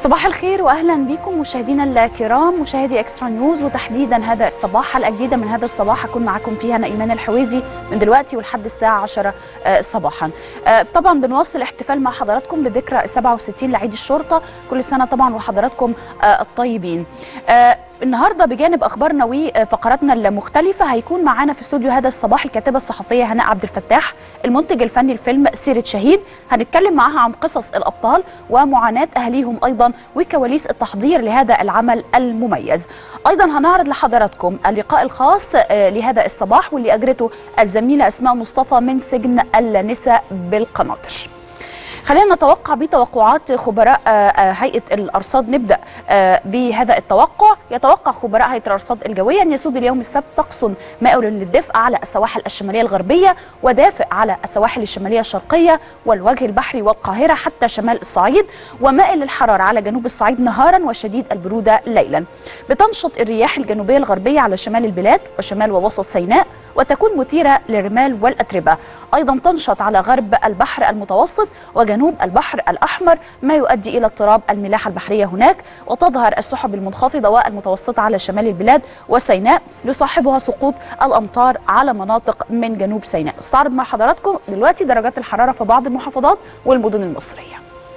صباح الخير واهلا بكم مشاهدينا الكرام مشاهدي اكسترا نيوز وتحديدا هذا الصباح حلقه جديده من هذا الصباح هكون معاكم فيها انا ايمان الحويزي من دلوقتي ولحد الساعه 10 صباحا طبعا بنواصل الاحتفال مع حضراتكم بذكرى 67 لعيد الشرطه كل سنه طبعا وحضراتكم الطيبين النهارده بجانب اخبارنا وفقراتنا المختلفه هيكون معانا في استوديو هذا الصباح الكاتبه الصحفيه هناء عبد الفتاح المنتج الفني لفيلم سيره شهيد هنتكلم معاها عن قصص الابطال ومعاناه اهليهم ايضا وكواليس التحضير لهذا العمل المميز ايضا هنعرض لحضراتكم اللقاء الخاص لهذا الصباح واللي اجرته الزميله اسماء مصطفى من سجن النساء بالقناطر خلينا نتوقع بتوقعات خبراء هيئه الارصاد نبدا بهذا التوقع يتوقع خبراء هيئه الارصاد الجويه ان يسود اليوم السبت طقس مائل للدفء على السواحل الشماليه الغربيه ودافئ على السواحل الشماليه الشرقيه والوجه البحري والقاهره حتى شمال الصعيد ومائل للحراره على جنوب الصعيد نهارا وشديد البروده ليلا بتنشط الرياح الجنوبيه الغربيه على شمال البلاد وشمال ووسط سيناء وتكون مثيرة للرمال والأتربة أيضا تنشط على غرب البحر المتوسط وجنوب البحر الأحمر ما يؤدي إلى اضطراب الملاحة البحرية هناك وتظهر السحب المنخفضة والمتوسطة على شمال البلاد وسيناء يصاحبها سقوط الأمطار على مناطق من جنوب سيناء استعرض مع حضراتكم دلوقتي درجات الحرارة في بعض المحافظات والمدن المصرية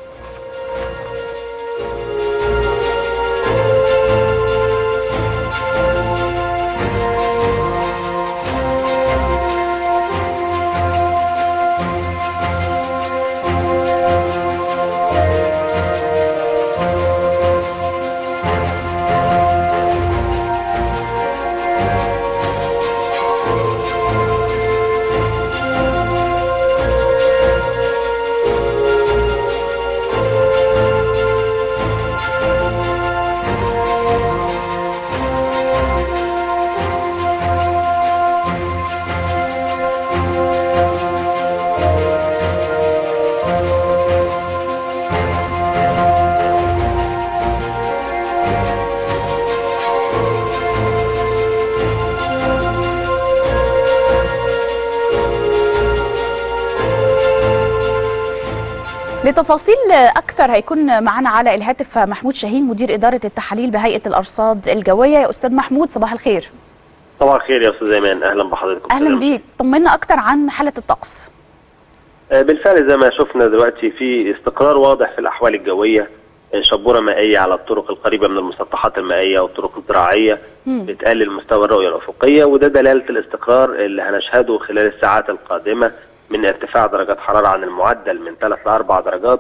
لتفاصيل اكثر هيكون معنا على الهاتف محمود شاهين مدير اداره التحاليل بهيئه الارصاد الجويه يا استاذ محمود صباح الخير صباح الخير يا استاذ ايمان اهلا بحضرتك اهلا بيك طمنا اكثر عن حاله الطقس بالفعل زي ما شفنا دلوقتي في استقرار واضح في الاحوال الجويه شبوره مائيه على الطرق القريبه من المسطحات المائيه والطرق الزراعيه بتقلل مستوى الرؤيه الافقيه وده دلاله الاستقرار اللي هنشهده خلال الساعات القادمه من ارتفاع درجات حراره عن المعدل من 3 ل 4 درجات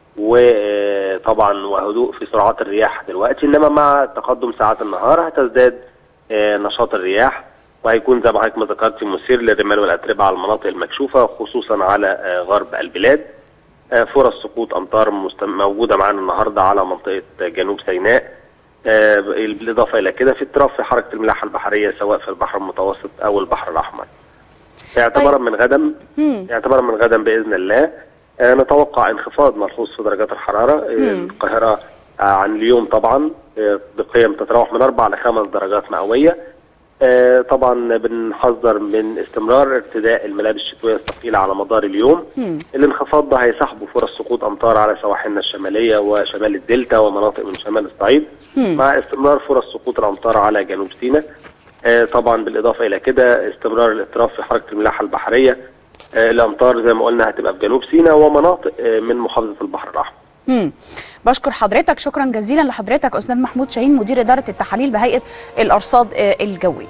وطبعا وهدوء في سرعات الرياح دلوقتي انما مع تقدم ساعات النهار هتزداد نشاط الرياح وهيكون زي ما حضرتك ما ذكرتي مثير للرمال والاتربه على المناطق المكشوفه خصوصا على غرب البلاد فرص سقوط امطار موجوده معانا النهارده على منطقه جنوب سيناء بالاضافه الى كده في اضطراب في حركه الملاحه البحريه سواء في البحر المتوسط او البحر الاحمر. اعتبارا طيب. من غدا اعتبارا من غدا باذن الله آه نتوقع انخفاض ملحوظ في درجات الحراره آه القاهره آه عن اليوم طبعا آه بقيم تتراوح من اربع لخمس درجات مئويه آه طبعا بنحذر من استمرار ارتداء الملابس الشتويه الثقيله على مدار اليوم مم. الانخفاض ده هيسحبه فرص سقوط امطار على سواحلنا الشماليه وشمال الدلتا ومناطق من شمال الصعيد مم. مع استمرار فرص سقوط الامطار على جنوب سيناء طبعا بالاضافه الى كده استمرار الاضطراب في حركه الملاحه البحريه الامطار زي ما قلنا هتبقى في جنوب سيناء ومناطق من محافظه البحر الاحمر. امم بشكر حضرتك شكرا جزيلا لحضرتك استاذ محمود شاهين مدير اداره التحاليل بهيئه الارصاد الجويه.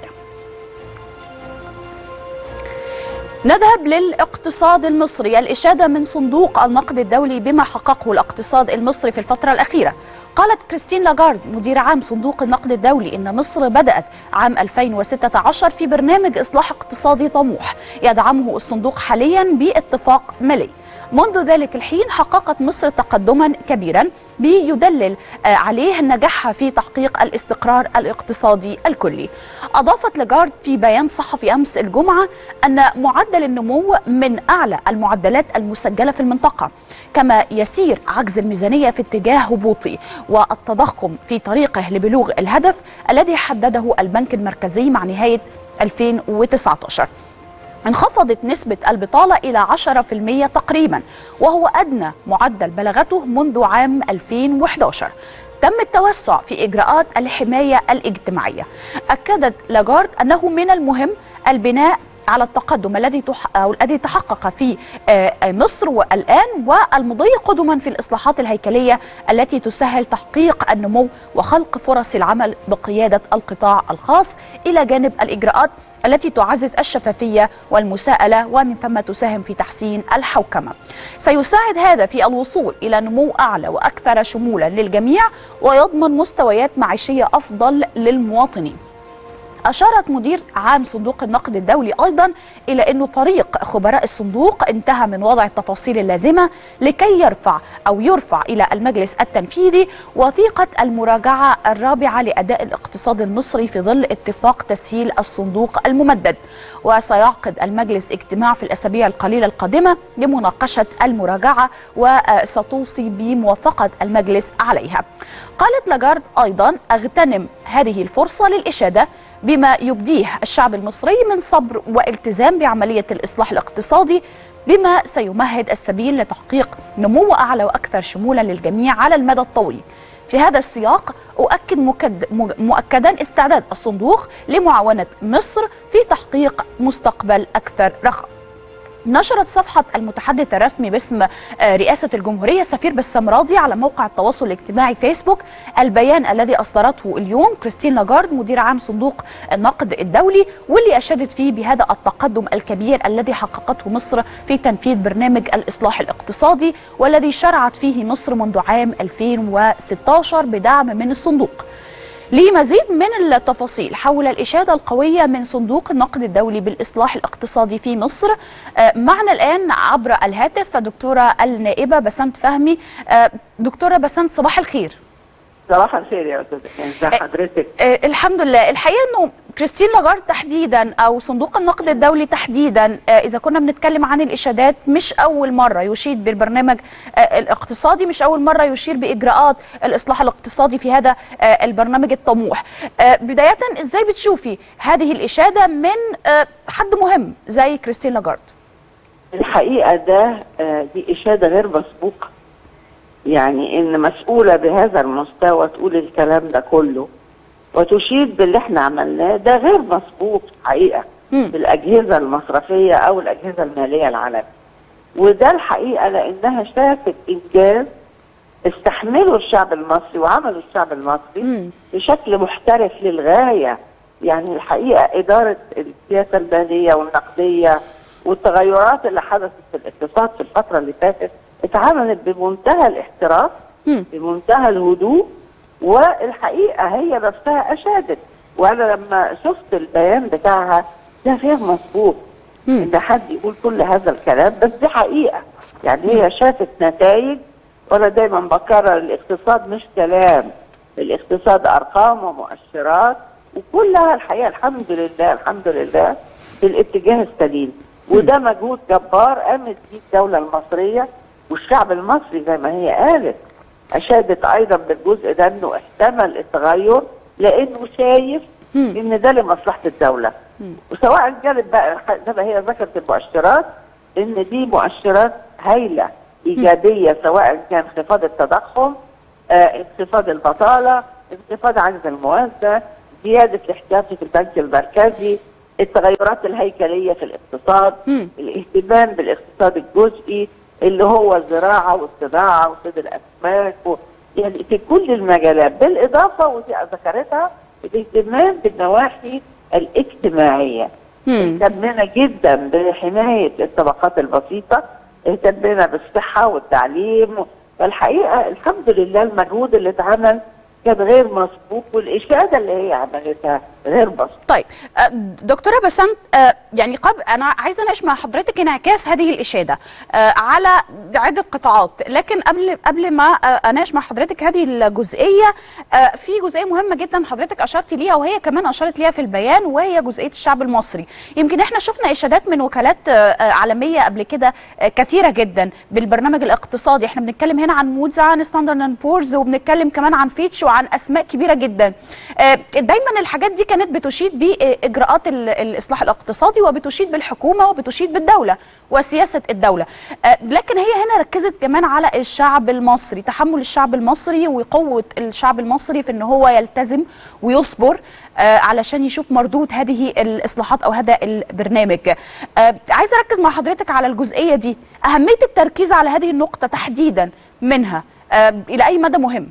نذهب للاقتصاد المصري الإشادة من صندوق النقد الدولي بما حققه الاقتصاد المصري في الفترة الأخيرة قالت كريستين لاغارد مدير عام صندوق النقد الدولي إن مصر بدأت عام 2016 في برنامج إصلاح اقتصادي طموح يدعمه الصندوق حاليا باتفاق مالي منذ ذلك الحين حققت مصر تقدما كبيرا بيدلل عليه نجاحها في تحقيق الاستقرار الاقتصادي الكلي أضافت لاغارد في بيان صحفي أمس الجمعة أن معدل النمو من أعلى المعدلات المسجلة في المنطقة كما يسير عجز الميزانية في اتجاه هبوطي والتضخم في طريقه لبلوغ الهدف الذي حدده البنك المركزي مع نهاية 2019 انخفضت نسبة البطالة إلى 10% تقريبا وهو أدنى معدل بلغته منذ عام 2011 تم التوسع في إجراءات الحماية الاجتماعية أكدت لاجارد أنه من المهم البناء على التقدم الذي أو الذي تحقق في مصر والآن والمضي قدما في الإصلاحات الهيكلية التي تسهل تحقيق النمو وخلق فرص العمل بقيادة القطاع الخاص إلى جانب الإجراءات التي تعزز الشفافية والمساءلة ومن ثم تساهم في تحسين الحوكمة سيساعد هذا في الوصول إلى نمو أعلى وأكثر شمولا للجميع ويضمن مستويات معيشية أفضل للمواطنين أشارت مدير عام صندوق النقد الدولي أيضا إلى أنه فريق خبراء الصندوق انتهى من وضع التفاصيل اللازمة لكي يرفع أو يرفع إلى المجلس التنفيذي وثيقة المراجعة الرابعة لأداء الاقتصاد المصري في ظل اتفاق تسهيل الصندوق الممدد وسيعقد المجلس اجتماع في الأسابيع القليلة القادمة لمناقشة المراجعة وستوصي بموافقة المجلس عليها قالت لاجارد أيضا أغتنم هذه الفرصة للإشادة بما يبديه الشعب المصري من صبر والتزام بعملية الإصلاح الاقتصادي بما سيمهد السبيل لتحقيق نمو أعلى وأكثر شمولا للجميع على المدى الطويل في هذا السياق أؤكد مكد مؤكدا استعداد الصندوق لمعاونة مصر في تحقيق مستقبل أكثر رخاء نشرت صفحة المتحدث الرسمي باسم رئاسة الجمهورية السفير بسام راضي على موقع التواصل الاجتماعي فيسبوك البيان الذي أصدرته اليوم كريستين لاجارد مدير عام صندوق النقد الدولي واللي أشادت فيه بهذا التقدم الكبير الذي حققته مصر في تنفيذ برنامج الإصلاح الاقتصادي والذي شرعت فيه مصر منذ عام 2016 بدعم من الصندوق لمزيد من التفاصيل حول الإشادة القوية من صندوق النقد الدولي بالإصلاح الاقتصادي في مصر معنا الآن عبر الهاتف دكتورة النائبة بسنت فهمي دكتورة بسنت صباح الخير صباح الخير يا استاذ ازي حضرتك الحمد لله الحقيقه انه كريستين لاجارد تحديدا او صندوق النقد الدولي تحديدا اذا كنا بنتكلم عن الاشادات مش اول مره يشيد بالبرنامج الاقتصادي مش اول مره يشير باجراءات الاصلاح الاقتصادي في هذا البرنامج الطموح بدايه ازاي بتشوفي هذه الاشاده من حد مهم زي كريستين لاجارد الحقيقه ده دي اشاده غير مسبوقه يعني ان مسؤوله بهذا المستوى تقول الكلام ده كله وتشيد باللي احنا عملناه ده غير مسبوق حقيقه مم. بالاجهزه المصرفيه او الاجهزه الماليه العالميه وده الحقيقه لانها شافت انجاز استحمله الشعب المصري وعمله الشعب المصري مم. بشكل محترف للغايه يعني الحقيقه اداره السياسه الماليه والنقديه والتغيرات اللي حدثت في الاقتصاد في الفتره اللي فاتت اتعملت بمنتهى الاحتراف مم. بمنتهى الهدوء والحقيقه هي نفسها اشادت وانا لما شفت البيان بتاعها ده غير مسبوق مم. ان حد يقول كل هذا الكلام بس دي حقيقه يعني هي شافت نتائج وانا دايما بكرر الاقتصاد مش كلام الاقتصاد ارقام ومؤشرات وكلها الحقيقه الحمد لله الحمد لله في الاتجاه السليم وده مجهود جبار قامت بيه الدوله المصريه والشعب المصري زي ما هي قالت اشادت ايضا بالجزء ده انه احتمل التغير لانه شايف مم. ان ده لمصلحه الدوله مم. وسواء كانت بقى زي ما هي ذكرت المؤشرات ان دي مؤشرات هايله ايجابيه سواء كان انخفاض التضخم آه انخفاض البطاله انخفاض عجز الموازنه زياده الاحتياطي في البنك المركزي التغيرات الهيكليه في الاقتصاد مم. الاهتمام بالاقتصاد الجزئي اللي هو الزراعه والصناعه وصيد الاسماك و... يعني في كل المجالات بالاضافه ودي ذكرتها الاهتمام بالنواحي الاجتماعيه مم. اهتمنا جدا بحمايه الطبقات البسيطه اهتمنا بالصحه والتعليم فالحقيقه الحمد لله المجهود اللي اتعمل كان غير مسبوق والاشاده اللي هي عملتها غير مسبوق طيب آه، دكتوره بسنت آه، يعني قبل انا عايزه اناقش مع حضرتك انعكاس هذه الاشاده آه، على عده قطاعات لكن قبل قبل ما آه، اناقش مع حضرتك هذه الجزئيه آه، في جزئيه مهمه جدا حضرتك اشرت ليها وهي كمان اشارت ليها في البيان وهي جزئيه الشعب المصري يمكن احنا شفنا اشادات من وكالات آه، آه، عالميه قبل كده آه، كثيره جدا بالبرنامج الاقتصادي احنا بنتكلم هنا عن مودز عن ستاندرد اند بورز وبنتكلم كمان عن فيتش وعن اسماء كبيره جدا آه، دايما الحاجات دي كانت كانت بتشيد باجراءات ال- الاصلاح الاقتصادي وبتشيد بالحكومه وبتشيد بالدوله وسياسه الدوله آه، لكن هي هنا ركزت كمان على الشعب المصري تحمل الشعب المصري وقوه الشعب المصري في ان هو يلتزم ويصبر آه، علشان يشوف مردود هذه الاصلاحات او هذا البرنامج آه، عايزه اركز مع حضرتك على الجزئيه دي اهميه التركيز على هذه النقطه تحديدا منها آه، الى اي مدى مهم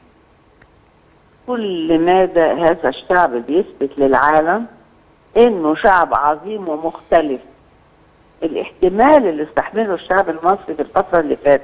كل ماذا هذا الشعب بيثبت للعالم انه شعب عظيم ومختلف الاحتمال اللي استحمله الشعب المصري في الفترة اللي فاتت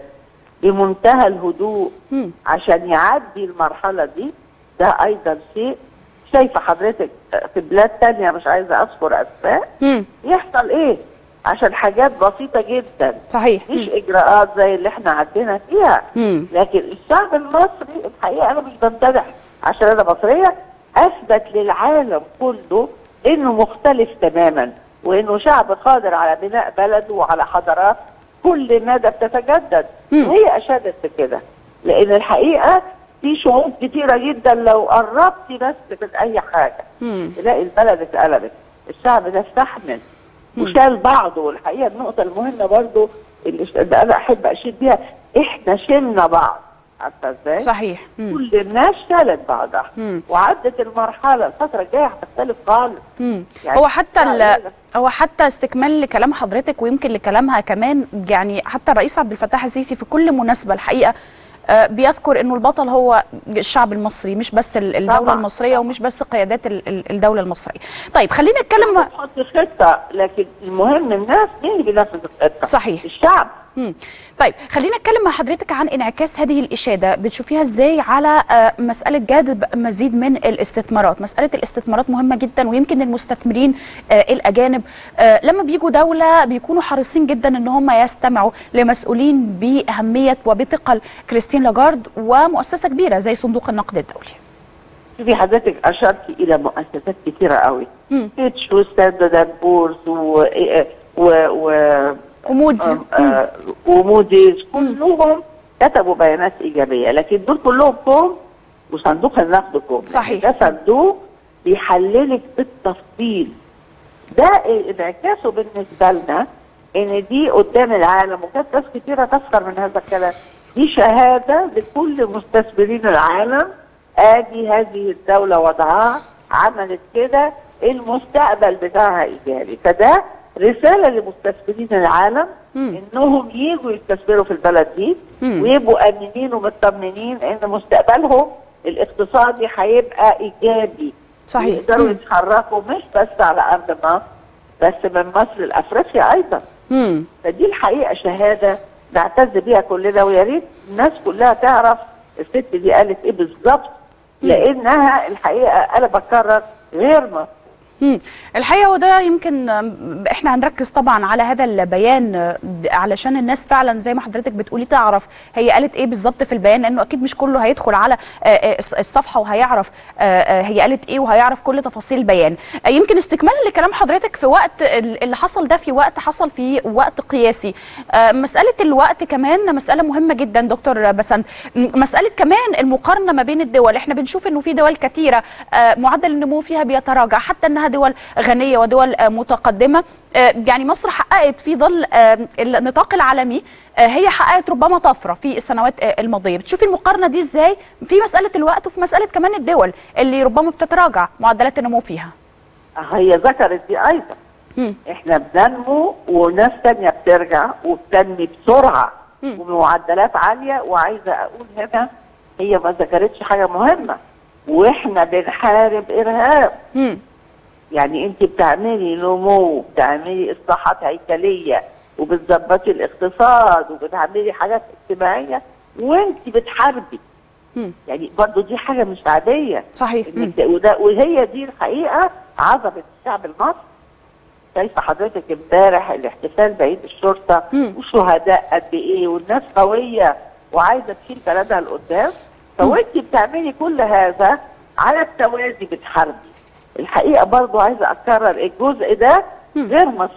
بمنتهى الهدوء مم. عشان يعدي المرحلة دي ده ايضا شيء شايفة حضرتك في بلاد تانية مش عايزة اذكر اسماء مم. يحصل ايه عشان حاجات بسيطة جدا صحيح مش اجراءات زي اللي احنا عدينا فيها مم. لكن الشعب المصري الحقيقه انا مش بمتدح عشان انا مصريه اثبت للعالم كله انه مختلف تماما وانه شعب قادر على بناء بلده وعلى حضارات كل مدى بتتجدد مم. وهي اشادت بكده لان الحقيقه في شعوب كتيره جدا لو قربتي بس من اي حاجه مم. تلاقي البلد اتقلبت الشعب ده استحمل وشال بعضه والحقيقه النقطه المهمه برضو اللي ش- اللي انا احب اشيد بيها احنا شلنا بعض عارفه ازاي؟ صحيح مم. كل الناس شالت بعضها مم. وعدت المرحله الفتره الجايه هتختلف خالص مم. يعني هو حتى ال- لا، لا. هو حتى استكمال لكلام حضرتك ويمكن لكلامها كمان يعني حتى الرئيس عبد الفتاح السيسي في كل مناسبه الحقيقه آه، بيذكر انه البطل هو الشعب المصري مش بس ال- الدوله طبعاً. المصريه ومش بس قيادات ال- ال- الدوله المصريه. طيب خلينا نتكلم تحط خطه لكن المهم الناس مين اللي بينفذ الخطه؟ صحيح. الشعب مم. طيب خلينا نتكلم مع حضرتك عن انعكاس هذه الإشادة بتشوفيها ازاي على آه، مسألة جذب مزيد من الاستثمارات مسألة الاستثمارات مهمة جدا ويمكن المستثمرين آه، الأجانب آه، لما بيجوا دولة بيكونوا حريصين جدا ان هم يستمعوا لمسؤولين بأهمية وبثقل كريستين لاجارد ومؤسسة كبيرة زي صندوق النقد الدولي شوفي حضرتك اشرت الى مؤسسات كثيره قوي مم. فيتش وستاندرد اند بورز و و, و... ومودز آه، آه، وموديز كلهم كتبوا بيانات ايجابيه لكن دول كلهم كوم وصندوق النقد كوم صحيح. ده صندوق بيحللك بالتفصيل ده انعكاسه بالنسبه لنا ان دي قدام العالم وكانت ناس كتيره تسخر من هذا الكلام دي شهاده لكل مستثمرين العالم ادي هذه الدوله وضعها عملت كده المستقبل بتاعها ايجابي فده رساله لمستثمرين العالم مم. انهم يجوا يستثمروا في البلد دي مم. ويبقوا امنين ومطمنين ان مستقبلهم الاقتصادي هيبقى ايجابي صحيح. يقدروا مم. يتحركوا مش بس على ارض مصر بس من مصر لافريقيا ايضا مم. فدي الحقيقه شهاده نعتز بيها كلنا ويا ريت الناس كلها تعرف الست دي قالت ايه بالظبط لانها الحقيقه انا بكرر غير مصر مم. الحقيقه وده يمكن آم، احنا هنركز طبعا على هذا البيان آه، علشان الناس فعلا زي ما حضرتك بتقولي تعرف هي قالت ايه بالظبط في البيان لانه اكيد مش كله هيدخل على آه، آه، الصفحه وهيعرف آه، آه، هي قالت ايه وهيعرف كل تفاصيل البيان آه، يمكن استكمالا لكلام حضرتك في وقت ال- اللي حصل ده في وقت حصل في وقت قياسي آه، مساله الوقت كمان مساله مهمه جدا دكتور بسنت م- مساله كمان المقارنه ما بين الدول احنا بنشوف انه في دول كثيره آه، معدل النمو فيها بيتراجع حتى انها دول غنيه ودول آه، متقدمه آه، يعني مصر حققت في ظل آه، النطاق العالمي آه، هي حققت ربما طفره في السنوات آه، الماضيه بتشوفي المقارنه دي ازاي في مساله الوقت وفي مساله كمان الدول اللي ربما بتتراجع معدلات النمو فيها هي ذكرت دي ايضا مم. احنا بننمو وناس تانية بترجع وبتنمي بسرعة مم. وبمعدلات عالية وعايزة اقول هنا هي ما ذكرتش حاجة مهمة واحنا بنحارب ارهاب مم. يعني انت بتعملي نمو بتعملي اصلاحات هيكلية وبتظبطي الاقتصاد وبتعملي حاجات اجتماعية وانت بتحاربي مم. يعني برضو دي حاجة مش عادية صحيح مم. إنك- وده وهي دي الحقيقه عظمه الشعب المصري شايفه حضرتك امبارح الاحتفال بعيد الشرطه مم. وشهداء قد ايه والناس قويه وعايزه تشيل بلدها لقدام فوانت بتعملي كل هذا على التوازي بتحاربي الحقيقه برضو عايزه اكرر الجزء ده مم. غير مسبوق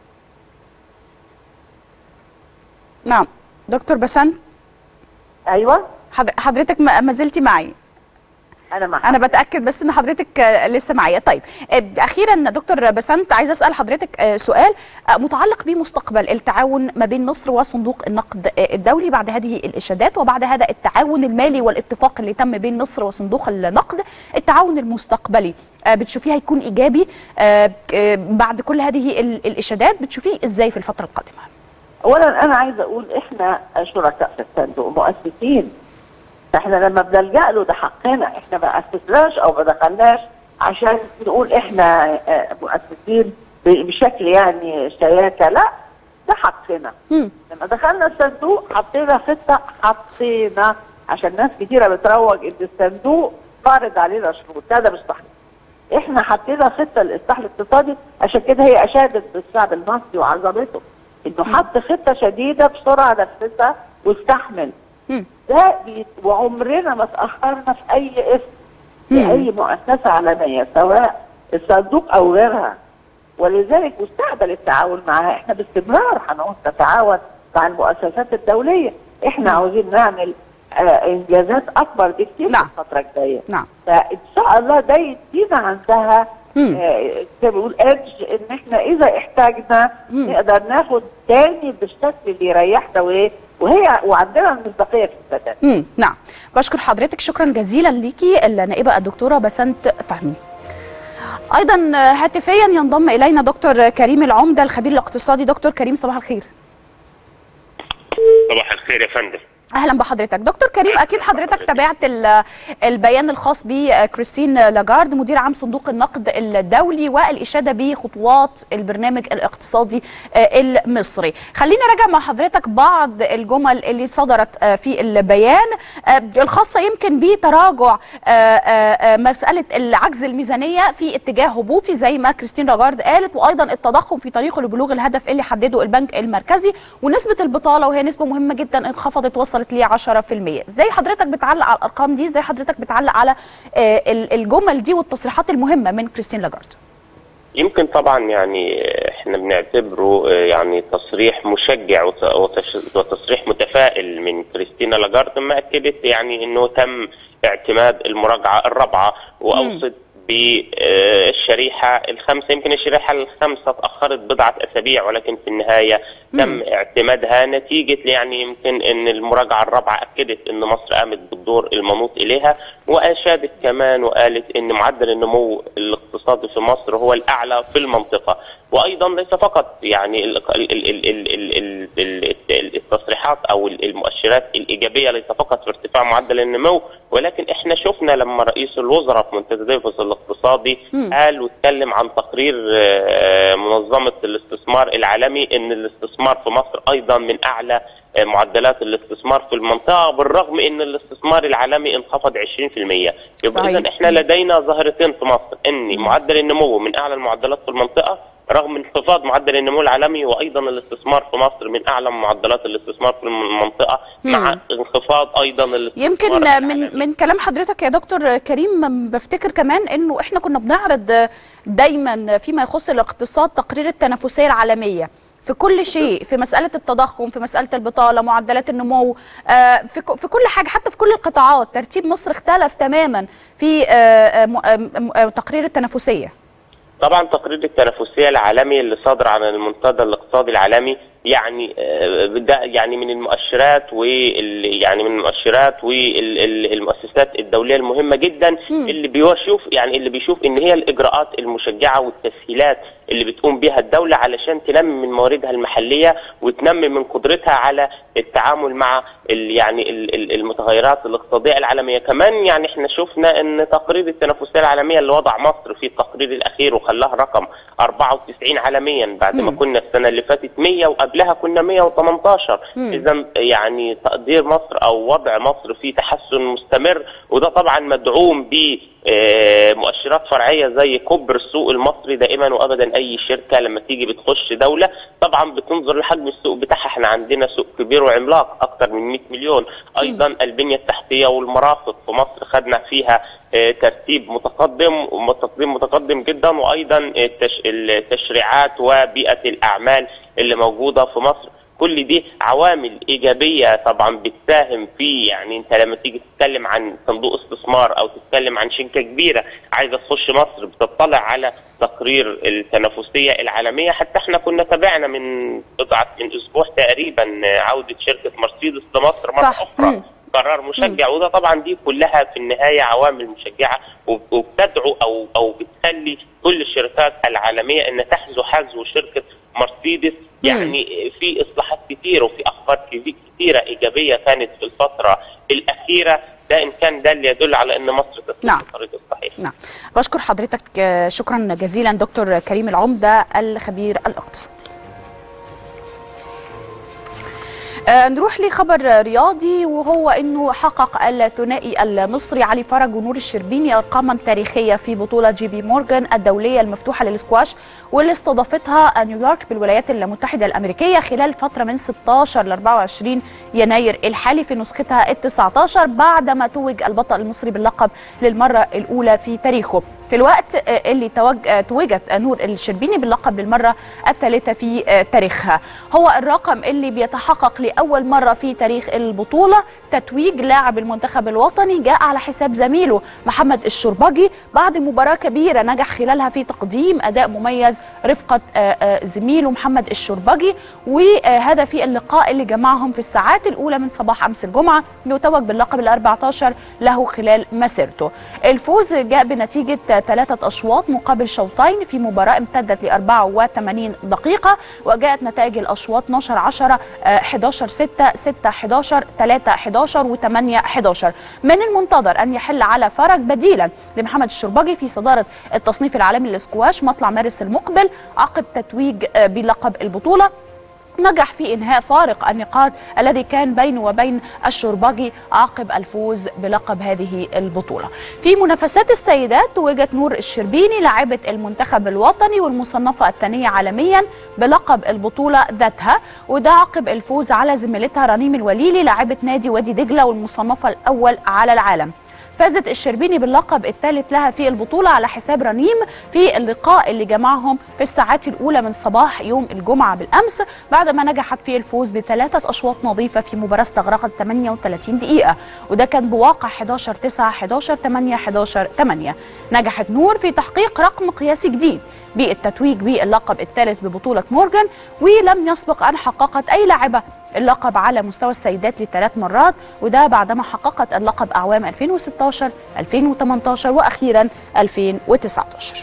نعم دكتور بسنت ايوه حض- حضرتك ما ما زلتي معي انا مع انا بتاكد بس ان حضرتك آه، لسه معايا طيب آه، اخيرا دكتور بسنت عايزه اسال حضرتك آه، سؤال آه، متعلق بمستقبل التعاون ما بين مصر وصندوق النقد آه، الدولي بعد هذه الاشادات وبعد هذا التعاون المالي والاتفاق اللي تم بين مصر وصندوق النقد التعاون المستقبلي آه، بتشوفيه هيكون ايجابي آه، آه، بعد كل هذه ال- الاشادات بتشوفيه ازاي في الفتره القادمه اولا انا عايزه اقول احنا شركاء في الصندوق مؤسسين احنا لما بنلجا له ده حقنا احنا ما اسسناش او ما دخلناش عشان نقول احنا آه، مؤسسين ب- بشكل يعني شياكه لا ده حقنا مم. لما دخلنا الصندوق حطينا خطه حطينا عشان ناس كتيره بتروج ان الصندوق فارض علينا شروط لا ده مش صحيح احنا حطينا خطه للاصلاح الاقتصادي عشان كده هي اشادت بالشعب المصري وعظمته انه حط خطه شديده بسرعه نفذها واستحمل مم. ده بي... وعمرنا ما تاخرنا في اي اسم مم. لاي مؤسسه عالميه سواء الصندوق او غيرها ولذلك مستقبل التعاون معها احنا باستمرار هنعود نتعاون مع المؤسسات الدوليه احنا عاوزين نعمل آه انجازات اكبر بكتير نعم. في الفتره الجايه نعم فان شاء الله ده يدينا عندها مم. آه، زي ما بيقول ادج ان احنا اذا احتاجنا مم. نقدر ناخد تاني بالشكل اللي يريحنا وايه وهي وعندنا المصداقيه في السداد مم. نعم بشكر حضرتك شكرا جزيلا ليكي النائبه الدكتوره بسنت فهمي ايضا هاتفيا ينضم الينا دكتور كريم العمده الخبير الاقتصادي دكتور كريم صباح الخير صباح الخير يا فندم اهلا بحضرتك دكتور كريم اكيد حضرتك تابعت ال- البيان الخاص بكريستين لاجارد مدير عام صندوق النقد الدولي والاشاده بخطوات البرنامج الاقتصادي آه، المصري خلينا راجع مع حضرتك بعض الجمل اللي صدرت آه، في البيان آه، الخاصه يمكن بتراجع آه، آه، آه، مساله العجز الميزانيه في اتجاه هبوطي زي ما كريستين لاجارد قالت وايضا التضخم في طريقه لبلوغ الهدف اللي حدده البنك المركزي ونسبه البطاله وهي نسبه مهمه جدا انخفضت وصلت ل 10% ازاي حضرتك بتعلق على الارقام دي ازاي حضرتك بتعلق على آه، ال- الجمل دي والتصريحات المهمه من كريستين لاجارد يمكن طبعا يعني احنا بنعتبره آه، يعني تصريح مشجع وت- وتش- وتصريح متفائل من كريستينا لاجارد ما اكدت يعني انه تم اعتماد المراجعه الرابعه واوصت بالشريحه الخامسه يمكن الشريحه الخامسه تاخرت بضعه اسابيع ولكن في النهايه تم اعتمادها نتيجه يعني يمكن ان المراجعه الرابعه اكدت ان مصر قامت بالدور المنوط اليها واشادت كمان وقالت ان معدل النمو الاقتصادي في مصر هو الاعلى في المنطقه وايضا ليس فقط يعني ال- ال- ال- ال- ال- ال- ال- ال- التصريحات او المؤشرات الايجابيه ليس فقط في ارتفاع معدل النمو ولكن احنا شفنا لما رئيس الوزراء في منتدى ديفوس الاقتصادي مم. قال واتكلم عن تقرير آه، منظمه الاستثمار العالمي ان الاستثمار في مصر ايضا من اعلى آه، معدلات الاستثمار في المنطقه بالرغم ان الاستثمار العالمي انخفض 20% يبقى صحيح. اذا احنا لدينا ظاهرتين في مصر ان معدل النمو من اعلى المعدلات في المنطقه رغم انخفاض معدل النمو العالمي وايضا الاستثمار في مصر من اعلى معدلات الاستثمار في المنطقه مع مم. انخفاض ايضا الاستثمار يمكن العالمي. من من كلام حضرتك يا دكتور كريم بفتكر كمان انه احنا كنا بنعرض دايما فيما يخص الاقتصاد تقرير التنافسيه العالميه في كل شيء في مساله التضخم في مساله البطاله معدلات النمو آه، في ك- في كل حاجه حتى في كل القطاعات ترتيب مصر اختلف تماما في آه، آه، م- آه، آه، تقرير التنافسيه طبعا تقرير التنافسيه العالمي اللي صادر عن المنتدى الاقتصادي العالمي يعني آه، ده يعني من المؤشرات وال يعني من المؤشرات والمؤسسات الدوليه المهمه جدا مم. اللي بيشوف يعني اللي بيشوف ان هي الاجراءات المشجعه والتسهيلات اللي بتقوم بها الدوله علشان تنمي من مواردها المحليه وتنمي من قدرتها على التعامل مع ال يعني ال- ال- المتغيرات الاقتصاديه العالميه كمان يعني احنا شفنا ان تقرير التنافسيه العالميه اللي وضع مصر في التقرير الاخير وخلاه رقم 94 عالميا بعد ما مم. كنا السنه اللي فاتت 100 وقبلها كنا 118 مم. اذا يعني تقدير مصر او وضع مصر في تحسن مستمر وده طبعا مدعوم ب آه، مؤشرات فرعيه زي كبر السوق المصري دائما وابدا اي شركه لما تيجي بتخش دوله طبعا بتنظر لحجم السوق بتاعها احنا عندنا سوق كبير وعملاق اكثر من 100 مليون ايضا البنيه التحتيه والمرافق في مصر خدنا فيها آه، ترتيب متقدم وتقديم متقدم جدا وايضا التش- التشريعات وبيئه الاعمال اللي موجوده في مصر كل دي عوامل ايجابيه طبعا بتساهم في يعني انت لما تيجي تتكلم عن صندوق استثمار او تتكلم عن شركه كبيره عايزه تخش مصر بتطلع على تقرير التنافسيه العالميه حتى احنا كنا تابعنا من بضعه من اسبوع تقريبا عوده شركه مرسيدس لمصر مره صح. اخرى مم. قرار مشجع وده طبعا دي كلها في النهايه عوامل مشجعه وب- وبتدعو او او بتخلي كل الشركات العالميه ان تحذو حذو شركه مرسيدس يعني في اصلاحات كتير وفي اخبار كبي- كتيره ايجابيه كانت في الفتره الاخيره ده ان كان ده اللي يدل على ان مصر تسير نعم. في الطريق الصحيح نعم بشكر حضرتك آه، شكرا جزيلا دكتور كريم العمدة الخبير الاقتصادي آه، نروح لخبر رياضي وهو انه حقق الثنائي المصري علي فرج ونور الشربيني ارقاما تاريخيه في بطوله جي بي مورجان الدوليه المفتوحه للسكواش واللي استضافتها نيويورك بالولايات المتحده الامريكيه خلال فتره من 16 ل 24 يناير الحالي في نسختها ال 19 بعدما توج البطل المصري باللقب للمره الاولى في تاريخه في الوقت آه، اللي توج آه، توجت نور الشربيني باللقب للمره الثالثه في آه، تاريخها هو الرقم اللي بيتحقق لاول مره في تاريخ البطوله تتويج لاعب المنتخب الوطني جاء على حساب زميله محمد الشربجي بعد مباراه كبيره نجح خلالها في تقديم اداء مميز رفقه آه، آه، زميله محمد الشربجي وهذا في اللقاء اللي جمعهم في الساعات الاولى من صباح امس الجمعه يتوج باللقب ال 14 له خلال مسيرته الفوز جاء بنتيجه ثلاثه اشواط مقابل شوطين في مباراه امتدت ل 84 دقيقه وجاءت نتائج الاشواط 12 10 آه، 11 6 6 11 3 11 و 8 11 من المنتظر ان يحل على فرج بديلا لمحمد الشربجي في صداره التصنيف العالمي للسكواش مطلع مارس المقبل عقب تتويج آه، بلقب البطوله نجح في انهاء فارق النقاط الذي كان بينه وبين الشربجي عقب الفوز بلقب هذه البطوله. في منافسات السيدات توجت نور الشربيني لاعبه المنتخب الوطني والمصنفه الثانيه عالميا بلقب البطوله ذاتها وده عقب الفوز على زميلتها رنيم الوليلي لاعبه نادي وادي دجله والمصنفه الاول على العالم. فازت الشربيني باللقب الثالث لها في البطولة على حساب رنيم في اللقاء اللي جمعهم في الساعات الأولى من صباح يوم الجمعة بالأمس بعدما نجحت في الفوز بثلاثة أشواط نظيفة في مباراة استغرقت 38 دقيقة وده كان بواقع 11 9 11 8 11 8 نجحت نور في تحقيق رقم قياسي جديد بالتتويج باللقب الثالث ببطولة مورجان ولم يسبق أن حققت أي لاعبة اللقب على مستوى السيدات لثلاث مرات وده بعدما حققت اللقب أعوام 2016 2018 وأخيرا 2019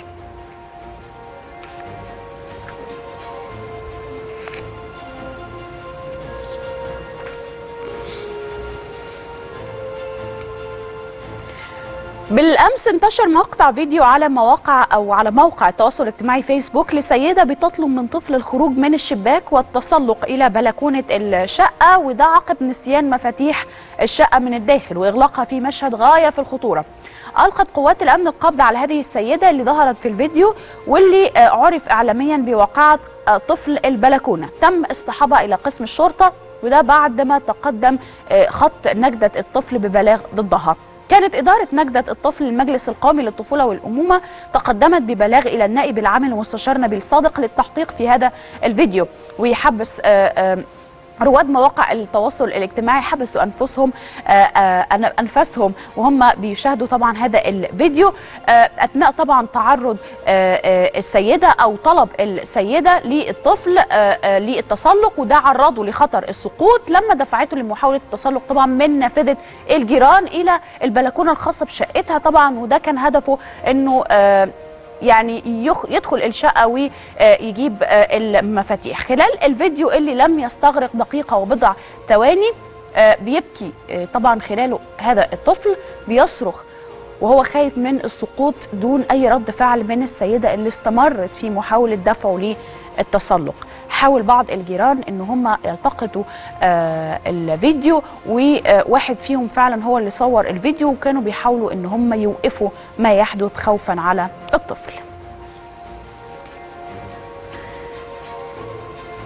بالامس انتشر مقطع فيديو على مواقع او على موقع التواصل الاجتماعي فيسبوك لسيده بتطلب من طفل الخروج من الشباك والتسلق الى بلكونه الشقه وده عقب نسيان مفاتيح الشقه من الداخل واغلاقها في مشهد غايه في الخطوره. القت قوات الامن القبض على هذه السيده اللي ظهرت في الفيديو واللي آه، عرف اعلاميا بواقعه آه، طفل البلكونه، تم اصطحابها الى قسم الشرطه وده بعدما تقدم آه، خط نجده الطفل ببلاغ ضدها. كانت إدارة نجدة الطفل المجلس القومي للطفولة والأمومة تقدمت ببلاغ إلى النائب العام المستشار نبيل صادق للتحقيق في هذا الفيديو ويحبس آه، آه، رواد مواقع التواصل الاجتماعي حبسوا انفسهم آه، آه، أن- انفاسهم وهم بيشاهدوا طبعا هذا الفيديو آه، اثناء طبعا تعرض آه، آه، السيده او طلب السيده للطفل آه، آه، للتسلق وده عرضه لخطر السقوط لما دفعته لمحاوله التسلق طبعا من نافذه الجيران الى البلكونه الخاصه بشقتها طبعا وده كان هدفه انه آه، يعني يخ يدخل الشقه ويجيب المفاتيح خلال الفيديو اللي لم يستغرق دقيقه وبضع ثواني آه، بيبكي آه، طبعا خلاله هذا الطفل بيصرخ وهو خايف من السقوط دون اي رد فعل من السيده اللي استمرت في محاوله دفعه للتسلق حاول بعض الجيران ان هم يلتقطوا آه الفيديو وواحد فيهم فعلا هو اللي صور الفيديو وكانوا بيحاولوا ان هم يوقفوا ما يحدث خوفا على الطفل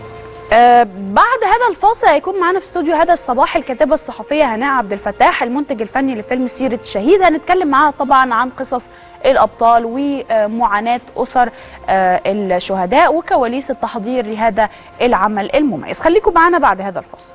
آه بعد هذا الفاصل هيكون معانا في استوديو هذا الصباح الكاتبه الصحفيه هناء عبد الفتاح المنتج الفني لفيلم سيره الشهيد هنتكلم معاها طبعا عن قصص الابطال ومعاناه اسر آه الشهداء وكواليس التحضير لهذا العمل المميز خليكم معانا بعد هذا الفاصل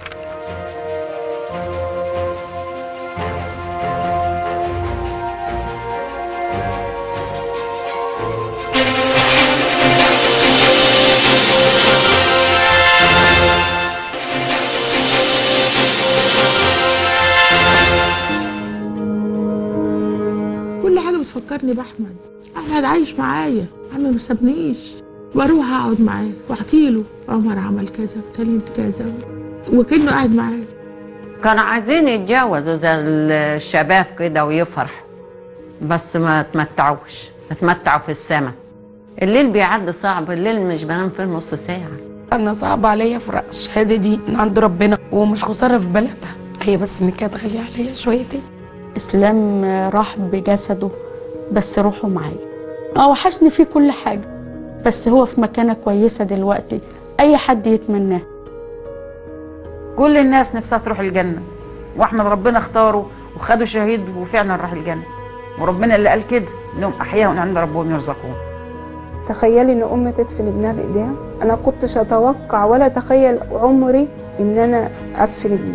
كل حاجه بتفكرني باحمد احمد عايش معايا احمد ما سابنيش بروح اقعد معاه واحكي له عمر عمل كذا وتاني كذا وكانه قاعد معايا كانوا عايزين يتجوزوا زي الشباب كده ويفرحوا بس ما تمتعوش اتمتعوا في السما الليل بيعدي صعب الليل مش بنام فيه نص ساعة انا صعب عليا افرق الشهاده دي من عند ربنا ومش خساره في بلدها هي بس ان كانت غاليه عليا شويتين اسلام راح بجسده بس روحه معايا اه وحشني فيه كل حاجه بس هو في مكانه كويسه دلوقتي اي حد يتمناه كل الناس نفسها تروح الجنة واحمد ربنا اختاره وخده شهيد وفعلا راح الجنة وربنا اللي قال كده انهم احياء عند ربهم يرزقون تخيلي ان ام تدفن ابنها بايديها انا كنتش اتوقع ولا اتخيل عمري ان انا ادفن ابني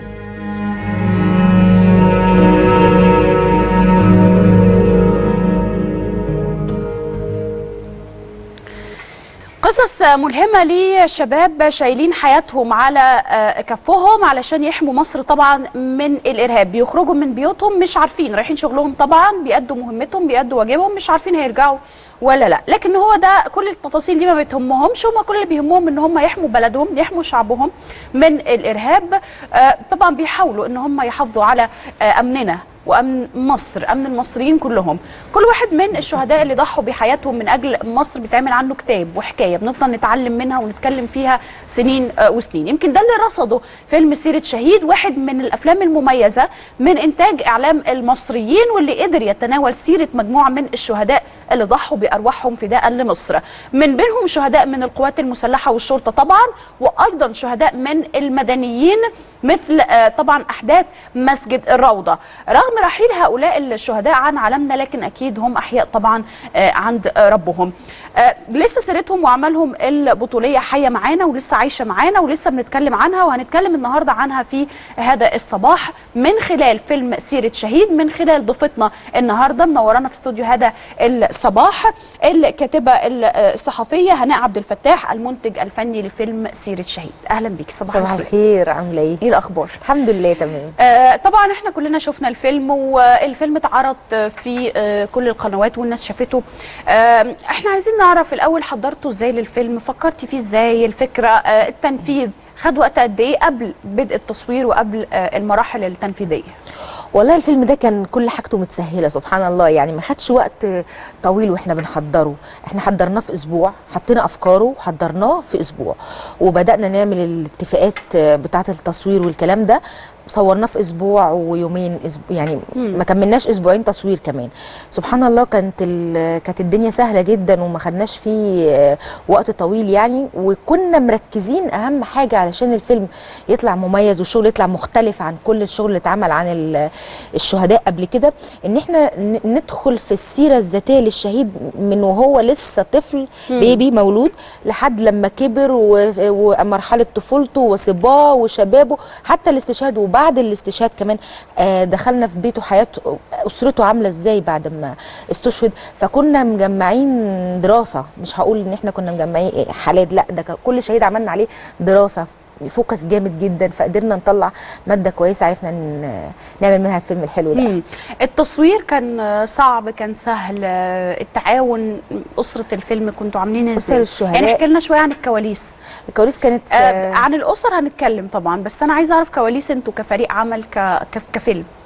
قصص ملهمة لشباب شايلين حياتهم على آه، كفهم علشان يحموا مصر طبعا من الإرهاب بيخرجوا من بيوتهم مش عارفين رايحين شغلهم طبعا بيأدوا مهمتهم بيأدوا واجبهم مش عارفين هيرجعوا ولا لا لكن هو ده كل التفاصيل دي ما بتهمهمش هم كل اللي بيهمهم ان هم يحموا بلدهم يحموا شعبهم من الإرهاب آه، طبعا بيحاولوا ان هم يحافظوا على آه، أمننا وامن مصر امن المصريين كلهم كل واحد من الشهداء اللي ضحوا بحياتهم من اجل مصر بيتعمل عنه كتاب وحكايه بنفضل نتعلم منها ونتكلم فيها سنين آه، وسنين يمكن ده اللي رصده فيلم سيره شهيد واحد من الافلام المميزه من انتاج اعلام المصريين واللي قدر يتناول سيره مجموعه من الشهداء اللي ضحوا بارواحهم فداء لمصر من بينهم شهداء من القوات المسلحه والشرطه طبعا وايضا شهداء من المدنيين مثل آه، طبعا احداث مسجد الروضه رغم رحيل هؤلاء الشهداء عن عالمنا لكن اكيد هم احياء طبعا آه، عند آه، ربهم آه، لسه سيرتهم واعمالهم البطوليه حيه معانا ولسه عايشه معانا ولسه بنتكلم عنها وهنتكلم النهارده عنها في هذا الصباح من خلال فيلم سيره شهيد من خلال ضيفتنا النهارده منورانا في استوديو هذا الصباح الكاتبه الصحفيه هناء عبد الفتاح المنتج الفني لفيلم سيره شهيد اهلا بيك صباح, صباح الخير عامله ايه؟ ايه الاخبار الحمد لله تمام آه طبعا احنا كلنا شفنا الفيلم والفيلم اتعرض في آه كل القنوات والناس شافته آه احنا عايزين نعرف الاول حضرته ازاي للفيلم فكرتي فيه ازاي الفكره آه التنفيذ خد وقت قد ايه قبل بدء التصوير وقبل آه المراحل التنفيذيه والله الفيلم ده كان كل حاجته متسهله سبحان الله يعني ما خدش وقت طويل واحنا بنحضره احنا حضرناه في اسبوع حطينا افكاره وحضرناه في اسبوع وبدانا نعمل الاتفاقات بتاعه التصوير والكلام ده صورناه في اسبوع ويومين أسبوع يعني ما كملناش اسبوعين تصوير كمان سبحان الله كانت ال- كانت الدنيا سهله جدا وما خدناش فيه وقت طويل يعني وكنا مركزين اهم حاجه علشان الفيلم يطلع مميز والشغل يطلع مختلف عن كل الشغل اللي اتعمل عن ال- الشهداء قبل كده ان احنا ن- ندخل في السيره الذاتيه للشهيد من وهو لسه طفل مم. بيبي مولود لحد لما كبر و- ومرحله طفولته وصباه وشبابه حتى الاستشهاد وبعد الاستشهاد كمان آه، دخلنا في بيته حياه اسرته عامله ازاي بعد ما استشهد فكنا مجمعين دراسه مش هقول ان احنا كنا مجمعين إيه حالات لا ده كان كل شهيد عملنا عليه دراسه فوكس جامد جدا فقدرنا نطلع ماده كويسه عرفنا ن- نعمل منها الفيلم الحلو ده مم. التصوير كان آه، صعب كان سهل آه، التعاون اسره الفيلم كنتوا عاملين ازاي أسر الشهداء. يعني احكي لنا شويه عن الكواليس الكواليس كانت آه عن الاسر هنتكلم طبعا بس انا عايزه اعرف كواليس انتوا كفريق عمل ك... ك... كفيلم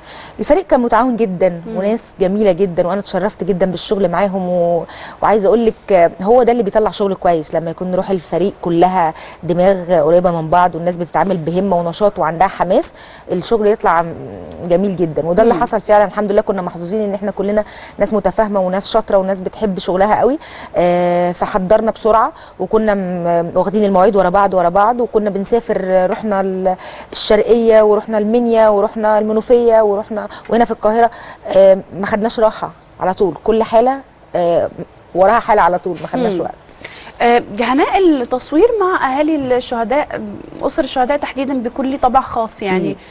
الفريق كان متعاون جدا مم. وناس جميله جدا وانا اتشرفت جدا بالشغل معاهم و... وعايزه اقول لك آه، هو ده اللي بيطلع شغل كويس لما يكون روح الفريق كلها دماغ قريبه من بعض والناس بتتعامل بهمه ونشاط وعندها حماس الشغل يطلع م- جميل جدا وده اللي مم. حصل فعلا الحمد لله كنا محظوظين ان احنا كلنا ناس متفاهمه وناس شاطره وناس بتحب شغلها قوي آه، فحضرنا بسرعه وكنا م- واخدين المواعيد ورا بعض ورا بعض وكنا بنسافر آه، رحنا ال- الشرقيه ورحنا المنيا ورحنا المنوفيه ورحنا وهنا في القاهره آه، ما خدناش راحه على طول كل حاله آه، وراها حاله على طول ما خدناش مم. وقت آه، جهناء التصوير مع اهالي الشهداء اسر الشهداء تحديدا بكل طبع خاص يعني أكيد.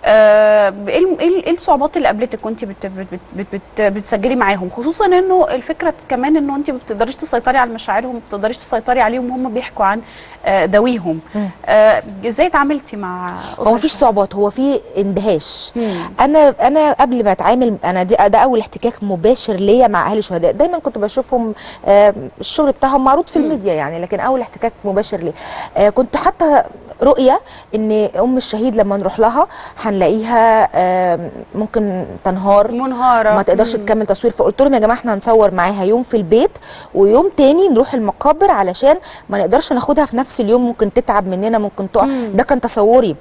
آه، ايه الم- ايه ايه الصعوبات اللي قابلتك وانت بت بت بت بت بت بتسجلي معاهم خصوصا انه الفكره كمان انه انت ما بتقدريش تسيطري على مشاعرهم ما بتقدريش تسيطري عليهم وهم بيحكوا عن آه، ذويهم مم. آه، ازاي اتعاملتي مع هو مفيش صعوبات هو في اندهاش مم. انا انا قبل ما اتعامل انا دي ده اول احتكاك مباشر ليا مع اهل الشهداء دايما كنت بشوفهم آه، الشغل بتاعهم معروض في مم. الميديا يعني لكن اول احتكاك مباشر ليا آه، كنت حتى رؤيه ان ام الشهيد لما نروح لها هنلاقيها آه، ممكن تنهار منهاره ما تقدرش مم. تكمل تصوير فقلت لهم يا جماعه احنا هنصور معاها يوم في البيت ويوم تاني نروح المقابر علشان ما نقدرش ناخدها في نفس اليوم ممكن تتعب مننا ممكن تقع مم. ده كان تصوري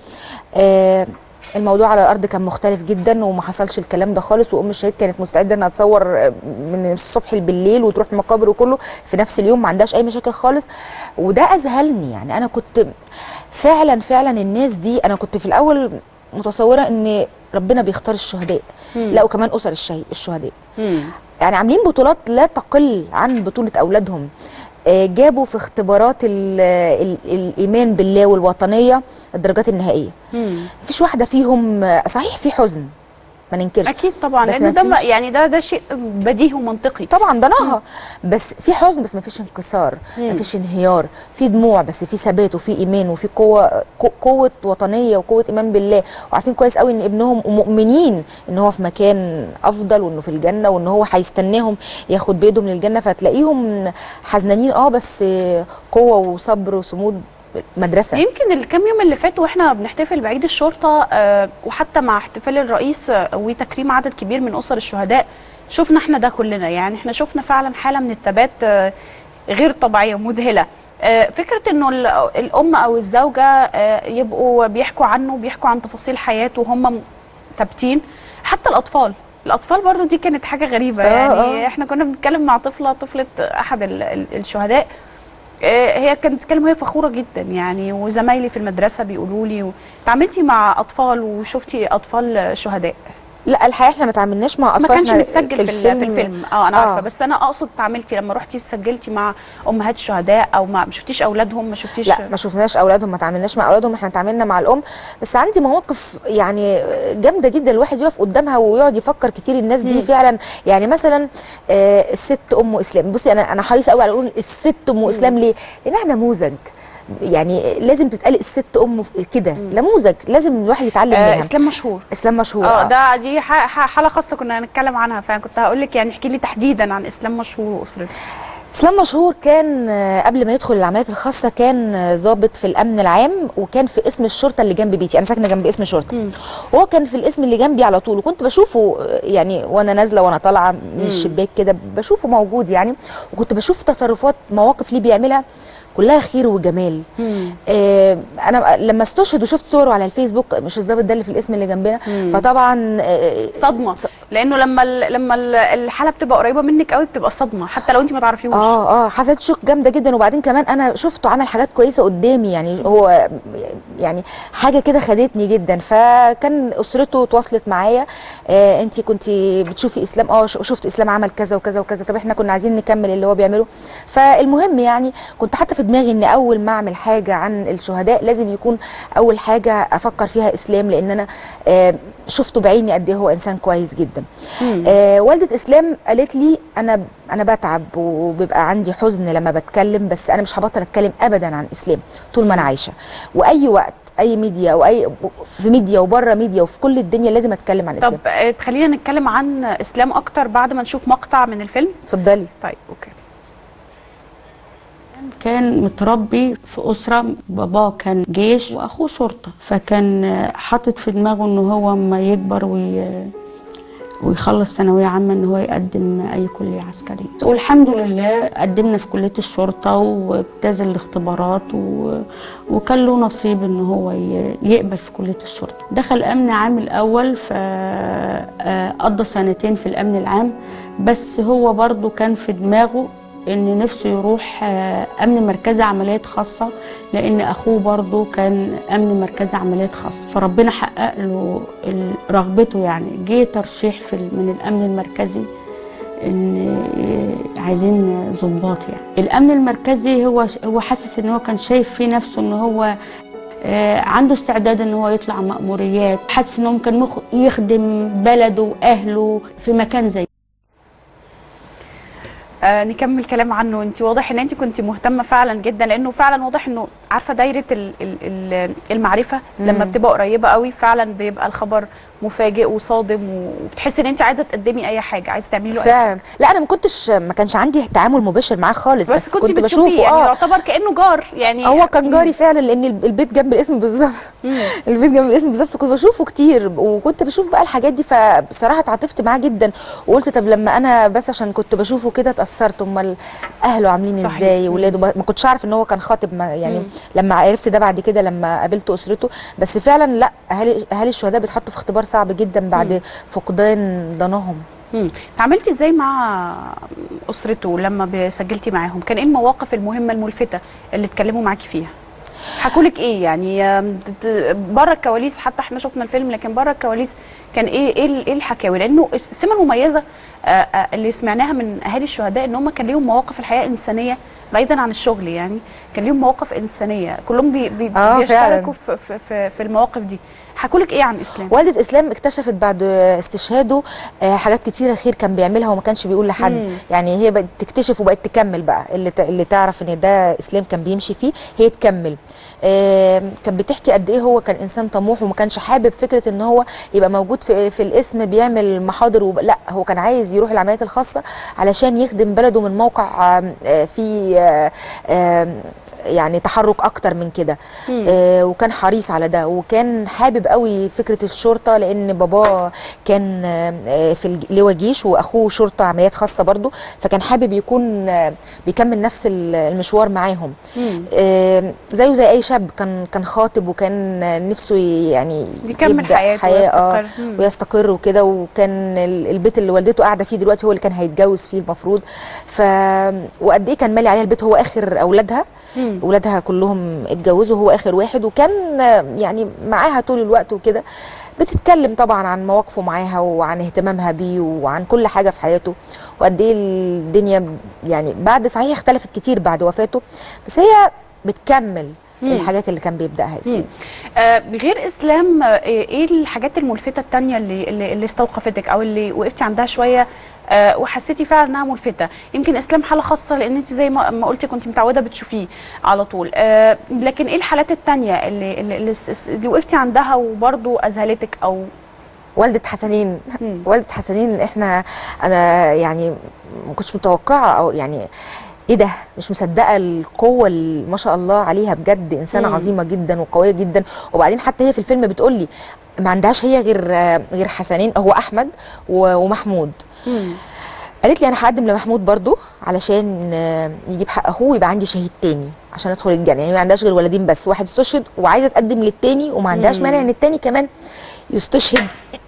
آه الموضوع على الارض كان مختلف جدا وما حصلش الكلام ده خالص وام الشهيد كانت مستعده انها تصور آه، من الصبح بالليل وتروح المقابر وكله في نفس اليوم ما عندهاش اي مشاكل خالص وده اذهلني يعني انا كنت فعلا فعلا الناس دي انا كنت في الاول متصوره ان ربنا بيختار الشهداء مم. لا وكمان اسر الشهيد الشهداء مم. يعني عاملين بطولات لا تقل عن بطولة أولادهم آه، جابوا في اختبارات ال ال الإيمان بالله والوطنية الدرجات النهائية مم. مفيش واحدة فيهم آه، صحيح في حزن ما ننكرش اكيد طبعا بس لان ده ما- مفيش- يعني ده ده شيء بديهي ومنطقي طبعا ضناها بس في حزن بس مفيش انكسار مم. مفيش انهيار في دموع بس في ثبات وفي ايمان وفي قوه قو- قوه وطنيه وقوه ايمان بالله وعارفين كويس قوي ان ابنهم ومؤمنين ان هو في مكان افضل وانه في الجنه وان هو هيستناهم ياخد بايدهم للجنه فتلاقيهم حزنانين اه بس قوه وصبر وصمود مدرسه يمكن الكام يوم اللي فاتوا واحنا بنحتفل بعيد الشرطه آه، وحتى مع احتفال الرئيس آه، وتكريم عدد كبير من اسر الشهداء شفنا احنا ده كلنا يعني احنا شفنا فعلا حاله من الثبات آه، غير طبيعيه مذهله آه، فكره انه ال- الام او الزوجه آه، يبقوا بيحكوا عنه بيحكوا عن تفاصيل حياته وهم م- ثابتين حتى الاطفال الاطفال برضو دي كانت حاجه غريبه آه، يعني آه. احنا كنا بنتكلم مع طفله طفله احد ال- ال- الشهداء آه، هي كانت بتتكلم وهي فخوره جدا يعني وزمايلي في المدرسه بيقولوا لي اتعاملتي مع اطفال وشفتي اطفال شهداء لا الحقيقه احنا ما تعاملناش مع ما اطفال كانش إحنا متسجل في الفيلم. في الفيلم اه انا آه. عارفه بس انا اقصد اتعاملتي لما رحتي سجلتي مع امهات الشهداء او ما ما شفتيش اولادهم ما شفتيش لا ما شفناش اولادهم ما تعاملناش مع اولادهم احنا تعاملنا مع الام بس عندي مواقف يعني جامده جدا الواحد يقف قدامها ويقعد يفكر كتير الناس دي مم. فعلا يعني مثلا آه الست ام اسلام بصي انا انا حريصه قوي على اقول الست ام اسلام ليه؟ لانها نموذج يعني لازم تتقال الست ام كده نموذج لازم الواحد يتعلم آه منها اسلام مشهور اسلام مشهور اه ده دي ح- ح- حاله خاصه كنا هنتكلم عنها فانا كنت هقول لك يعني احكي لي تحديدا عن اسلام مشهور واسرته اسلام مشهور كان آه، قبل ما يدخل العمليات الخاصه كان آه، ضابط في الامن العام وكان في اسم الشرطه اللي جنب بيتي انا ساكنه جنب اسم شرطه مم. وهو كان في الاسم اللي جنبي على طول وكنت بشوفه آه، يعني وانا نازله وانا طالعه من الشباك كده بشوفه موجود يعني وكنت بشوف تصرفات مواقف ليه بيعملها كلها خير وجمال آه انا لما استشهد وشفت صوره على الفيسبوك مش الضابط ده اللي في الاسم اللي جنبنا مم. فطبعا آه، صدمه لانه لما ال- لما ال- الحاله بتبقى قريبه منك قوي بتبقى صدمه حتى لو انت ما تعرفيهوش اه اه حسيت شوك جامده جدا وبعدين كمان انا شفته عمل حاجات كويسه قدامي يعني هو يعني حاجه كده خدتني جدا فكان اسرته تواصلت معايا آه انت كنت بتشوفي اسلام اه ش- شفت اسلام عمل كذا وكذا وكذا طب احنا كنا عايزين نكمل اللي هو بيعمله فالمهم يعني كنت حتى في دماغي ان اول ما اعمل حاجه عن الشهداء لازم يكون اول حاجه افكر فيها اسلام لان انا آه شفته بعيني قد ايه هو انسان كويس جدا آه والده اسلام قالت لي انا انا بتعب وبيبقى عندي حزن لما بتكلم بس انا مش هبطل اتكلم ابدا عن اسلام طول ما انا عايشه واي وقت اي ميديا او اي في ميديا وبره ميديا وفي كل الدنيا لازم اتكلم عن اسلام طب آه، خلينا نتكلم عن اسلام اكتر بعد ما نشوف مقطع من الفيلم اتفضلي طيب اوكي كان متربي في أسرة باباه كان جيش وأخوه شرطة فكان آه، حاطط في دماغه إن هو أما يكبر وي... ويخلص ثانوية عامة إن هو يقدم أي كلية عسكرية والحمد لله قدمنا في كلية الشرطة واجتاز الاختبارات و... وكان له نصيب إن هو ي... يقبل في كلية الشرطة دخل أمن عام الأول فقضى سنتين في الأمن العام بس هو برضو كان في دماغه ان نفسه يروح آه، امن مركزي عمليات خاصه لان اخوه برضه كان امن مركزي عمليات خاصه فربنا حقق له ال- رغبته يعني جه ترشيح في ال- من الامن المركزي ان آه، عايزين ضباط يعني الامن المركزي هو هو حاسس ان هو كان شايف في نفسه ان هو آه، عنده استعداد ان هو يطلع مأموريات حاسس انه ممكن مخ- يخدم بلده واهله في مكان زي آه نكمل كلام عنه انت واضح ان انت كنت مهتمه فعلا جدا لانه فعلا واضح انه عارفه دايره ال- ال- ال- المعرفه لما مم. بتبقى قريبه قوي فعلا بيبقى الخبر مفاجئ وصادم وبتحسي ان انت عايزه تقدمي اي حاجه عايزه تعملي له اي حاجه فعلا لا انا ما كنتش ما كانش عندي تعامل مباشر معاه خالص بس, بس, كنت, كنت بتشوفيه بشوفه يعني اه يعتبر كانه جار يعني هو كان جاري فعلا لان الب- البيت جنب الاسم بالظبط البيت جنب الاسم بالظبط فكنت بشوفه كتير وكنت بشوف بقى الحاجات دي فبصراحه اتعاطفت معاه جدا وقلت طب لما انا بس عشان كنت بشوفه كده اتاثرت امال اهله عاملين صحيح. ازاي مم. ولاده ما كنتش عارف ان هو كان خاطب ما يعني مم. لما عرفت ده بعد كده لما قابلت اسرته بس فعلا لا اهالي اهالي الشهداء بيتحطوا في اختبار صعب جدا بعد فقدان ضناهم مم. اتعاملتي ازاي مع اسرته لما سجلتي معاهم كان ايه المواقف المهمه الملفته اللي اتكلموا معاكي فيها حكوا لك ايه يعني آم، د- د- بره الكواليس حتى احنا شفنا الفيلم لكن بره الكواليس كان ايه ايه ال- ايه الحكاوي لانه السمه المميزه آه، آه، اللي سمعناها من اهالي الشهداء ان هم كان ليهم مواقف الحياه انسانيه بعيدا عن الشغل يعني كان ليهم مواقف انسانيه كلهم بي بي آه، بيشتركوا فعلاً. في, في, في, في المواقف دي حكوا لك ايه عن اسلام والدة اسلام اكتشفت بعد استشهاده آه، حاجات كتيره خير كان بيعملها وما كانش بيقول لحد مم. يعني هي بقت تكتشف وبقت تكمل بقى اللي ت- اللي تعرف ان ده اسلام كان بيمشي فيه هي تكمل آم، كانت بتحكي قد ايه هو كان انسان طموح وما كانش حابب فكره ان هو يبقى موجود في في الاسم بيعمل محاضر وب... لا هو كان عايز يروح العمليات الخاصه علشان يخدم بلده من موقع آم، آه، فيه آه، آم، يعني تحرك اكتر من كده مم. آه، وكان حريص على ده وكان حابب قوي فكره الشرطه لان باباه كان آه، في الج- لواء جيش واخوه شرطه عمليات خاصه برضو فكان حابب يكون آه، بيكمل نفس ال- المشوار معاهم مم. آه، زيه زي اي شاب كان كان خاطب وكان آه، نفسه ي- يعني يكمل يبدأ حياته حياة آه، ويستقر. مم. ويستقر وكده وكان ال- البيت اللي والدته قاعده فيه دلوقتي هو اللي كان هيتجوز فيه المفروض ف وقد ايه كان مالي عليها البيت هو اخر اولادها مم. ولادها كلهم اتجوزوا هو اخر واحد وكان آه، يعني معاها طول الوقت وكده بتتكلم طبعا عن مواقفه معاها وعن اهتمامها بيه وعن كل حاجه في حياته وقد ايه الدنيا يعني بعد صحيح اختلفت كتير بعد وفاته بس هي بتكمل مم. الحاجات اللي كان بيبداها اسلام مم. آه غير اسلام آه ايه الحاجات الملفته التانية اللي اللي, اللي استوقفتك او اللي وقفتي عندها شويه آه وحسيتي فعلا انها ملفته يمكن اسلام حاله خاصه لان انت زي ما ما قلتي كنت متعوده بتشوفيه على طول آه لكن ايه الحالات التانية اللي اللي, اللي, اللي وقفتي عندها وبرضو اذهلتك او والدة حسنين مم. والدة حسنين احنا انا يعني ما كنتش متوقعه او يعني ايه ده مش مصدقه القوه اللي ما شاء الله عليها بجد انسانه مم. عظيمه جدا وقويه جدا وبعدين حتى هي في الفيلم بتقول لي ما عندهاش هي غير غير حسنين هو احمد و- ومحمود مم. قالت لي انا هقدم لمحمود برضو علشان آه، يجيب حق اخوه ويبقى عندي شهيد تاني عشان ادخل الجنه يعني ما عندهاش غير ولدين بس واحد استشهد وعايزه تقدم للتاني وما عندهاش مم. مانع ان التاني كمان يستشهد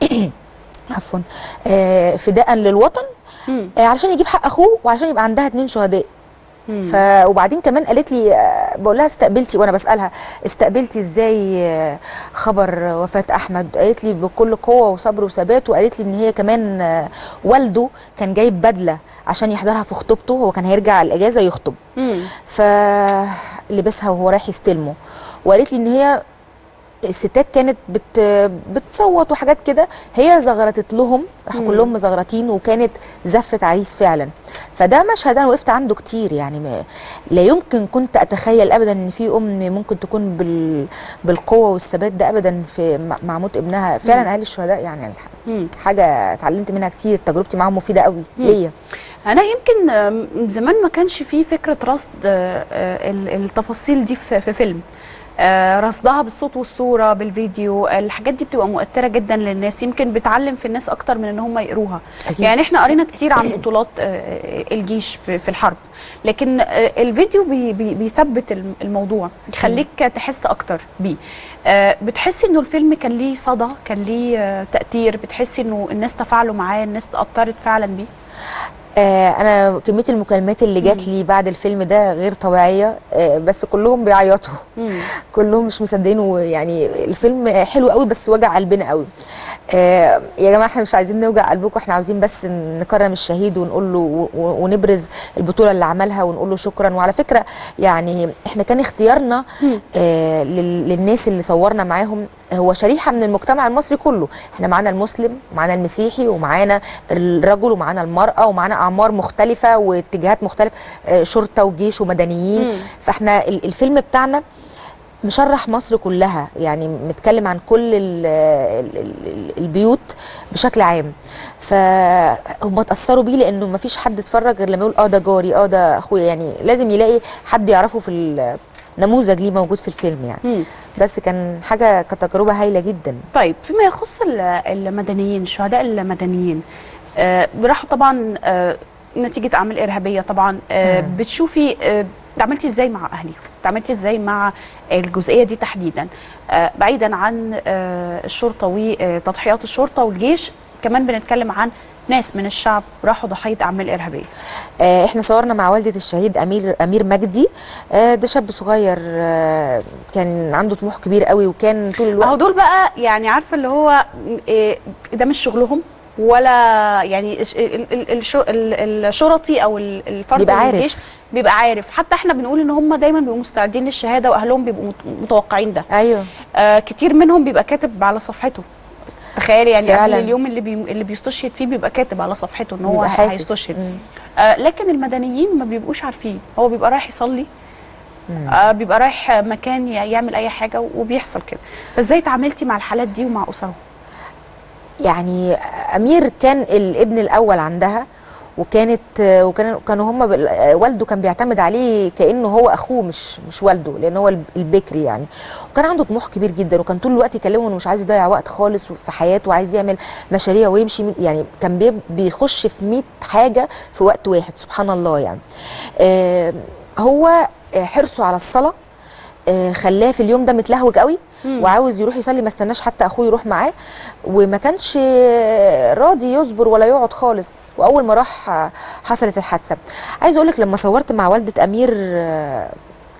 عفوا آه، فداء للوطن مم. آه، علشان يجيب حق اخوه وعلشان يبقى عندها اتنين شهداء مم. ف وبعدين كمان قالت لي آه، بقول لها استقبلتي وانا بسالها استقبلتي ازاي آه، خبر وفاه احمد قالت لي بكل قوه وصبر وثبات وقالت لي ان هي كمان آه، والده كان جايب بدله عشان يحضرها في خطوبته هو كان هيرجع الاجازه يخطب مم. فلبسها وهو رايح يستلمه وقالت لي ان هي الستات كانت بت بتصوت وحاجات كده هي زغرتت لهم راحوا مم. كلهم مزغرطين وكانت زفت عريس فعلا فده مشهد انا وقفت عنده كتير يعني ما لا يمكن كنت اتخيل ابدا ان في ام ممكن تكون بال بالقوه والثبات ده ابدا في مع- مع موت ابنها فعلا اهالي الشهداء يعني الح- مم. حاجه اتعلمت منها كتير تجربتي معاهم مفيده قوي مم. ليا انا يمكن آم، زمان ما كانش فيه فكره رصد آه، آه، ال- التفاصيل دي في في فيلم آه، رصدها بالصوت والصوره بالفيديو الحاجات دي بتبقى مؤثره جدا للناس يمكن بتعلم في الناس اكتر من ان هم يقروها أكيد. يعني احنا قرينا كتير عن بطولات آه، الجيش في في الحرب لكن آه، الفيديو بي بي بيثبت الم- الموضوع يخليك تحس اكتر بيه آه، بتحسي انه الفيلم كان ليه صدى كان ليه آه، تاثير بتحسي انه الناس تفاعلوا معاه الناس تاثرت فعلا بيه آه انا كميه المكالمات اللي جات لي بعد الفيلم ده غير طبيعيه آه بس كلهم بيعيطوا كلهم مش مصدقين ويعني الفيلم حلو قوي بس وجع قلبنا قوي آه يا جماعه احنا مش عايزين نوجع قلبكم احنا عاوزين بس نكرم الشهيد ونقول له و- و- ونبرز البطوله اللي عملها ونقول له شكرا وعلى فكره يعني احنا كان اختيارنا آه لل- للناس اللي صورنا معاهم هو شريحه من المجتمع المصري كله احنا معانا المسلم معانا المسيحي ومعانا الرجل ومعانا المراه ومعانا اعمار مختلفه واتجاهات مختلفه آه شرطه وجيش ومدنيين مم. فاحنا ال- الفيلم بتاعنا مشرح مصر كلها يعني متكلم عن كل ال ال ال البيوت بشكل عام فهم اتاثروا بيه لانه ما فيش حد اتفرج غير لما يقول اه ده جاري اه ده اخويا يعني لازم يلاقي حد يعرفه في النموذج ليه موجود في الفيلم يعني بس كان حاجه كانت تجربه هايله جدا طيب فيما يخص ال- المدنيين الشهداء المدنيين آه راحوا طبعا آه نتيجه اعمال ارهابيه طبعا آه مم. بتشوفي آه تعاملتي ازاي مع اهليهم تعاملتي ازاي مع الجزئيه دي تحديدا آه بعيدا عن آه الشرطه وتضحيات الشرطه والجيش كمان بنتكلم عن ناس من الشعب راحوا ضحيه اعمال ارهابيه آه، احنا صورنا مع والده الشهيد امير امير مجدي آه، ده شاب صغير آه، كان عنده طموح كبير قوي وكان طول الوقت اهو دول بقى يعني عارفه اللي هو إيه، ده مش شغلهم ولا يعني الش- ال- ال- الشو- ال- الشرطي او ال- الفرد بيبقى من عارف. الجيش بيبقى عارف حتى احنا بنقول ان هم دايما بيبقوا مستعدين للشهاده واهلهم بيبقوا مت- متوقعين ده ايوه آه كتير منهم بيبقى كاتب على صفحته تخيلي يعني فعلاً. قبل اليوم اللي بي اللي بيستشهد فيه بيبقى كاتب على صفحته ان هو بيبقى حاسس. هيستشهد مم. آه لكن المدنيين ما بيبقوش عارفين هو بيبقى رايح يصلي آه بيبقى رايح مكان ي- يعمل اي حاجه وبيحصل كده فازاي تعاملتي مع الحالات دي ومع اسرهم يعني امير كان الابن الاول عندها وكانت وكان كانوا هم والده كان بيعتمد عليه كانه هو اخوه مش مش والده لان هو الب- البكري يعني وكان عنده طموح كبير جدا وكان طول الوقت يكلمه انه مش عايز يضيع وقت خالص في حياته وعايز يعمل مشاريع ويمشي يعني كان بي- بيخش في 100 حاجه في وقت واحد سبحان الله يعني آه هو آه، حرصه على الصلاه آه، خلاه في اليوم ده متلهوج قوي مم. وعاوز يروح يصلي ما استناش حتى اخوه يروح معاه وما كانش آه، راضي يصبر ولا يقعد خالص واول ما راح آه، حصلت الحادثه عايز اقول لك لما صورت مع والده امير آه،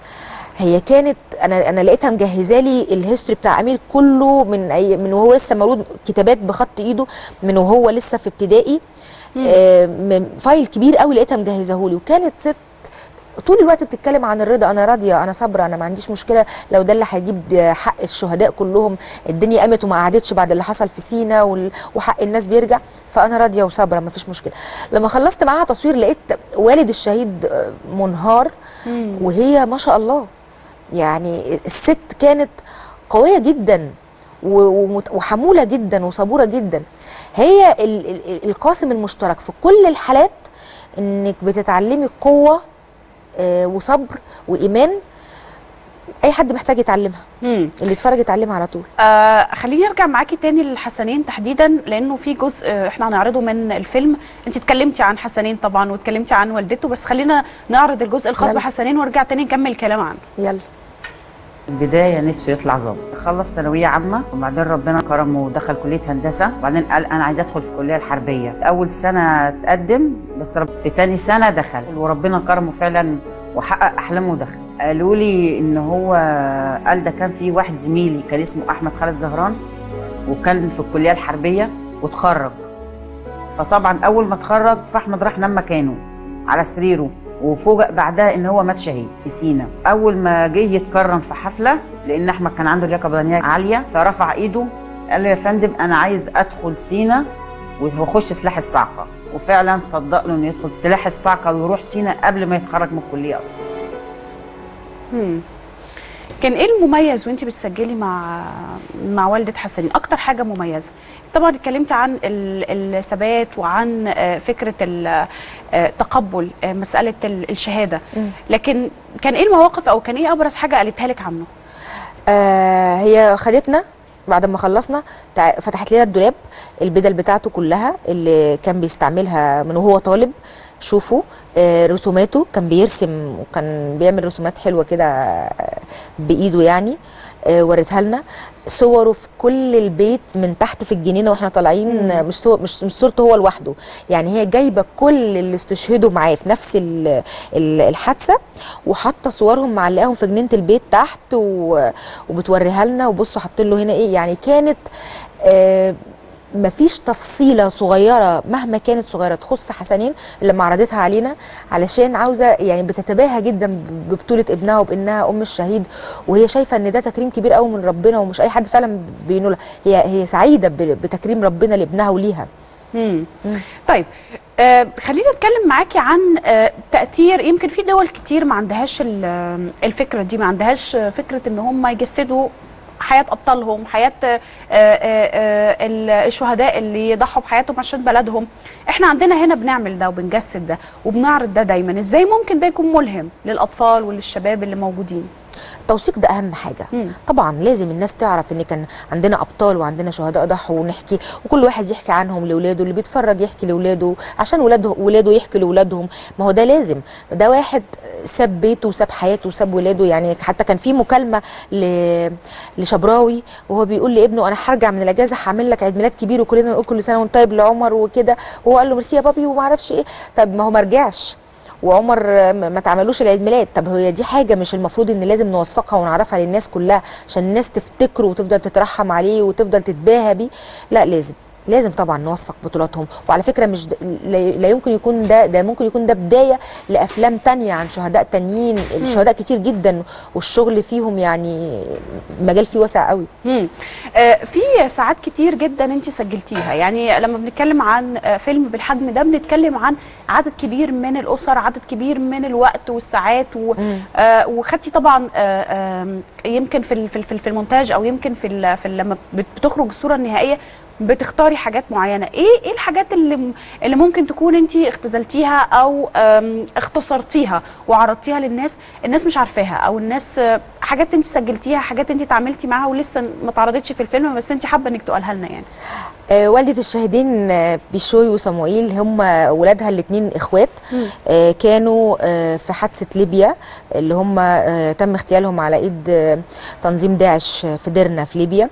هي كانت انا انا لقيتها مجهزه لي الهيستوري بتاع امير كله من أي من وهو لسه مولود كتابات بخط ايده من وهو لسه في ابتدائي آه، من فايل كبير قوي لقيتها مجهزه لي وكانت ست طول الوقت بتتكلم عن الرضا انا راضيه انا صابره انا ما عنديش مشكله لو ده اللي هيجيب حق الشهداء كلهم الدنيا قامت وما قعدتش بعد اللي حصل في سينا وال- وحق الناس بيرجع فانا راضيه وصابره ما فيش مشكله لما خلصت معاها تصوير لقيت والد الشهيد آه، منهار وهي ما شاء الله يعني الست كانت قويه جدا و- ومت- وحموله جدا وصبوره جدا هي ال- ال- القاسم المشترك في كل الحالات انك بتتعلمي قوه آه، وصبر وايمان اي حد محتاج يتعلمها اللي يتفرج يتعلمها على طول آه خليني ارجع معاكي تاني للحسنين تحديدا لانه في جزء آه، احنا هنعرضه من الفيلم انت اتكلمتي عن حسنين طبعا واتكلمتي عن والدته بس خلينا نعرض الجزء الخاص يلا. بحسنين ونرجع تاني نكمل كلام عنه يلا البدايه نفسه يطلع ظابط خلص ثانويه عامه وبعدين ربنا كرمه ودخل كليه هندسه وبعدين قال انا عايز ادخل في الكليه الحربيه اول سنه اتقدم بس رب في تاني سنه دخل وربنا كرمه فعلا وحقق احلامه ودخل قالوا لي ان هو قال ده كان في واحد زميلي كان اسمه احمد خالد زهران وكان في الكليه الحربيه وتخرج فطبعا اول ما اتخرج فاحمد راح نام مكانه على سريره وفوجئ بعدها ان هو مات شهيد في سينا اول ما جه يتكرم في حفله لان احمد كان عنده لياقه بدنيه عاليه فرفع ايده قال له يا فندم انا عايز ادخل سينا واخش سلاح الصاعقه وفعلا صدق له انه يدخل سلاح الصاعقه ويروح سينا قبل ما يتخرج من الكليه اصلا مم. كان ايه المميز وانت بتسجلي مع مع والده حسنين اكتر حاجه مميزه طبعا اتكلمت عن ال- الثبات وعن آه، فكره ال- آه، تقبل آه، مساله ال- الشهاده لكن كان ايه المواقف او كان ايه ابرز حاجه قالتها لك عنه آه هي خدتنا بعد ما خلصنا تع- فتحت لنا الدولاب البدل بتاعته كلها اللي كان بيستعملها من وهو طالب شوفوا آه رسوماته كان بيرسم وكان بيعمل رسومات حلوه كده آه، بايده يعني آه وريتها لنا صوره في كل البيت من تحت في الجنينه واحنا طالعين آه، مش صور مش مش صورته هو لوحده يعني هي جايبه كل اللي استشهدوا معاه في نفس ال- ال- الحادثه وحاطه صورهم معلقاهم في جنينه البيت تحت و... وبتوريها لنا وبصوا حاطين له هنا ايه يعني كانت آه مفيش تفصيله صغيره مهما كانت صغيره تخص حسنين لما عرضتها علينا علشان عاوزه يعني بتتباهى جدا ببطوله ابنها وبانها ام الشهيد وهي شايفه ان ده تكريم كبير قوي من ربنا ومش اي حد فعلا بينولها هي هي سعيده ب- بتكريم ربنا لابنها وليها مم. طيب آه خلينا نتكلم معاكي عن آه تأثير يمكن في دول كتير ما عندهاش ال- آه، الفكرة دي ما عندهاش آه، فكرة ان هم يجسدوا حياة أبطالهم حياة آه، آه، آه، ال- الشهداء اللي ضحوا بحياتهم عشان بلدهم احنا عندنا هنا بنعمل ده وبنجسد ده وبنعرض ده دايما ازاي ممكن ده يكون ملهم للأطفال وللشباب اللي موجودين التوثيق ده اهم حاجه طبعا لازم الناس تعرف ان كان عندنا ابطال وعندنا شهداء ضحوا ونحكي وكل واحد يحكي عنهم لاولاده اللي بيتفرج يحكي لاولاده عشان ولاده ولاده يحكي لاولادهم ما هو ده لازم ده واحد ساب بيته وساب حياته وساب ولاده يعني حتى كان في مكالمه ل... لشبراوي وهو بيقول لابنه انا هرجع من الاجازه هعمل لك عيد ميلاد كبير وكلنا نقول كل سنه وانت طيب لعمر وكده وهو قال له ميرسي يا بابي وما اعرفش ايه طب ما هو ما رجعش وعمر ما ما تعملوش العيد ميلاد طب هي دي حاجه مش المفروض ان لازم نوثقها ونعرفها للناس كلها عشان الناس تفتكره وتفضل تترحم عليه وتفضل تتباهى بيه لا لازم لازم طبعا نوثق بطولاتهم وعلى فكره مش د... لا لا يمكن يكون ده ده ممكن يكون ده بدايه لافلام تانية عن شهداء تانيين الشهداء كتير جدا والشغل فيهم يعني مجال فيه واسع قوي مم. آه، في ساعات كتير جدا انت سجلتيها يعني لما بنتكلم عن آه، فيلم بالحجم ده بنتكلم عن عدد كبير من الاسر عدد كبير من الوقت والساعات و... آه، وخدتي طبعا آه، آم، يمكن في ال- في ال- في ال- في المونتاج او يمكن في ال- في ال- لما بت- بتخرج الصوره النهائيه بتختاري حاجات معينه ايه ايه الحاجات اللي م- اللي ممكن تكون انت اختزلتيها او آم، اختصرتيها وعرضتيها للناس الناس مش عارفاها او الناس آه، حاجات انت سجلتيها حاجات انت اتعاملتي معاها ولسه ما اتعرضتش في الفيلم بس انت حابه انك تقولها لنا يعني آه، والدة الشاهدين آه، بيشوي وصموئيل هم ولادها الاثنين اخوات آه، كانوا آه، في حادثة ليبيا اللي هم آه، تم اغتيالهم على ايد آه، تنظيم داعش في ديرنا في ليبيا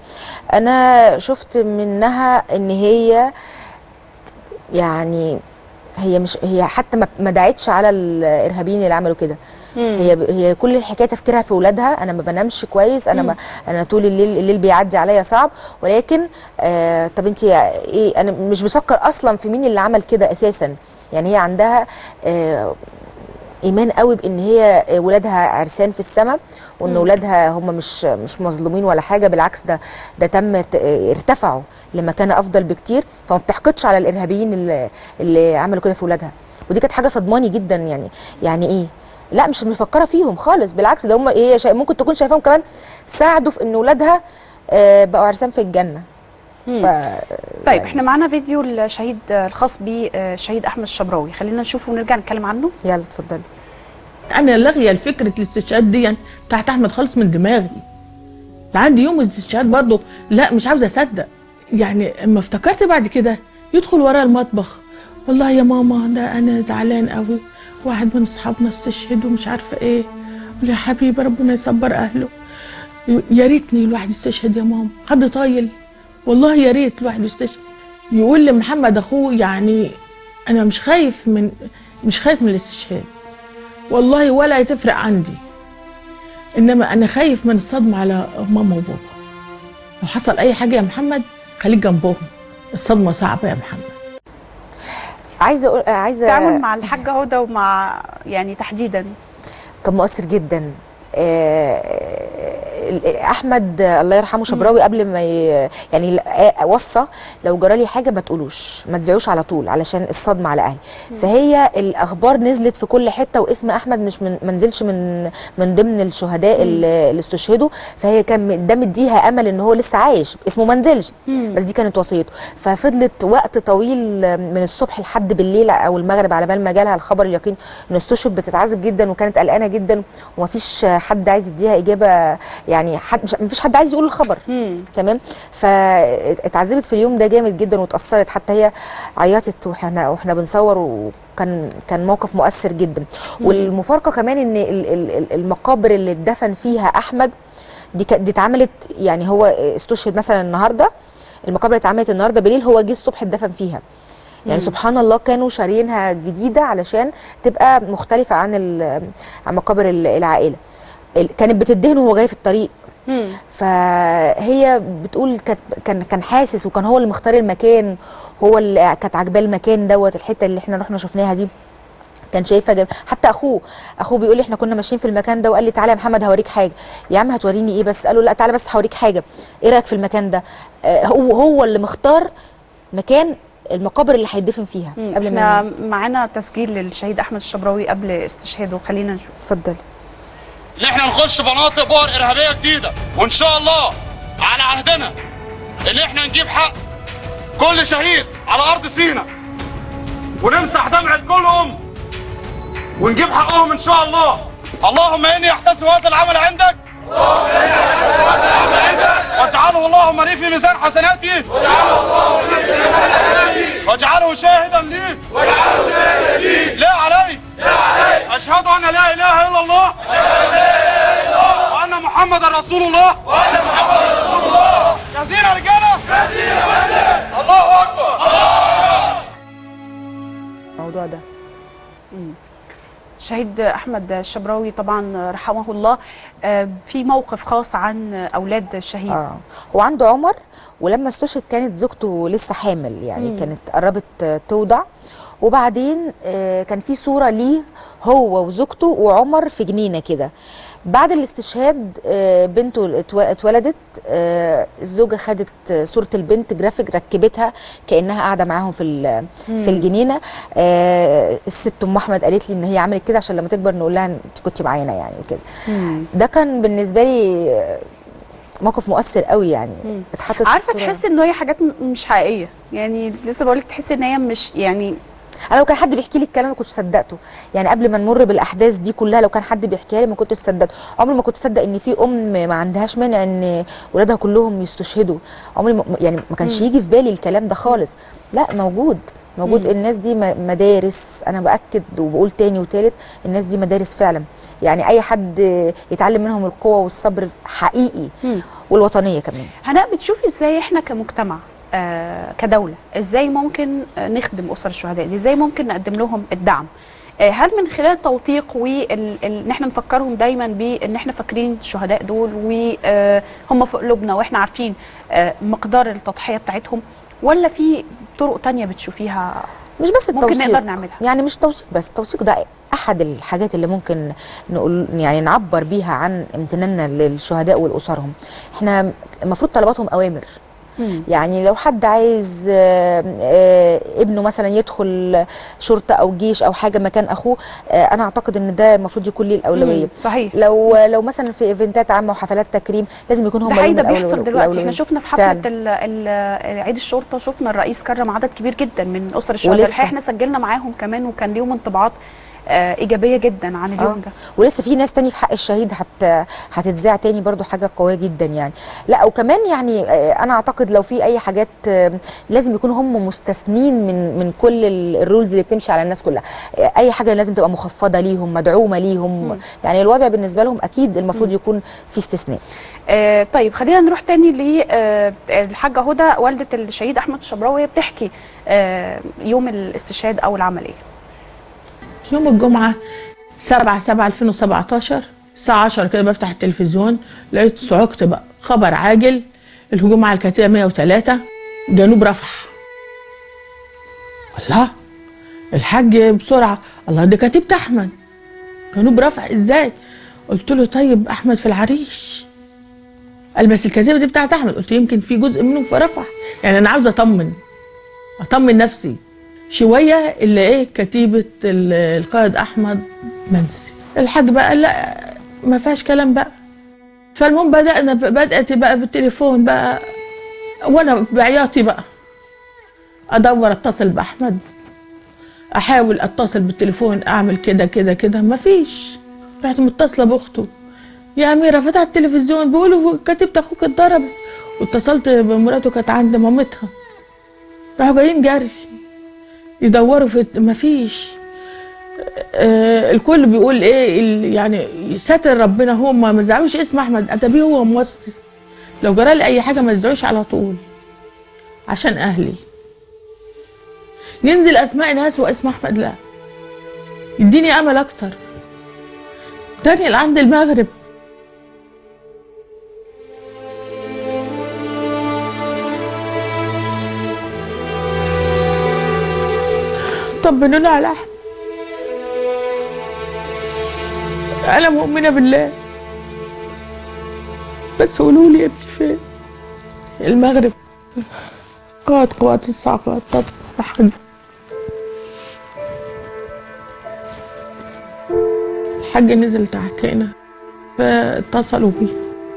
انا شفت منها ان هي يعني هي مش هي حتى ما- ما دعتش على الارهابيين اللي عملوا كده هي هي كل الحكايه تفكيرها في اولادها انا ما بنامش كويس انا ما انا طول الليل الليل بيعدي عليا صعب ولكن آه طب انت ايه انا مش بفكر اصلا في مين اللي عمل كده اساسا يعني هي عندها آه ايمان قوي بان هي ولادها عرسان في السماء وان مم. ولادها هم مش مش مظلومين ولا حاجه بالعكس ده ده تم ارت- ارتفعوا لمكانه افضل بكتير فما بتحقدش على الارهابيين اللي, اللي عملوا كده في ولادها ودي كانت حاجه صدماني جدا يعني يعني ايه لا مش مفكره فيهم خالص بالعكس ده هم هي شا- ممكن تكون شايفاهم كمان ساعدوا في ان ولادها آه، بقوا عرسان في الجنه مم. ف طيب احنا معانا فيديو الشهيد آه، الخاص بالشهيد احمد الشبراوي خلينا نشوفه ونرجع نتكلم عنه يلا اتفضلي انا لاغيه فكره الاستشهاد دي بتاعت احمد خالص من دماغي عندي يوم الاستشهاد برضه لا مش عاوزه اصدق يعني اما افتكرت بعد كده يدخل ورا المطبخ والله يا ماما ده انا زعلان قوي واحد من اصحابنا استشهد ومش عارفه ايه قول يا حبيبي ربنا يصبر اهله يا ريتني الواحد يستشهد يا ماما حد طايل والله يا ريت الواحد يستشهد يقول لمحمد اخوه يعني انا مش خايف من مش خايف من الاستشهاد والله ولا تفرق عندي انما انا خايف من الصدمه على ماما وبابا لو حصل اي حاجه يا محمد خليك جنبهم الصدمه صعبه يا محمد عايزه اقول عايزه التعامل مع الحاجه هدى ومع يعني تحديدا كان مؤثر جدا آه، ال- احمد آه، الله يرحمه شبراوي قبل ما ي... يعني ل- آه، وصى لو جرالي حاجه ما تقولوش ما تذيعوش على طول علشان الصدمه على اهلي فهي الاخبار نزلت في كل حته واسم احمد مش من ما نزلش من من ضمن الشهداء اللي اللي استشهدوا فهي كان م- ده مديها امل ان هو لسه عايش اسمه ما نزلش بس دي كانت وصيته ففضلت وقت طويل من الصبح لحد بالليل او المغرب على بال ما جالها الخبر اليقين انه استشهد بتتعذب جدا وكانت قلقانه جدا ومفيش حد عايز يديها اجابه يعني حد مش مفيش حد عايز يقول الخبر تمام فاتعذبت في اليوم ده جامد جدا واتاثرت حتى هي عيطت واحنا واحنا بنصور وكان كان موقف مؤثر جدا والمفارقه كمان ان ال- ال- ال- المقابر اللي اتدفن فيها احمد دي كانت دي اتعملت يعني هو استشهد مثلا النهارده المقابر اللي اتعملت النهارده بالليل هو جه الصبح اتدفن فيها يعني مم. سبحان الله كانوا شاريينها جديده علشان تبقى مختلفه عن ال- عن مقابر ال- العائله ال- كانت بتدهن وهو جاي في الطريق فهي بتقول كانت- كان كان حاسس وكان هو اللي مختار المكان هو اللي كانت عاجباه المكان دوت الحته اللي احنا رحنا شفناها دي كان شايفها جم... حتى اخوه اخوه بيقول لي احنا كنا ماشيين في المكان ده وقال لي تعالى يا محمد هوريك حاجه يا عم هتوريني ايه بس قالوا لا تعالى بس هوريك حاجه ايه رايك في المكان ده آه هو هو اللي مختار مكان المقابر اللي هيدفن فيها قبل احنا ما معانا تسجيل للشهيد احمد الشبراوي قبل استشهاده خلينا نشوف اتفضل ان احنا نخش مناطق بؤر ارهابيه جديده وان شاء الله على عهدنا ان احنا نجيب حق كل شهيد على ارض سينا ونمسح دمعه كل ام ونجيب حقهم ان شاء الله اللهم اني احتسب هذا العمل عندك اللهم اني احتسب هذا العمل عندك واجعله اللهم لي في ميزان حسناتي واجعله اللهم لي في ميزان حسناتي واجعله شاهدا لي واجعله شاهدا لي لا علي لا علي اشهد ان لا اله الا الله اشهد ان لا اله الا الله وان محمدا رسول الله وان محمدا رسول الله جزيره يا رجاله جزيره الله اكبر الموضوع ده شهيد احمد الشبراوي طبعا رحمه الله آه، في موقف خاص عن اولاد الشهيد آه. هو عنده عمر ولما استشهد كانت زوجته لسه حامل يعني مم. كانت قربت آه، توضع وبعدين آه، كان في صوره ليه هو وزوجته وعمر في جنينه كده بعد الاستشهاد آه، بنته اتو- اتولدت آه، الزوجه خدت آه، صوره البنت جرافيك ركبتها كانها قاعده معاهم في ال- مم. في الجنينه آه، الست ام احمد قالت لي ان هي عملت كده عشان لما تكبر نقول لها انت كنت معانا يعني وكده ده كان بالنسبه لي آه، موقف مؤثر قوي يعني اتحطت في عارفه الصورة. تحس ان هي حاجات م- مش حقيقيه يعني لسه بقول لك تحس ان هي مش يعني انا لو كان حد بيحكي لي الكلام ما كنتش صدقته يعني قبل ما نمر بالاحداث دي كلها لو كان حد بيحكيها لي ما كنتش صدقته عمري ما كنت اصدق ان في ام ما عندهاش مانع ان ولادها كلهم يستشهدوا عمري ما يعني ما كانش مم. يجي في بالي الكلام ده خالص لا موجود موجود مم. الناس دي م- مدارس انا باكد وبقول تاني وتالت الناس دي مدارس فعلا يعني اي حد يتعلم منهم القوه والصبر حقيقي والوطنيه كمان هناء بتشوفي ازاي احنا كمجتمع آه كدوله ازاي ممكن آه نخدم اسر الشهداء دي ازاي ممكن نقدم لهم الدعم آه هل من خلال التوثيق وان احنا نفكرهم دايما بان احنا فاكرين الشهداء دول وهم في قلوبنا واحنا عارفين آه مقدار التضحيه بتاعتهم ولا في طرق تانية بتشوفيها مش بس ممكن التوثيق نقدر نعملها يعني مش توثيق بس التوثيق ده احد الحاجات اللي ممكن نقول يعني نعبر بيها عن امتناننا للشهداء والاسرهم احنا المفروض طلباتهم اوامر يعني لو حد عايز آه، آه، ابنه مثلا يدخل شرطه او جيش او حاجه مكان اخوه آه، انا اعتقد ان ده المفروض يكون ليه الاولويه مم، صحيح لو لو مثلا في ايفنتات عامه وحفلات تكريم لازم يكون هم ده حقيقي لهم ده بيحصل الأولو- دلوقتي احنا الأولوية. شفنا في حفله فعلاً. ال- ال- عيد الشرطه شفنا الرئيس كرم عدد كبير جدا من اسر الشهداء ولسه. الحقيقه احنا سجلنا معاهم كمان وكان ليهم انطباعات آه، ايجابيه جدا عن اليوم آه. ده ولسه في ناس تاني في حق الشهيد هت هتتذاع تاني برضو حاجه قويه جدا يعني لا وكمان يعني آه، انا اعتقد لو في اي حاجات آه، لازم يكونوا هم مستثنين من من كل ال- الرولز اللي بتمشي على الناس كلها آه، اي حاجه لازم تبقى مخفضه ليهم مدعومه ليهم مم. يعني الوضع بالنسبه لهم اكيد المفروض يكون في استثناء آه، طيب خلينا نروح تاني للحاجه هدى والده الشهيد احمد الشبراوي وهي بتحكي آه، يوم الاستشهاد او العمليه يوم الجمعة 7 7 2017 الساعة 10 كده بفتح التلفزيون لقيت صعقت بقى خبر عاجل الهجوم على الكتيبة 103 جنوب رفح الله الحاج بسرعة الله دي كتيبة أحمد جنوب رفح إزاي قلت له طيب أحمد في العريش قال بس الكتيبه دي بتاعت احمد قلت يمكن في جزء منهم في رفح يعني انا عاوزه اطمن اطمن نفسي شويه اللي ايه كتيبه ال- القائد احمد منسي الحاج بقى قال لا ما فيهاش كلام بقى فالمهم بدانا بدات بقى بالتليفون بقى وانا بعياطي بقى ادور اتصل باحمد احاول اتصل بالتليفون اعمل كده كده كده مفيش رحت متصله باخته يا اميره فتحت التلفزيون بيقولوا كتيبه اخوك اتضربت واتصلت بمراته كانت عند مامتها راحوا جايين جري يدوروا في مفيش آه الكل بيقول ايه ال- يعني ستر ربنا هو ما مزعوش اسم احمد اتبيه هو موصي لو جرى لي اي حاجه ما تزعوش على طول عشان اهلي ينزل اسماء ناس واسم احمد لا يديني امل اكتر تاني عند المغرب طمنوني على احمد انا مؤمنه بالله بس قولوا لي ابني فين المغرب قوات قوات الصعقات تصبح الحاج نزل تحت هنا فاتصلوا بيه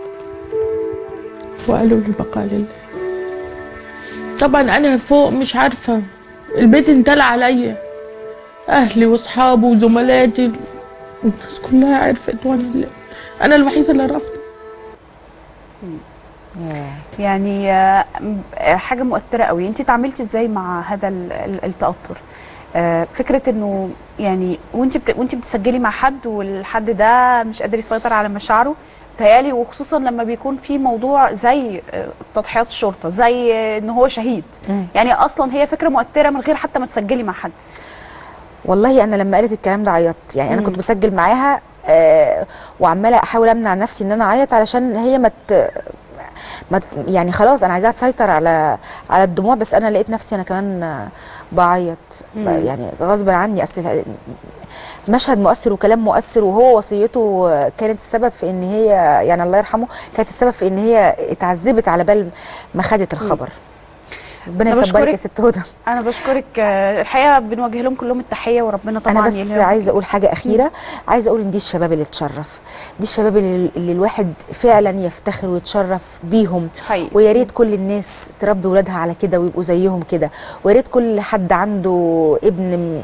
وقالوا لي بقى لله طبعا انا فوق مش عارفه البيت انتلى عليا اهلي واصحابي وزملاتي الناس كلها عرفت وانا اللي انا الوحيده اللي رفضت يعني آه، م- آه، حاجه مؤثره قوي انت تعاملتي ازاي مع هذا ال- ال- التاثر آه، فكره انه يعني وانت بت... وانت بتسجلي مع حد والحد ده مش قادر يسيطر على مشاعره تهيالي وخصوصا لما بيكون في موضوع زي آه، تضحيات الشرطه زي آه، ان هو شهيد يعني اصلا هي فكره مؤثره من غير حتى ما تسجلي مع حد والله انا لما قالت الكلام ده عيطت يعني انا مم. كنت بسجل معاها آه وعماله احاول امنع نفسي ان انا اعيط علشان هي ما ت... ما ت... يعني خلاص انا عايزاها تسيطر على على الدموع بس انا لقيت نفسي انا كمان آه، بعيط مم. يعني غصب عني اصل مشهد مؤثر وكلام مؤثر وهو وصيته آه، كانت السبب في ان هي يعني الله يرحمه كانت السبب في ان هي اتعذبت على بال ما خدت الخبر ربنا أنا يصبرك يا بشكرك. ست هدى انا بشكرك آه، الحقيقه بنوجه لهم كلهم التحيه وربنا طبعا انا بس يلهمهم. عايزه اقول حاجه اخيره عايزه اقول ان دي الشباب اللي اتشرف دي الشباب اللي, اللي الواحد فعلا يفتخر ويتشرف بيهم حقيقي. ويا ريت كل الناس تربي ولادها على كده ويبقوا زيهم كده ويا ريت كل حد عنده ابن م-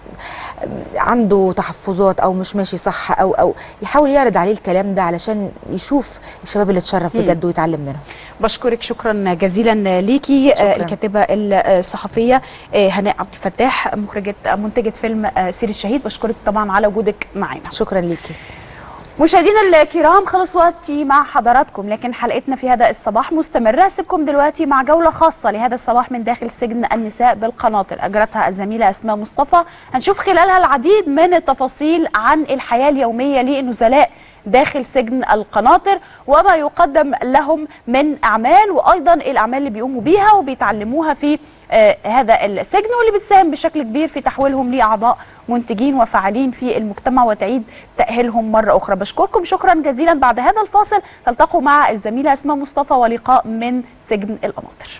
عنده تحفظات او مش ماشي صح او او يحاول يعرض عليه الكلام ده علشان يشوف الشباب اللي اتشرف مم. بجد ويتعلم منهم بشكرك شكرا جزيلا ليكي آه، شكراً. الكاتبه الصحفيه آه، هناء عبد الفتاح مخرجه منتجه فيلم آه، سير الشهيد بشكرك طبعا على وجودك معنا شكرا ليكي مشاهدينا الكرام خلص وقتي مع حضراتكم لكن حلقتنا في هذا الصباح مستمرة أسيبكم دلوقتي مع جولة خاصة لهذا الصباح من داخل سجن النساء بالقناطر أجرتها الزميلة أسماء مصطفى هنشوف خلالها العديد من التفاصيل عن الحياة اليومية للنزلاء داخل سجن القناطر وما يقدم لهم من أعمال وأيضا الأعمال اللي بيقوموا بيها وبيتعلموها في آه، هذا السجن واللي بتساهم بشكل كبير في تحويلهم لأعضاء منتجين وفعالين في المجتمع وتعيد تأهيلهم مرة أخرى بشكركم شكرا جزيلا بعد هذا الفاصل تلتقوا مع الزميلة أسماء مصطفى ولقاء من سجن القناطر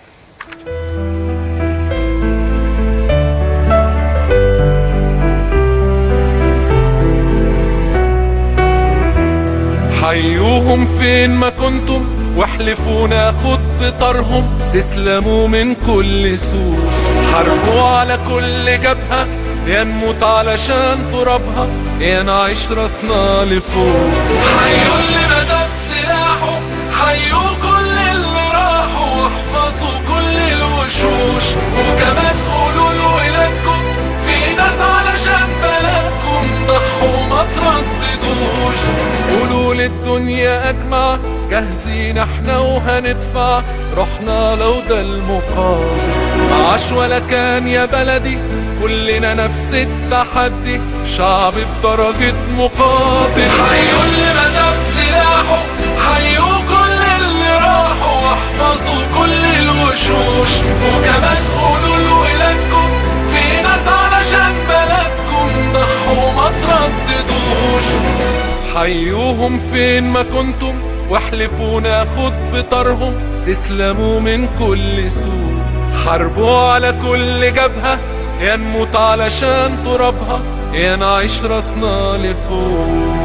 حيوهم فين ما كنتم واحلفوا ناخد بطارهم تسلموا من كل سوء حاربوا على كل جبهة يا نموت علشان ترابها يا نعيش راسنا لفوق حيوا اللي مسك سلاحه حيوا كل اللي راحوا واحفظوا كل الوشوش وكمان قولوا لولادكم في ناس علشان بلدكم ضحوا ما ترددوش قولوا للدنيا أجمع جاهزين احنا وهندفع روحنا لو ده المقابل معاش ولا كان يا بلدي كلنا نفس التحدي شعب بدرجة مقاتل حيوا اللي مسك سلاحه حيوا كل اللي راحوا واحفظوا كل الوشوش وكمان قولوا لولادكم في ناس علشان بلدكم ضحوا ما ترددوش حيوهم فين ما كنتم واحلفوا ناخد بطارهم تسلموا من كل سوء حاربوا على كل جبهة يا نموت علشان ترابها يا نعيش راسنا لفوق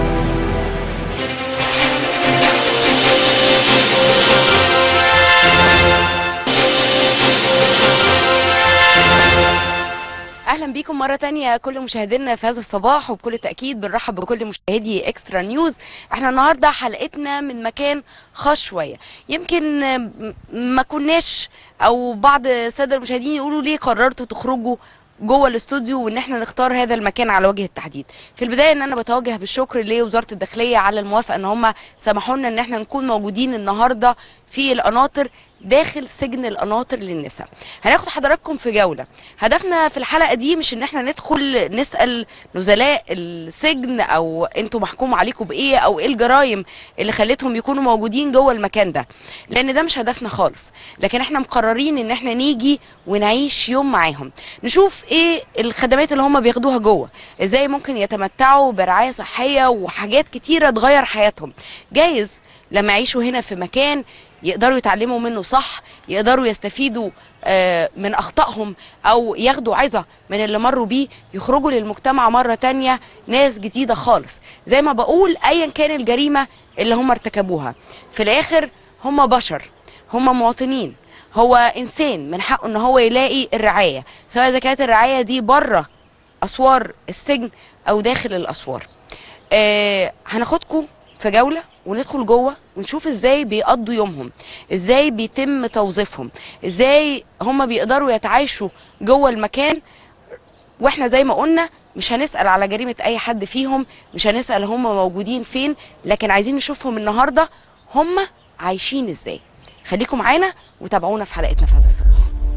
اهلا بيكم مره تانية كل مشاهدينا في هذا الصباح وبكل تاكيد بنرحب بكل مشاهدي اكسترا نيوز احنا النهارده حلقتنا من مكان خاص شويه يمكن م- ما كناش او بعض الساده المشاهدين يقولوا ليه قررتوا تخرجوا جوه الاستوديو وان احنا نختار هذا المكان على وجه التحديد في البدايه ان انا بتوجه بالشكر لوزاره الداخليه على الموافقه ان هم سمحوا لنا ان احنا نكون موجودين النهارده في القناطر داخل سجن القناطر للنساء هناخد حضراتكم في جوله هدفنا في الحلقه دي مش ان احنا ندخل نسال نزلاء السجن او انتوا محكوم عليكم بايه او ايه الجرائم اللي خلتهم يكونوا موجودين جوه المكان ده لان ده مش هدفنا خالص لكن احنا مقررين ان احنا نيجي ونعيش يوم معاهم نشوف ايه الخدمات اللي هم بياخدوها جوه ازاي ممكن يتمتعوا برعايه صحيه وحاجات كتيره تغير حياتهم جايز لما يعيشوا هنا في مكان يقدروا يتعلموا منه صح يقدروا يستفيدوا آه، من اخطائهم او ياخدوا عظه من اللي مروا بيه يخرجوا للمجتمع مره تانية ناس جديده خالص زي ما بقول ايا كان الجريمه اللي هم ارتكبوها في الاخر هم بشر هم مواطنين هو انسان من حقه ان هو يلاقي الرعايه سواء اذا كانت الرعايه دي بره اسوار السجن او داخل الاسوار آه هناخدكم في جوله وندخل جوه ونشوف ازاي بيقضوا يومهم ازاي بيتم توظيفهم ازاي هم بيقدروا يتعايشوا جوه المكان واحنا زي ما قلنا مش هنسال على جريمه اي حد فيهم مش هنسال هم موجودين فين لكن عايزين نشوفهم النهارده هم عايشين ازاي خليكم معانا وتابعونا في حلقتنا في هذا الصباح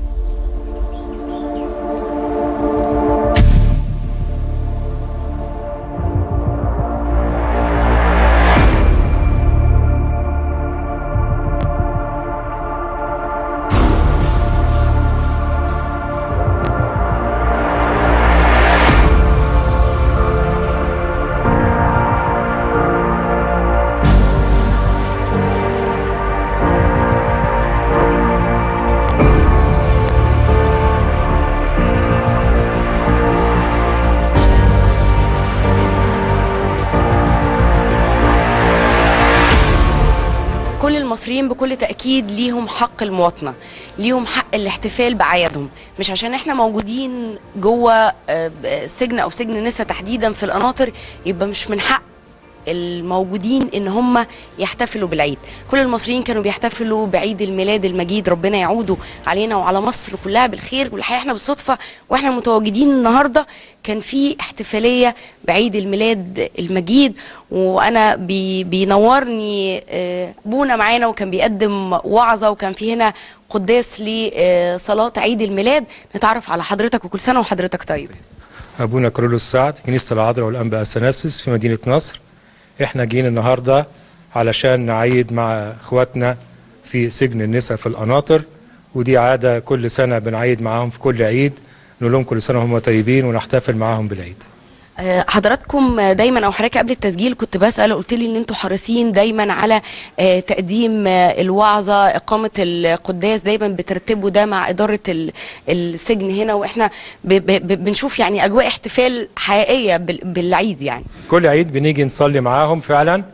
كل المصريين بكل تأكيد ليهم حق المواطنة ليهم حق الاحتفال بأعيادهم مش عشان احنا موجودين جوه آه، ب- سجن أو سجن نسا تحديدا في القناطر يبقى مش من حق الموجودين ان هم يحتفلوا بالعيد كل المصريين كانوا بيحتفلوا بعيد الميلاد المجيد ربنا يعوده علينا وعلى مصر كلها بالخير والحقيقه احنا بالصدفه واحنا متواجدين النهارده كان في احتفاليه بعيد الميلاد المجيد وانا بي بينورني آه، ابونا معانا وكان بيقدم وعظه وكان في هنا قداس لصلاه عيد الميلاد نتعرف على حضرتك وكل سنه وحضرتك طيب ابونا كارولوس سعد كنيسه العذراء والانبا اثناسيوس في مدينه نصر احنا جينا النهارده علشان نعيد مع اخواتنا في سجن النساء في القناطر ودي عاده كل سنه بنعيد معاهم في كل عيد نقول لهم كل سنه وهم طيبين ونحتفل معاهم بالعيد آه، حضراتكم دايما او حضرتك قبل التسجيل كنت بسال قلت لي ان انتوا حريصين دايما على آه، تقديم آه، الوعظه اقامه القداس دايما بترتبوا ده مع اداره ال- السجن هنا واحنا ب- ب- ب- بنشوف يعني اجواء احتفال حقيقيه بال- بالعيد يعني كل عيد بنيجي نصلي معاهم فعلا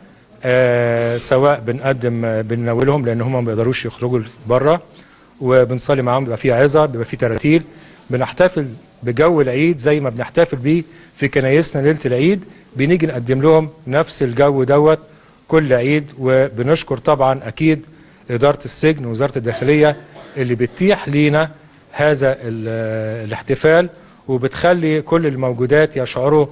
آه سواء بنقدم آه، بنناولهم لان هم ما بيقدروش يخرجوا بره وبنصلي معاهم بيبقى فيه عظه بيبقى فيه تراتيل بنحتفل بجو العيد زي ما بنحتفل بيه في كنايسنا ليله العيد بنيجي نقدم لهم نفس الجو دوت كل عيد وبنشكر طبعا اكيد اداره السجن ووزاره الداخليه اللي بتتيح لينا هذا ال- الاحتفال وبتخلي كل الموجودات يشعروا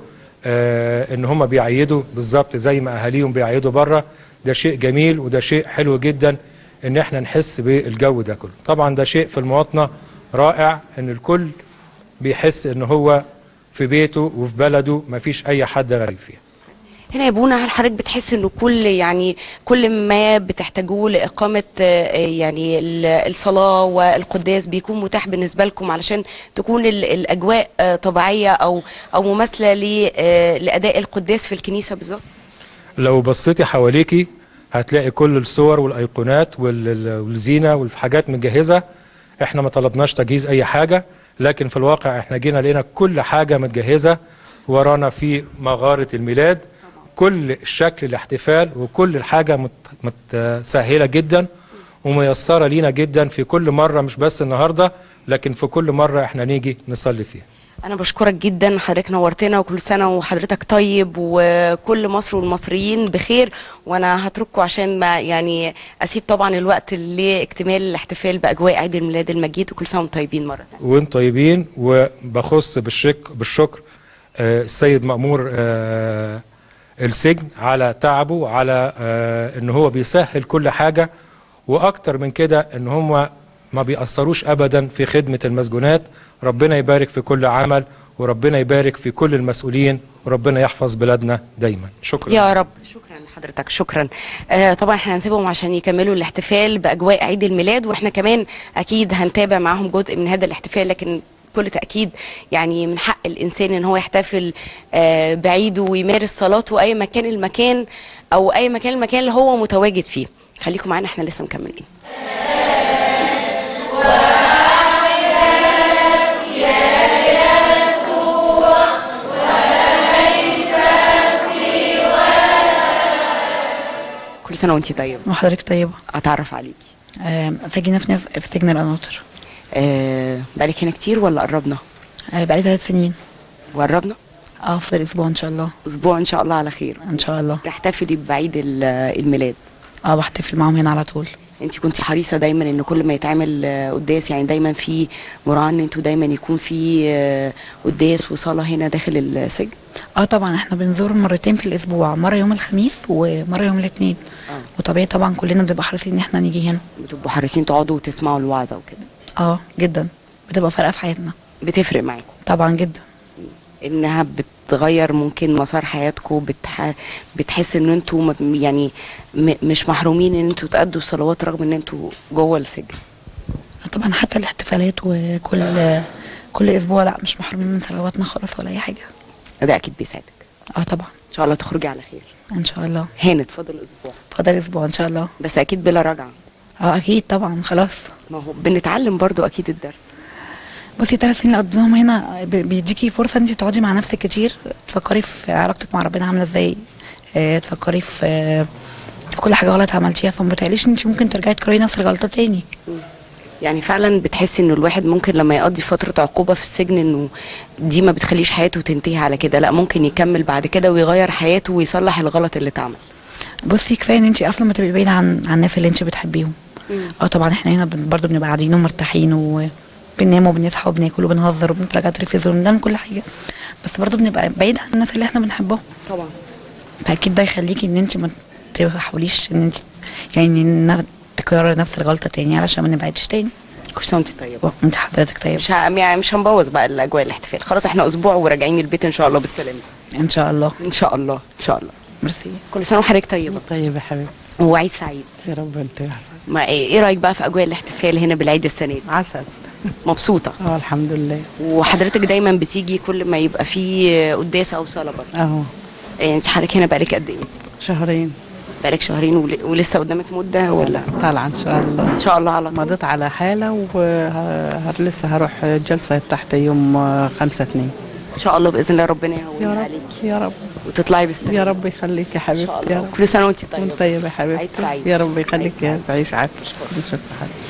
آه ان هم بيعيدوا بالظبط زي ما اهاليهم بيعيدوا بره ده شيء جميل وده شيء حلو جدا ان احنا نحس بالجو ده كله طبعا ده شيء في المواطنه رائع ان الكل بيحس ان هو في بيته وفي بلده مفيش اي حد غريب فيه هنا يا بونا هل حضرتك بتحس انه كل يعني كل ما بتحتاجوه لاقامه آه، يعني ال- الصلاه والقداس بيكون متاح بالنسبه لكم علشان تكون ال- الاجواء آه، طبيعيه او او مماثله ل- آه، لاداء القداس في الكنيسه بالظبط لو بصيتي حواليكي هتلاقي كل الصور والايقونات وال- والزينه والحاجات متجهزه احنا ما طلبناش تجهيز اي حاجه لكن في الواقع احنا جينا لقينا كل حاجه متجهزه ورانا في مغاره الميلاد كل شكل الاحتفال وكل الحاجه مت- متسهله جدا وميسره لينا جدا في كل مره مش بس النهارده لكن في كل مره احنا نيجي نصلي فيها انا بشكرك جدا حضرتك نورتنا وكل سنه وحضرتك طيب وكل مصر والمصريين بخير وانا هترككم عشان ما يعني اسيب طبعا الوقت لاكتمال الاحتفال باجواء عيد الميلاد المجيد وكل سنه وانتم طيبين مره ثانيه وانتم طيبين وبخص بالشك بالشكر آه، السيد مأمور آه، السجن على تعبه وعلى آه، ان هو بيسهل كل حاجه واكتر من كده ان هم ما بيأثروش ابدا في خدمه المسجونات ربنا يبارك في كل عمل وربنا يبارك في كل المسؤولين وربنا يحفظ بلادنا دايما شكرا يا رب شكرا لحضرتك شكرا آه طبعا احنا هنسيبهم عشان يكملوا الاحتفال باجواء عيد الميلاد واحنا كمان اكيد هنتابع معاهم جزء من هذا الاحتفال لكن بكل تاكيد يعني من حق الانسان ان هو يحتفل آه بعيده ويمارس صلاته اي مكان المكان او اي مكان المكان اللي هو متواجد فيه خليكم معانا احنا لسه مكملين كل سنه وانت طيبه وحضرتك طيبة اتعرف عليكي آم، سجينة في ناس في سجن القناطر آه بقالك هنا كتير ولا قربنا؟ آه، بقالي ثلاث سنين وقربنا؟ اه فاضل اسبوع ان شاء الله اسبوع ان شاء الله على خير ان شاء الله تحتفلي بعيد ال- الميلاد اه بحتفل معاهم هنا على طول انت كنت حريصه دايما ان كل ما يتعمل آه، قداس يعني دايما في مراعاه ان انتوا دايما يكون في آه، قداس وصلاه هنا داخل السجن اه طبعا احنا بنزور مرتين في الاسبوع مرة يوم الخميس ومرة يوم الاثنين آه. وطبيعي طبعا كلنا بنبقى حريصين ان احنا نيجي هنا بتبقوا حريصين تقعدوا وتسمعوا الوعظه وكده اه جدا بتبقى فارقة في حياتنا بتفرق معاكم طبعا جدا انها بتغير ممكن مسار حياتكم بتح... بتحس ان انتوا م- يعني م... مش محرومين ان انتوا تأدوا الصلوات رغم ان انتوا جوه السجن طبعا حتى الاحتفالات وكل كل اسبوع لا مش محرومين من صلواتنا خالص ولا اي حاجة ده اكيد بيساعدك اه طبعا ان شاء الله تخرجي على خير ان شاء الله هانت فاضل اسبوع فاضل اسبوع ان شاء الله بس اكيد بلا رجعه اه اكيد طبعا خلاص ما هو بنتعلم برضو اكيد الدرس بصي ثلاث سنين اللي قضيناهم هنا ب- بيديكي فرصه ان انت تقعدي مع نفسك كتير تفكري في علاقتك مع ربنا عامله ازاي آه، تفكري في آه، في كل حاجه غلط عملتيها فما بتقليش ان انت ممكن ترجعي تكرري نفس الغلطه تاني يعني فعلا بتحسي انه الواحد ممكن لما يقضي فتره عقوبه في السجن انه دي ما بتخليش حياته تنتهي على كده لا ممكن يكمل بعد كده ويغير حياته ويصلح الغلط اللي اتعمل بصي كفايه ان انت اصلا ما تبقي بعيده عن عن الناس اللي انت بتحبيهم اه طبعا احنا هنا بن- برضو بنبقى قاعدين ومرتاحين وبننام وبنصحى وبناكل وبنهزر وبنتفرج على التلفزيون وبنعمل كل حاجه بس برضو بنبقى بعيد عن الناس اللي احنا بنحبهم طبعا فاكيد ده يخليكي ان انت ما تحاوليش ان انت يعني إن تكرري نفس الغلطه تاني علشان ما نبعدش تاني كل سنه وانت طيبه انت حضرتك طيبه مش ه... يعني مش هنبوظ بقى الاجواء الاحتفال خلاص احنا اسبوع وراجعين البيت ان شاء الله بالسلامه ان شاء الله ان شاء الله ان شاء الله ميرسي كل سنه وحضرتك طيبه طيب يا حبيبتي وعيد سعيد يا رب انت احسن ما ايه إيه رايك بقى في اجواء الاحتفال هنا بالعيد السنه دي عسل مبسوطه اه الحمد لله وحضرتك دايما بتيجي كل ما يبقى في قداس او صلاه برضه اهو يعني انت حضرتك هنا بقالك قد ايه شهرين بقالك شهرين ول... ولسه قدامك مده ولا طالعه ان شاء الله ان شاء الله على طول مضيت على حاله ولسه هروح جلسه تحت يوم آه، خمسة اتنين ان شاء الله باذن الله ربنا يهون يا رب عليك يا رب وتطلعي بالسلامه يا رب يخليك يا حبيبتي يا رب كل سنه وانت طيبه وانت طيبه يا عيد حبيبتي سعيد. يا رب يخليك يا تعيش عاد شكرا حبيبتي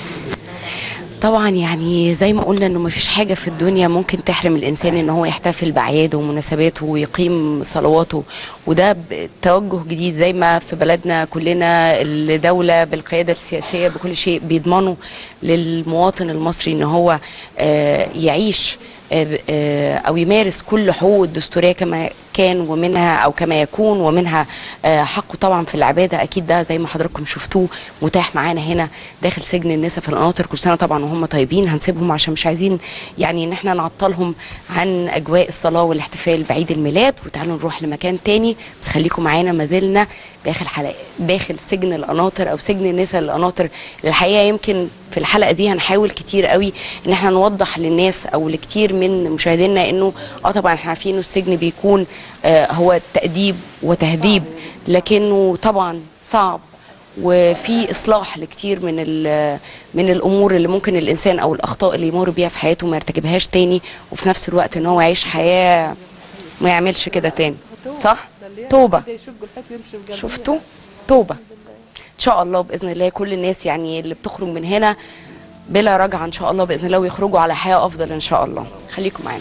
طبعا يعني زي ما قلنا انه مفيش حاجه في الدنيا ممكن تحرم الانسان ان هو يحتفل باعياده ومناسباته ويقيم صلواته وده ب- توجه جديد زي ما في بلدنا كلنا الدوله بالقياده السياسيه بكل شيء بيضمنوا للمواطن المصري ان هو آه، يعيش آه، آه، او يمارس كل حقوقه الدستوريه كما كان ومنها او كما يكون ومنها آه، حقه طبعا في العباده اكيد ده زي ما حضراتكم شفتوه متاح معانا هنا داخل سجن النساء في القناطر كل سنه طبعا وهم طيبين هنسيبهم عشان مش عايزين يعني ان احنا نعطلهم عن اجواء الصلاه والاحتفال بعيد الميلاد وتعالوا نروح لمكان تاني بس خليكم معانا ما زلنا داخل حلقة داخل سجن القناطر او سجن النساء القناطر الحقيقه يمكن في الحلقه دي هنحاول كتير قوي ان احنا نوضح للناس او لكتير من مشاهدينا انه اه طبعا احنا عارفين انه السجن بيكون آه هو تاديب وتهذيب لكنه طبعا صعب وفي اصلاح لكتير من ال- من الامور اللي ممكن الانسان او الاخطاء اللي يمر بيها في حياته ما يرتكبهاش تاني وفي نفس الوقت ان هو يعيش حياه ما يعملش كده تاني صح توبه شفتوا توبه ان شاء الله باذن الله كل الناس يعني اللي بتخرج من هنا بلا رجعه ان شاء الله باذن الله ويخرجوا على حياه افضل ان شاء الله خليكم معانا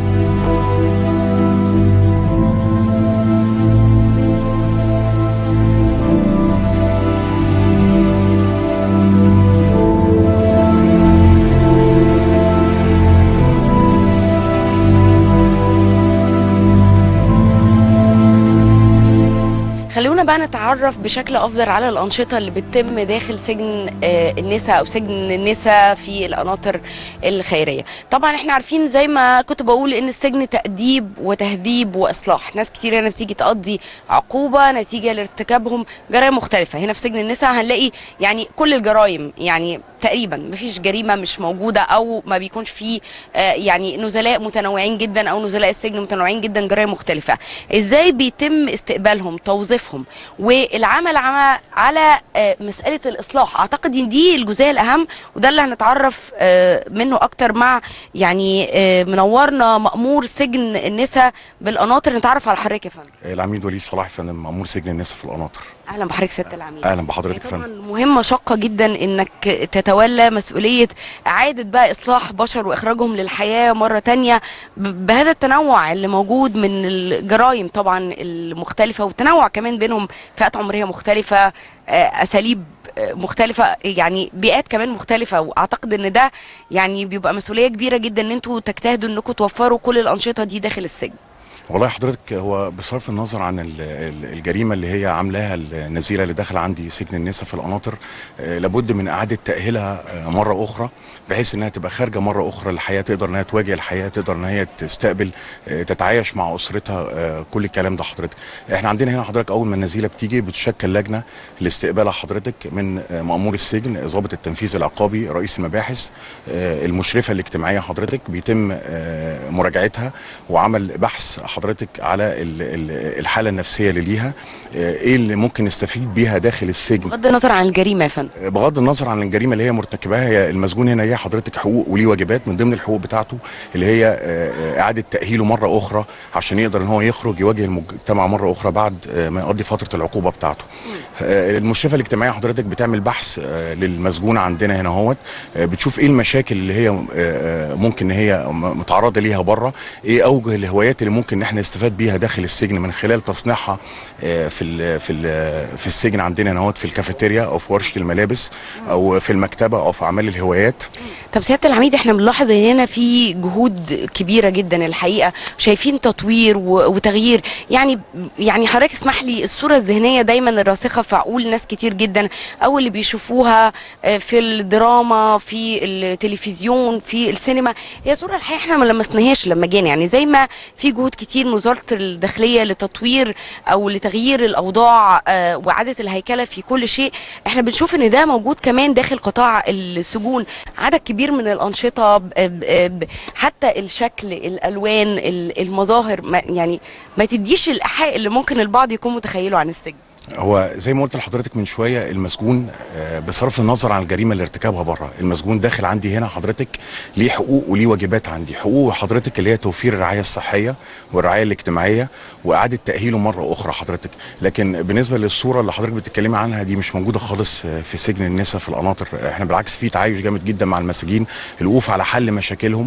خلونا بقى نتعرف بشكل افضل على الانشطه اللي بتتم داخل سجن آه، النساء او سجن النساء في القناطر الخيريه طبعا احنا عارفين زي ما كنت بقول ان السجن تاديب وتهذيب واصلاح ناس كتير هنا بتيجي تقضي عقوبه نتيجه لارتكابهم جرائم مختلفه هنا في سجن النساء هنلاقي يعني كل الجرائم يعني تقريبا مفيش جريمه مش موجوده او ما بيكونش فيه آه، يعني نزلاء متنوعين جدا او نزلاء السجن متنوعين جدا جرائم مختلفه ازاي بيتم استقبالهم توظيفهم والعمل عم- على آه، مساله الاصلاح اعتقد ان دي الجزئيه الاهم وده اللي هنتعرف آه، منه اكتر مع يعني آه، منورنا مامور سجن النساء بالقناطر نتعرف على حضرتك يا فندم العميد وليد صلاح فندم مأمور سجن النساء في القناطر اهلا بحضرتك سياده العميد اهلا بحضرتك يا فندم مهمة شاقة جدا انك تتولى مسؤولية اعادة بقى اصلاح بشر واخراجهم للحياة مرة تانية ب- بهذا التنوع اللي موجود من الجرائم طبعا المختلفة والتنوع كمان بينهم فئات عمرية مختلفة آه، اساليب آه، مختلفة يعني بيئات كمان مختلفة واعتقد ان ده يعني بيبقى مسؤولية كبيرة جدا ان انتوا تجتهدوا انكم توفروا كل الانشطة دي داخل السجن والله حضرتك هو بصرف النظر عن ال- ال- الجريمه اللي هي عاملاها النزيله اللي داخله عندي سجن النساء في القناطر آه، لابد من اعاده تاهيلها آه، مره اخرى بحيث انها تبقى خارجه مره اخرى للحياه تقدر انها تواجه الحياه تقدر ان هي تستقبل آه، تتعايش مع اسرتها آه، كل الكلام ده حضرتك احنا عندنا هنا حضرتك اول ما النزيله بتيجي بتشكل لجنه لاستقبالها حضرتك من آه، مامور السجن ضابط التنفيذ العقابي رئيس المباحث آه، المشرفه الاجتماعيه حضرتك بيتم آه، مراجعتها وعمل بحث حضرتك على ال- ال- الحاله النفسيه اللي ليها آه، ايه اللي ممكن نستفيد بيها داخل السجن بغض النظر عن الجريمة يا فندم بغض النظر عن الجريمه اللي هي مرتكباها هي المسجون هنا ليه حضرتك حقوق وليه واجبات من ضمن الحقوق بتاعته اللي هي آه، آه، اعاده تاهيله مره اخرى عشان يقدر ان هو يخرج يواجه المجتمع مره اخرى بعد آه، ما يقضي فتره العقوبه بتاعته. آه، المشرفه الاجتماعيه حضرتك بتعمل بحث آه، للمسجون عندنا هنا اهوت آه، بتشوف ايه المشاكل اللي هي آه، آه، ممكن ان هي م- متعرضه ليها بره ايه اوجه الهوايات اللي ممكن ان احنا نستفاد بيها داخل السجن من خلال تصنيعها آه، في ال في ال في السجن عندنا هنا اهوت في الكافيتيريا او في ورشه الملابس او في المكتبه او في اعمال الهوايات طب سياده العميد احنا بنلاحظ ان هنا في جهود كبيره جدا الحقيقه شايفين تطوير و- وتغيير يعني يعني حضرتك اسمح لي الصوره الذهنيه دايما الراسخه في عقول ناس كتير جدا او اللي بيشوفوها آه، في الدراما في التلفزيون في السينما هي صوره الحقيقه احنا ما لمسناهاش لما جينا يعني زي ما في جهود كتير من وزاره الداخليه لتطوير او لتغيير الاوضاع آه، واعاده الهيكله في كل شيء احنا بنشوف ان ده موجود كمان داخل قطاع السجون عدد كبير من الانشطه ب- ب- ب- حتى الشكل الالوان ال- المظاهر ما يعني ما تديش الايحاء اللي ممكن البعض يكون متخيله عن السجن هو زي ما قلت لحضرتك من شويه المسجون آه، بصرف النظر عن الجريمه اللي ارتكبها بره المسجون داخل عندي هنا حضرتك ليه حقوق وليه واجبات عندي حقوق حضرتك اللي هي توفير الرعايه الصحيه والرعايه الاجتماعيه واعاده تاهيله مره اخرى حضرتك لكن بالنسبه للصوره اللي حضرتك بتتكلمي عنها دي مش موجوده خالص آه، في سجن النساء في القناطر احنا بالعكس في تعايش جامد جدا مع المساجين الوقوف على حل مشاكلهم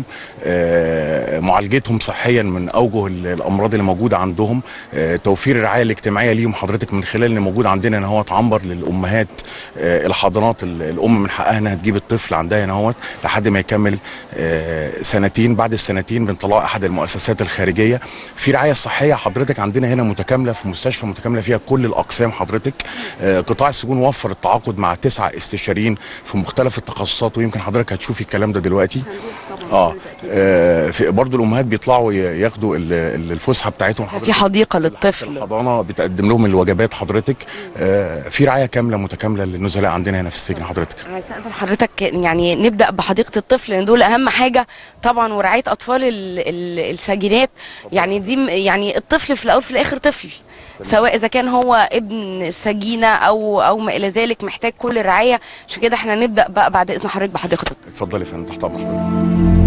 آه، معالجتهم صحيا من اوجه ال- الامراض اللي موجوده عندهم آه، توفير الرعايه الاجتماعيه ليهم حضرتك من خلال اللي موجود عندنا ان هو عنبر للامهات آه، الحضانات ال- الام من حقها انها تجيب الطفل عندها هنا هوت لحد ما يكمل آه، سنتين بعد السنتين بنطلعه احد المؤسسات الخارجيه في رعايه صحيه حضرتك عندنا هنا متكامله في مستشفى متكامله فيها كل الاقسام حضرتك آه، قطاع السجون وفر التعاقد مع تسعه استشاريين في مختلف التخصصات ويمكن حضرتك هتشوفي الكلام ده دلوقتي اه آه، في برضه الامهات بيطلعوا ي- ياخدوا ال- ال- الفسحه بتاعتهم في حديقه للطفل الحضانه بتقدم لهم الوجبات حضرتك آه، في رعايه كامله متكامله للنزلاء عندنا هنا في السجن حضرتك هستأذن حضرتك يعني نبدأ بحديقة الطفل لأن دول أهم حاجة طبعا ورعاية أطفال ال- ال- الساجنات يعني دي م- يعني الطفل في الأول في الآخر طفل سواء اذا كان هو ابن سجينه او او ما الى ذلك محتاج كل الرعايه عشان كده احنا نبدا بقى بعد اذن حضرتك بحديقه الطفل اتفضلي يا فندم تحت امر حضرتك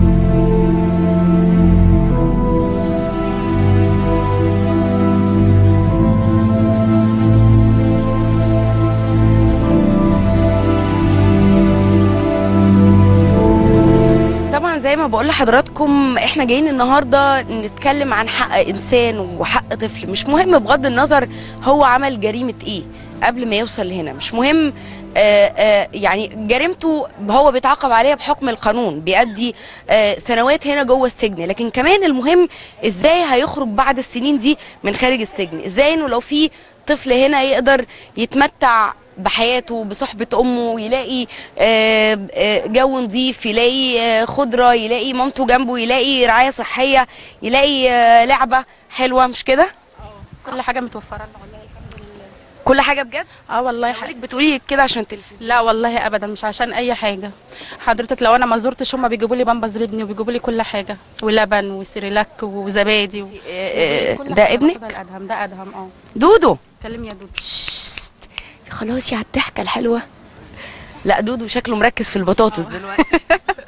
طبعا زي ما بقول لحضراتكم احنا جايين النهارده نتكلم عن حق انسان وحق طفل مش مهم بغض النظر هو عمل جريمه ايه قبل ما يوصل لهنا مش مهم آه آه يعني جريمته هو بيتعاقب عليها بحكم القانون بيأدي آه سنوات هنا جوه السجن لكن كمان المهم ازاي هيخرج بعد السنين دي من خارج السجن ازاي انه لو في طفل هنا يقدر يتمتع بحياته بصحبة أمه يلاقي آه، آه، جو نظيف يلاقي آه، خضرة يلاقي مامته جنبه يلاقي رعاية صحية يلاقي آه، لعبة حلوة مش كده؟ كل حاجه متوفره لنا والله كل حاجة بجد؟ اه والله حضرتك بتقولي كده عشان تلفزيون لا والله ابدا مش عشان اي حاجه حضرتك لو انا ما زرتش هم بيجيبوا لي بامبرز لابني وبيجيبوا لي كل حاجه ولبن وسيريلاك وزبادي و... آه، كل ده حاجة ابنك؟ باخدها الادهم ده ادهم اه دودو كلمي يا دودو خلاص يا على الضحكة الحلوة لا دودو شكله مركز في البطاطس دلوقتي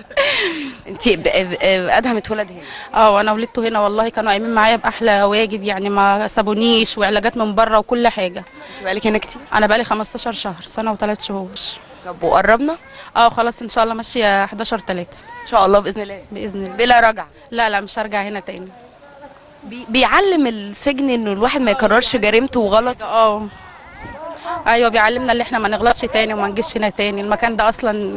انت ادهم اتولد هنا اه وانا ولدته هنا والله كانوا قايمين معايا باحلى واجب يعني ما سابونيش وعلاجات من بره وكل حاجه بقالك هنا كتير انا بقالي 15 شهر سنه وثلاث شهور طب وقربنا اه خلاص ان شاء الله ماشيه 11 3 ان شاء الله باذن الله باذن الله بلا رجعه لا لا مش هرجع هنا تاني بي- بيعلم السجن انه الواحد ما يكررش جريمته وغلط اه ايوه بيعلمنا اللي احنا ما نغلطش تاني وما نجيش هنا تاني المكان ده اصلا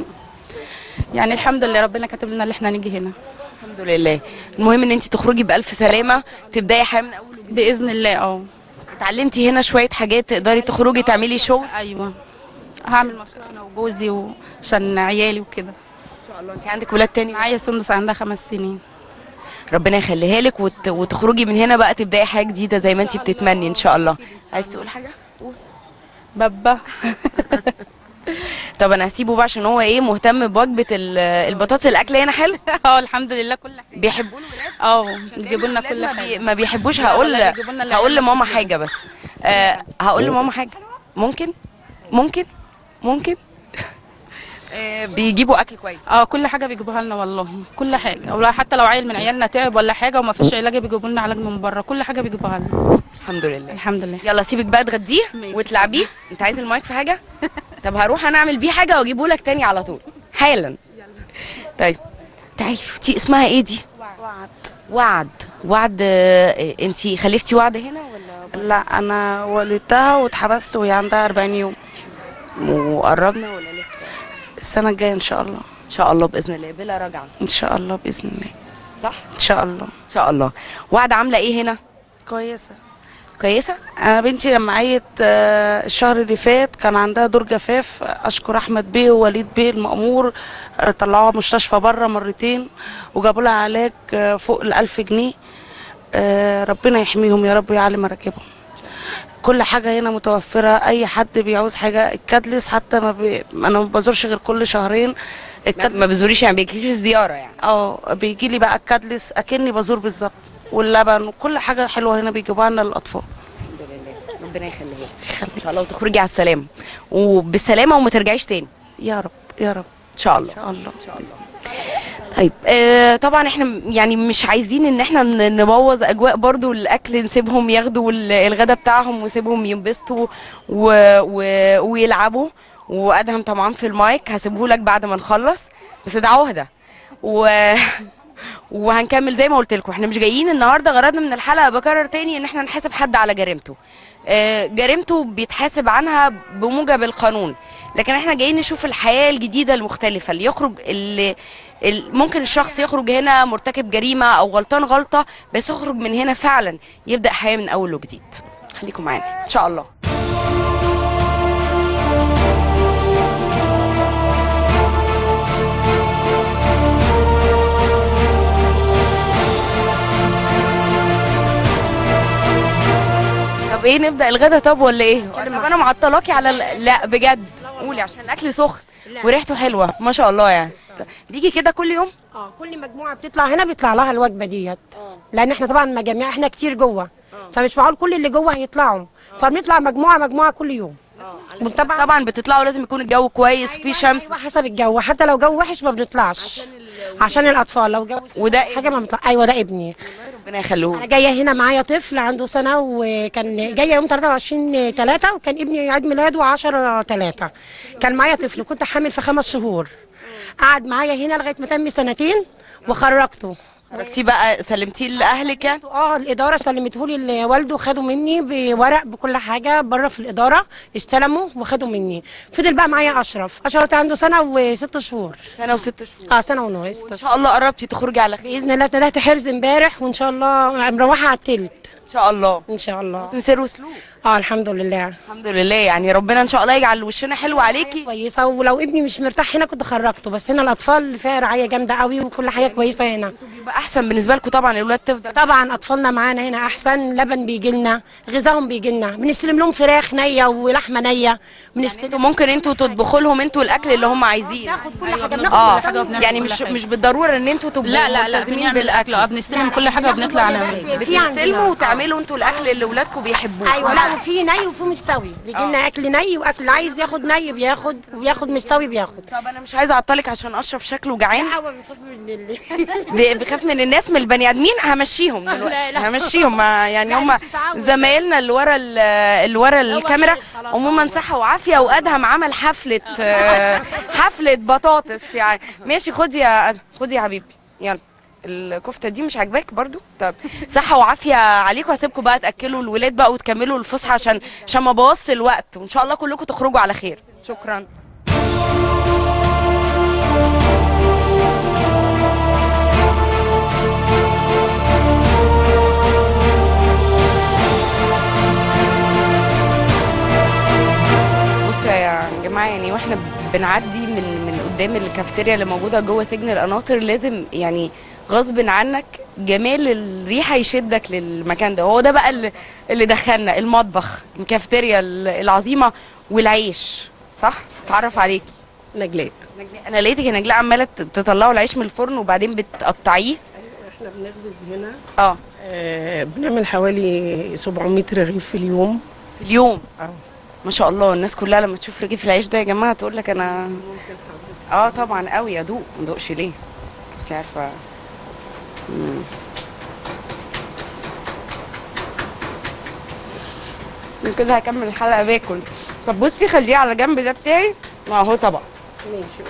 يعني الحمد لله ربنا كاتب لنا اللي احنا نيجي هنا الحمد لله المهم ان انت تخرجي بالف سلامه تبداي حياه من اول وجديد باذن الله اه اتعلمتي هنا شويه حاجات تقدري تخرجي تعملي شغل ايوه هعمل مشروع انا وجوزي وعشان عيالي وكده ان شاء الله انت عندك ولاد تاني معايا سندس عندها خمس سنين ربنا يخليها لك وت... وتخرجي من هنا بقى تبداي حاجه جديده زي ما انت بتتمني ان شاء الله عايز تقول حاجه بابا طب انا هسيبه بقى عشان هو ايه مهتم بوجبه ال- البطاطس الاكل هنا حلو اه الحمد لله كل حاجه بيحبوا اه بيجيبوا لنا كل ما, حاجه بي... ما بيحبوش لا هقول والله بيجيبوا لنا اللي هقول عايزينه لماما كله. حاجه بس آه هقول لماما حاجه ممكن ممكن ممكن آه بيجيبوا اكل كويس اه كل حاجه بيجيبوها لنا والله كل حاجه ولا حتى لو عيل من عيالنا تعب ولا حاجه وما فيش علاج بيجيبوا لنا علاج من بره كل حاجه بيجيبوها لنا الحمد لله الحمد لله يلا سيبك بقى تغديه وتلعبيه انت عايز المايك في حاجه طب هروح انا اعمل بيه حاجه واجيبه لك تاني على طول حالا طيب تعالي شفتي اسمها ايه دي وعد وعد وعد انت خلفتي وعد هنا ولا لا انا ولدتها واتحبست وهي عندها 40 يوم وقربنا ولا لسه السنه الجايه ان شاء الله ان شاء الله باذن الله بلا رجعه ان شاء الله باذن الله صح ان شاء الله ان شاء الله وعد عامله ايه هنا كويسه كويسه انا بنتي لما عيت آه، الشهر اللي فات كان عندها دور جفاف اشكر احمد بيه ووليد بيه المأمور آه، طلعوها مستشفى بره مرتين وجابوا لها علاج آه، فوق الألف جنيه آه، ربنا يحميهم يا رب ويعلي مراكبهم كل حاجة هنا متوفرة أي حد بيعوز حاجة الكادلس حتى ما بي... أنا ما بزورش غير كل شهرين ما- ما بزوريش يعني بيجيليش الزيارة يعني اه بيجي لي بقى الكادلس أكني بزور بالظبط واللبن وكل حاجة حلوة هنا بيجيبوها لنا للأطفال ربنا يخليها ان شاء الله وتخرجي على السلامه وبالسلامه وما ترجعيش تاني يا رب يا رب ان شاء الله ان شاء الله طيب آه طبعا احنا م- يعني مش عايزين ان احنا ن- نبوظ اجواء برضو الاكل نسيبهم ياخدوا ال- الغدا بتاعهم وسيبهم ينبسطوا و... و... ويلعبوا وادهم طبعا في المايك هسيبه لك بعد ما نخلص بس ده عهده و... وهنكمل زي ما قلت لكم احنا مش جايين النهارده غرضنا من الحلقه بكرر تاني ان احنا نحاسب حد على جريمته آه، جريمته بيتحاسب عنها بموجب القانون لكن احنا جايين نشوف الحياه الجديده المختلفه اللي يخرج اللي ال- ممكن الشخص يخرج هنا مرتكب جريمه او غلطان غلطه بس يخرج من هنا فعلا يبدا حياه من اول وجديد خليكم معانا ان شاء الله طب ايه نبدا الغدا طب ولا ايه طب انا معطلاكي على ال... لا بجد قولي عشان الاكل سخن وريحته حلوه ما شاء الله يعني بيجي كده كل يوم اه كل مجموعه بتطلع هنا بيطلع لها الوجبه ديت لان احنا طبعا مجاميع احنا كتير جوه فمش معقول كل اللي جوه هيطلعوا فبنطلع مجموعه مجموعه كل يوم طبعا طبعا بتطلعوا لازم يكون الجو كويس وفي شمس ايوه حسب الجو حتى لو جو وحش ما بنطلعش عشان الاطفال لو جو وده حاجه ما بنطلع ايوه ده ابني ربنا يخليه انا جايه هنا معايا طفل عنده سنه وكان جايه يوم 23 3 وكان ابني عيد ميلاده 10 3 كان معايا طفل كنت حامل في خمس شهور قعد معايا هنا لغايه ما تم سنتين وخرجته خرجتيه بقى سلمتيه لاهلك يعني اه الاداره سلمته لي لوالده خدوا مني بورق بكل حاجه بره في الاداره استلموا وخدوا مني فضل بقى معايا اشرف اشرف عنده سنه وست شهور سنه وست شهور اه سنه ونص ان شاء الله قربتي تخرجي على خير باذن الله ندهت حرز امبارح وان شاء الله مروحه على التلت ان شاء الله ان شاء الله حسن سير وسلوك اه الحمد لله الحمد لله يعني ربنا ان شاء الله يجعل وشنا حلو عليكي كويسه ولو ابني مش مرتاح هنا كنت خرجته بس هنا الاطفال فيها رعايه جامده قوي وكل حاجه كويسه هنا بيبقى احسن بالنسبه لكم طبعا الاولاد تفضل طبعا اطفالنا معانا هنا احسن لبن بيجي لنا غذاهم بيجي لنا بنستلم لهم فراخ نيه ولحمه نيه بنستلم يعني ممكن انتوا تطبخوا لهم انتوا الاكل اللي هم عايزينه كل حاجه بناخد اه كل حاجة وبنعمل يعني كل مش حاجة. مش بالضروره ان انتوا تبقوا لا لا لا ملتزمين بنعمل بالاكل الاكل اه بنستلم كل حاجه وبنطلع نعمل بتستلموا وتعملوا انتوا الاكل اللي اولادكم بيحبوه ايوه لا وفي ني وفي مستوي بيجي لنا اكل ني واكل اللي عايز ياخد ني بياخد وبياخد مستوي بياخد طب انا مش عايزه اعطلك عشان اشرف شكله جعان لا هو بيخاف من ال- بي- بيخاف من الناس من البني ادمين همشيهم دلوقتي لا. همشيهم ما- يعني لا، هم انت تتعود. زمايلنا اللي ورا ال- اللي ورا الكاميرا عموما صحه وعافيه وادهم عمل حفله آه، حفله بطاطس يعني ماشي خدي يا أدهم، خدي يا حبيبي يلا الكفته دي مش عاجباك برضو طب صحه وعافيه عليكم هسيبكم بقى تاكلوا الولاد بقى وتكملوا الفسحه عشان عشان ما بوظش الوقت وان شاء الله كلكم تخرجوا على خير شكرا بصوا يا جماعه يعني واحنا بنعدي من من قدام الكافيتيريا اللي موجوده جوه سجن القناطر لازم يعني غصب عنك جمال الريحه يشدك للمكان ده هو ده بقى اللي, اللي دخلنا المطبخ الكافيتيريا العظيمه والعيش صح اتعرف عليكي نجلاء نجلاء انا لقيتك يا نجلاء عماله تطلعوا العيش من الفرن وبعدين بتقطعيه احنا بنخبز هنا اه آه، بنعمل حوالي 700 رغيف في اليوم في اليوم اه ما شاء الله الناس كلها لما تشوف رغيف العيش ده يا جماعه تقول لك انا اه طبعا قوي ادوق ما ادوقش ليه انت عارفه مم. من كده هكمل الحلقه باكل طب بصي خليه على جنب ده بتاعي ما هو طبق ماشي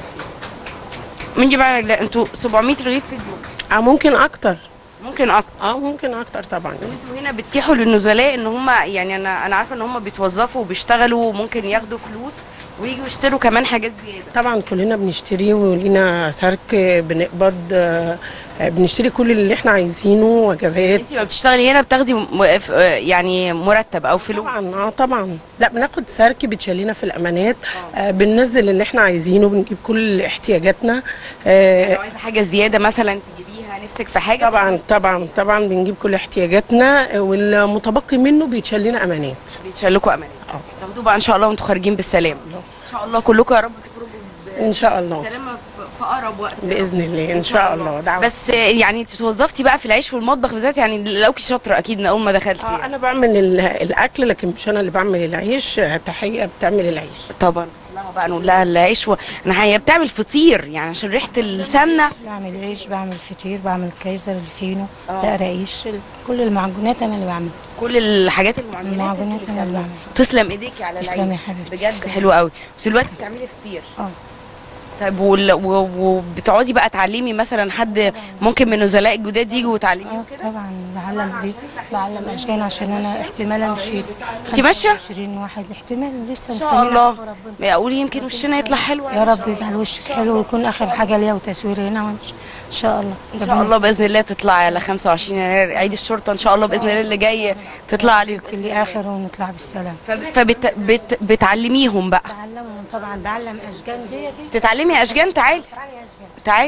من دي بقى لا انتوا 700 رغيف في اليوم اه ممكن اكتر ممكن اكتر اه ممكن اكتر طبعا انتوا هنا بتتيحوا للنزلاء ان هم يعني انا انا عارفه ان هم بيتوظفوا وبيشتغلوا وممكن ياخدوا فلوس ويجوا يشتروا كمان حاجات زياده طبعا كلنا بنشتري ولينا سرك بنقبض آه، بنشتري كل اللي احنا عايزينه وجبات انت لما بتشتغلي هنا بتاخدي م- ف- يعني مرتب او فلوس طبعا اه طبعا لا بناخد سرك بتشيلينا في الامانات آه بننزل اللي احنا عايزينه بنجيب كل احتياجاتنا آه لو عايزه حاجه زياده مثلا تجيبيها نفسك في حاجه طبعا طبعا طبعا بنجيب كل احتياجاتنا آه، والمتبقي منه بيتشال لنا امانات بيتشال لكم امانات تاخدوه بقى ان شاء الله وانتوا خارجين بالسلام ان شاء الله كلكم يا رب تخرجوا ان شاء الله بسلامه في- في اقرب وقت باذن الله ان شاء الله دعوه بس يعني انت توظفتي بقى في العيش والمطبخ بالذات يعني لوكي شاطره اكيد من اول ما دخلتي آه انا بعمل ال- الاكل لكن مش انا اللي بعمل العيش آه، تحيه بتعمل العيش طبعا لها بقى نقول لها العيش و... انا هي بتعمل فطير يعني عشان ريحه السمنه بعمل عيش بعمل فطير بعمل كايزر الفينو آه. لا رقيش كل المعجونات انا اللي بعملها كل الحاجات المعجنات المعجونات انت انا اللي بعملها تسلم ايديكي على تسلمي العيش يا حبيبتي، بجد تسلمي. حلو قوي بس دلوقتي بتعملي فطير اه طيب وال... و... وبتقعدي بقى تعلمي مثلا حد ممكن من نزلاء الجداد يجوا وتعلميه كده طبعا بعلم دي بعلم اشجان عشان انا احتمال امشي انت ماشيه 20 واحد احتمال لسه ان مستنيه شاء الله اقول يمكن وشنا يطلع حلو يا رب يجعل وشك حلو ويكون اخر حاجه ليا وتصوير هنا وامشي ان شاء الله ان شاء الله باذن الله تطلعي على 25 يناير عيد الشرطه ان شاء الله باذن الله اللي جاي تطلع عليه كل اخر ونطلع بالسلام فبت... بت... بتعلميهم بقى بعلمهم طبعا بعلم اشجان ديت تتعلمي اشجان تعالي تعالي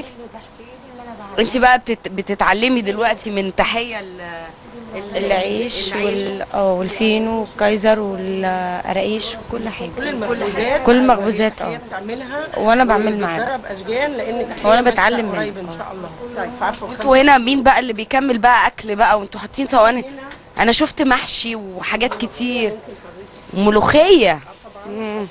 انت بقى بتت... بتتعلمي دلوقتي من تحيه ال... ال- العيش وال... اه والفينو والكايزر والقراقيش وكل حاجه كل المخبوزات كل المخبوزات اه بتعملها وانا بعمل معاها بتدرب اشجان لان تحيه وأنا ماشية بتعلم قريب منها. ان شاء الله طيب عارفه انتوا هنا مين بقى اللي بيكمل بقى اكل بقى وانتوا حاطين صواني انا شفت محشي وحاجات كتير ملوخيه مم.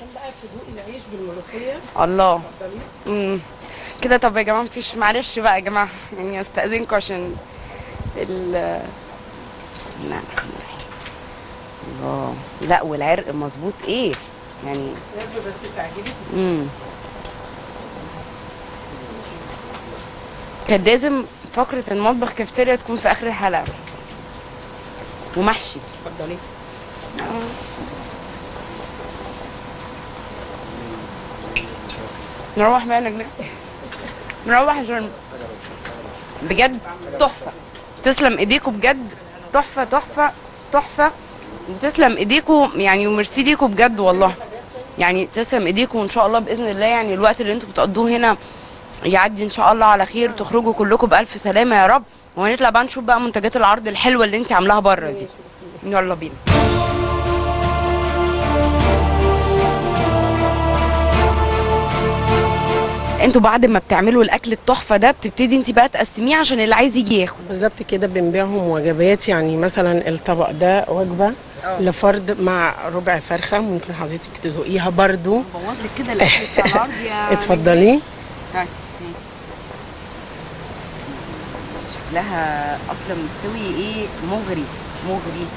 الله مم. كده طب يا جماعه مفيش معلش بقى يا جماعه يعني استاذنكم عشان ال بسم الله الرحمن الرحيم الله لا والعرق مظبوط ايه يعني امم كان لازم فقرة المطبخ كافتيريا تكون في آخر الحلقة ومحشي اتفضلي نروح بقى نجنة نروح عشان بجد تحفة تسلم ايديكم بجد تحفة تحفة تحفة وتسلم ايديكم يعني وميرسي ليكم بجد والله يعني تسلم ايديكم وان شاء الله باذن الله يعني الوقت اللي انتم بتقضوه هنا يعدي ان شاء الله على خير تخرجوا كلكم بالف سلامه يا رب وهنطلع بقى نشوف بقى منتجات العرض الحلوه اللي انت عاملاها بره دي يلا بينا انتوا بعد ما بتعملوا الاكل التحفه ده بتبتدي انت بقى تقسميه عشان اللي عايز يجي ياخد بالظبط كده بنبيعهم وجبات يعني مثلا الطبق ده وجبه اه. لفرد مع ربع فرخه ممكن حضرتك تدوقيها برضو بوظ لك كده الاكل بتاع العرض يا اتفضلي طيب ماشي. شكلها اصلا مستوي ايه مغري مغري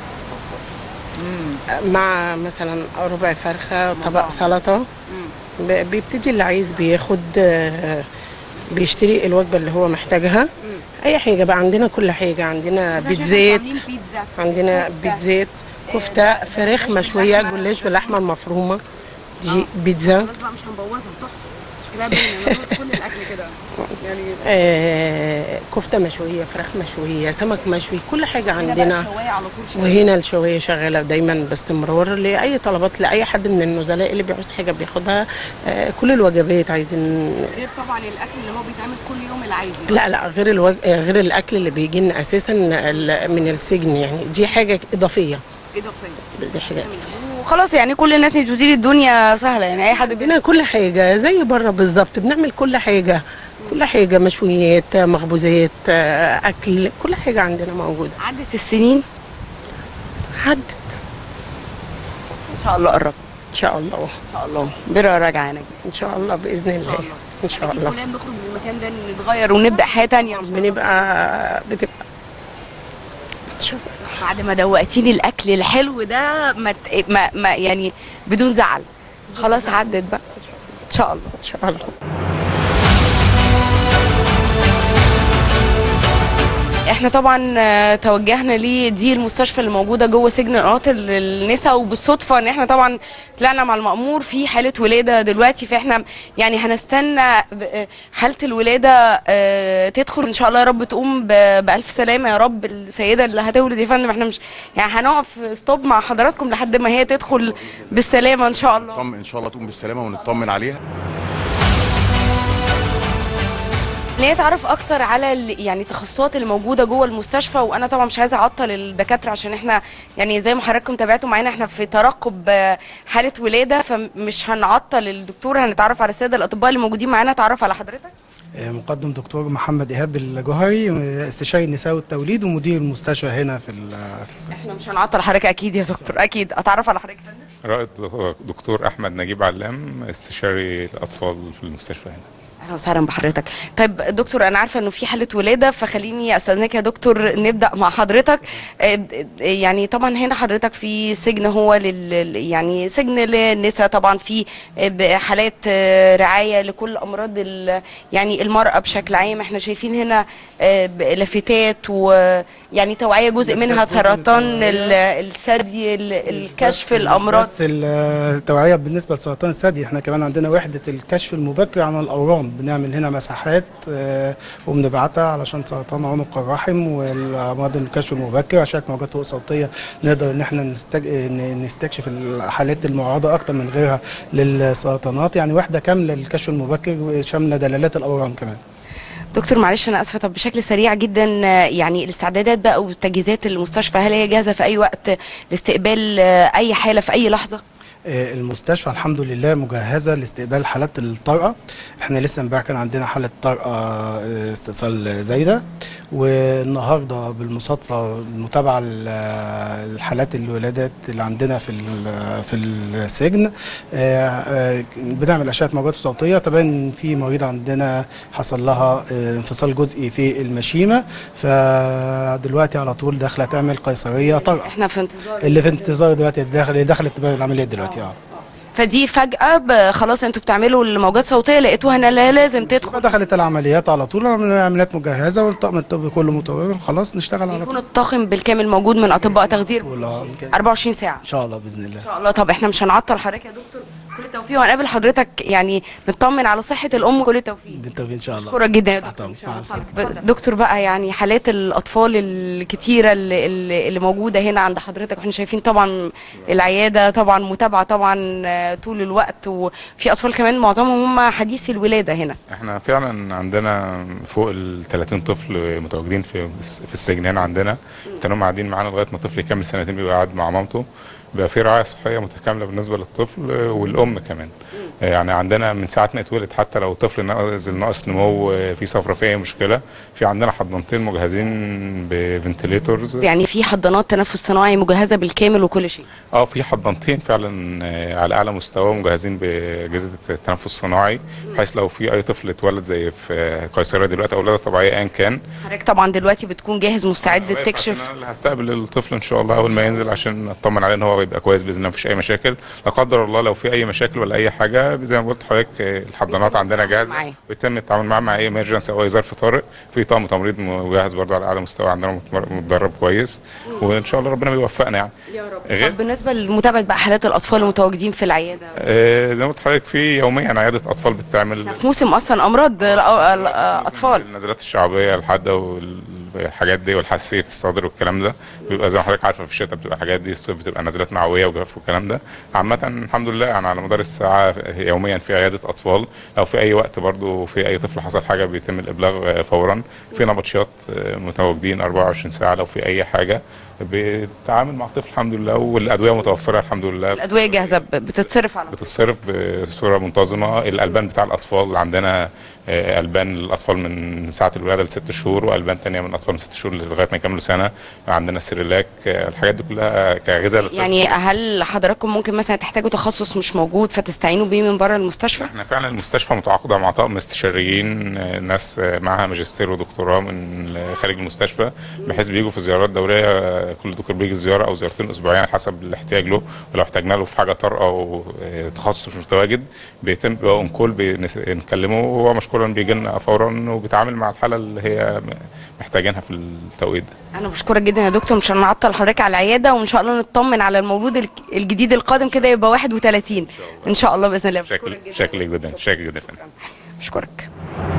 مع مثلا ربع فرخه طبق سلطه ب- بيبتدي اللي عايز بياخد آه، بيشتري الوجبه اللي هو محتاجها اي حاجه بقى عندنا كل حاجه عندنا بيتزات عندنا بيتزات كفته فراخ مشويه جلاش باللحمه المفرومه دي بيتزا خلاص بقى مش هنبوظها تحفه شكلها باين انا قلت كل الاكل كده يعني آه كفته مشويه فراخ مشويه سمك مشوي كل حاجه هنا بقى عندنا الشوايه على طول شغالة. وهنا الشوايه شغاله دايما باستمرار لاي طلبات لاي حد من النزلاء اللي بيعوز حاجه بياخدها آه كل الوجبات عايزين غير طبعا الاكل اللي هو بيتعمل كل يوم العادي لا لا غير الوج... آه، غير الاكل اللي بيجي لنا اساسا ال- من السجن يعني دي حاجه اضافيه اضافيه دي حاجه وخلاص يعني كل الناس اللي تدير الدنيا سهله يعني اي حد بينا كل حاجه زي بره بالظبط بنعمل كل حاجه كل حاجه مشويات مخبوزات آه، اكل كل حاجه عندنا موجوده عدت السنين عدت ان شاء الله قربت ان شاء الله ان شاء الله بره راجعه هناك ان شاء الله باذن الله ان شاء الله كلنا بنخرج من المكان ده نتغير ونبدا حياه تانية بنبقى بتبقى ان شاء الله بعد ما دوقتيني الاكل الحلو ده ما, ت- ما, ما يعني بدون زعل خلاص عدت بقى ان شاء الله ان شاء الله احنا طبعا آه، توجهنا لدي المستشفى اللي موجوده جوه سجن قناطر للنساء وبالصدفه ان احنا طبعا طلعنا مع المأمور في حاله ولاده دلوقتي فاحنا يعني هنستنى ب- آه، حاله الولاده آه، تدخل ان شاء الله يا رب تقوم ب- بالف سلامه يا رب السيده اللي هتولد يا فندم احنا مش يعني هنقف ستوب مع حضراتكم لحد ما هي تدخل بالسلامه ان شاء الله نطمن ان شاء الله تقوم بالسلامه ونطمن عليها ان هي تعرف اكتر على ال- يعني التخصصات اللي موجوده جوه المستشفى وانا طبعا مش عايزه اعطل الدكاتره عشان احنا يعني زي ما حضراتكم تابعتوا معانا احنا في ترقب آه، حاله ولاده فمش هنعطل الدكتور هنتعرف على الساده الاطباء اللي موجودين معانا تعرف على حضرتك مقدم دكتور محمد ايهاب الجوهري استشاري النساء والتوليد ومدير المستشفى هنا في ال- في الس- احنا مش هنعطل حضرتك اكيد يا دكتور اكيد اتعرف على حضرتك يا فندم رائد دكتور احمد نجيب علام استشاري الاطفال في المستشفى هنا اهلا وسهلا بحضرتك طيب دكتور انا عارفه انه في حاله ولاده فخليني استاذنك يا دكتور نبدا مع حضرتك آه، يعني طبعا هنا حضرتك في سجن هو لل يعني سجن للنساء طبعا في آه، حالات آه، رعايه لكل امراض ال- يعني المراه بشكل عام احنا شايفين هنا آه، ب- لافتات ويعني توعيه جزء منها سرطان ال- الثدي ال- الكشف الامراض بس ال- التوعيه بالنسبه لسرطان الثدي احنا كمان عندنا وحده الكشف المبكر عن الاورام بنعمل هنا مساحات آه، وبنبعتها علشان سرطان عنق الرحم والامراض الكشف المبكر عشان موجات فوق صوتيه نقدر ان احنا نستج... ن- نستكشف الحالات المعرضه اكتر من غيرها للسرطانات يعني وحده كامله للكشف المبكر شامله دلالات الاورام كمان دكتور معلش انا اسفه طب بشكل سريع جدا آه، يعني الاستعدادات بقى والتجهيزات المستشفى هل هي جاهزه في اي وقت لاستقبال آه، اي حاله في اي لحظه آه، المستشفى الحمد لله مجهزه لاستقبال حالات الطارئه احنا لسه امبارح كان عندنا حاله طارئه آه، استئصال زايده والنهارده بالمصادفه المتابعه لحالات الولادات اللي عندنا في ال- في السجن آه، آه، بنعمل اشعه موجات صوتيه تبين ان في مريضه عندنا حصل لها آه، انفصال جزئي في المشيمه فدلوقتي على طول داخله تعمل قيصريه طارئه احنا في انتظار اللي في انتظار دلوقتي داخل اللي دخلت باب العمليات دلوقتي اه فدي فجأة ب- خلاص انتوا بتعملوا الموجات صوتية لقيتوها هنا لا لازم تدخل دخلت العمليات على طول العمليات مجهزه والطاقم الطبي كله متوفر خلاص نشتغل على يكون طول الطاقم بالكامل موجود من اطباء تخدير 24 ساعة ان شاء الله باذن الله ان شاء الله طب احنا مش هنعطل حضرتك يا دكتور كل التوفيق وهنقابل حضرتك يعني نطمن على صحة الام كل التوفيق بالتوفيق ان شاء الله مشكورة جدا يا دكتور مع السلامة. ب- دكتور بقى يعني حالات الاطفال الكتيره اللي, اللي اللي موجوده هنا عند حضرتك واحنا شايفين طبعا العياده طبعا متابعه طبعا آه، طول الوقت وفي اطفال كمان معظمهم هم حديثي الولاده هنا احنا فعلا عندنا فوق ال 30 طفل متواجدين في في السجن هنا عندنا كانوا قاعدين معانا لغايه ما الطفل يكمل سنتين بيبقى قاعد مع مامته بيبقى في رعايه صحيه متكامله بالنسبه للطفل والام كمان يعني عندنا من ساعه ما اتولد حتى لو طفل نازل ناقص نمو في صفرة في اي مشكله في عندنا حضانتين مجهزين بفنتليتورز يعني في حضانات تنفس صناعي مجهزه بالكامل وكل شيء اه في حضانتين فعلا آه، على اعلى مستوى مجهزين باجهزه التنفس الصناعي بحيث لو في اي طفل اتولد زي في قيصريه دلوقتي او ولاده طبيعيه ايا كان حضرتك طبعا دلوقتي بتكون جاهز مستعد تكشف انا اللي هستقبل الطفل ان شاء الله اول ما ينزل عشان اطمن عليه ان هو يبقى كويس باذن الله مفيش اي مشاكل لا قدر الله لو في اي مشاكل ولا اي حاجه زي ما قلت لحضرتك آه، الحضانات عندنا جاهزه معاه. ويتم التعامل معاه مع اي ايمرجنسي او اي ظرف طارئ في طاقم تمريض مجهز برضه على اعلى مستوى عندنا متمر- متدرب كويس وان شاء الله ربنا بيوفقنا يعني يا رب غير طب بالنسبه لمتابعه بقى حالات الاطفال المتواجدين في العياده آه، زي ما قلت لحضرتك في يوميا عياده اطفال بتتعمل في موسم اصلا امراض ال- ال- اطفال النزلات الشعبيه الحاده والحاجات دي والحساسيه الصدر والكلام ده بيبقى زي ما حضرتك عارفه في الشتاء بتبقى الحاجات دي الصيف بتبقى نزلات معويه وجفاف والكلام ده عامه الحمد لله يعني على مدار الساعه يوميا في عياده اطفال لو في اي وقت برضو في اي طفل حصل حاجه بيتم الابلاغ فورا في نبطشيات متواجدين 24 ساعه لو في اي حاجه بتتعامل مع الطفل الحمد لله والادويه متوفره الحمد لله الادويه جاهزه ب- بتصرف على بتتصرف بصوره منتظمه الالبان بتاع الاطفال عندنا آه، البان للاطفال من ساعه الولاده لست شهور والبان تانية من الاطفال من ست شهور لغايه ما يكملوا سنه عندنا سيريلاك آه، الحاجات دي كلها كغذاء للطفل. يعني هل حضراتكم ممكن مثلا تحتاجوا تخصص مش موجود فتستعينوا بيه من بره المستشفى؟ احنا فعلا المستشفى متعاقده مع طاقم استشاريين آه، ناس آه، معاها ماجستير ودكتوراه من خارج المستشفى بحيث بيجوا في زيارات دوريه آه، كل دكتور بيجي زياره او زيارتين اسبوعيا على حسب الاحتياج له ولو احتاجنا له في حاجه طارئه او آه، تخصص مش متواجد بيتم بيبقى اون كول بنكلمه وهو مشكورا بيجي لنا فورا وبيتعامل مع الحاله اللي هي محتاجينها في التوقيت ده انا بشكرك جدا يا دكتور مش هنعطل حضرتك على العياده وان شاء الله نطمن على المولود الك- الجديد القادم كده يبقى 31 ان شاء الله باذن الله شكل شكل جدا شكل جدا فندم. بشكرك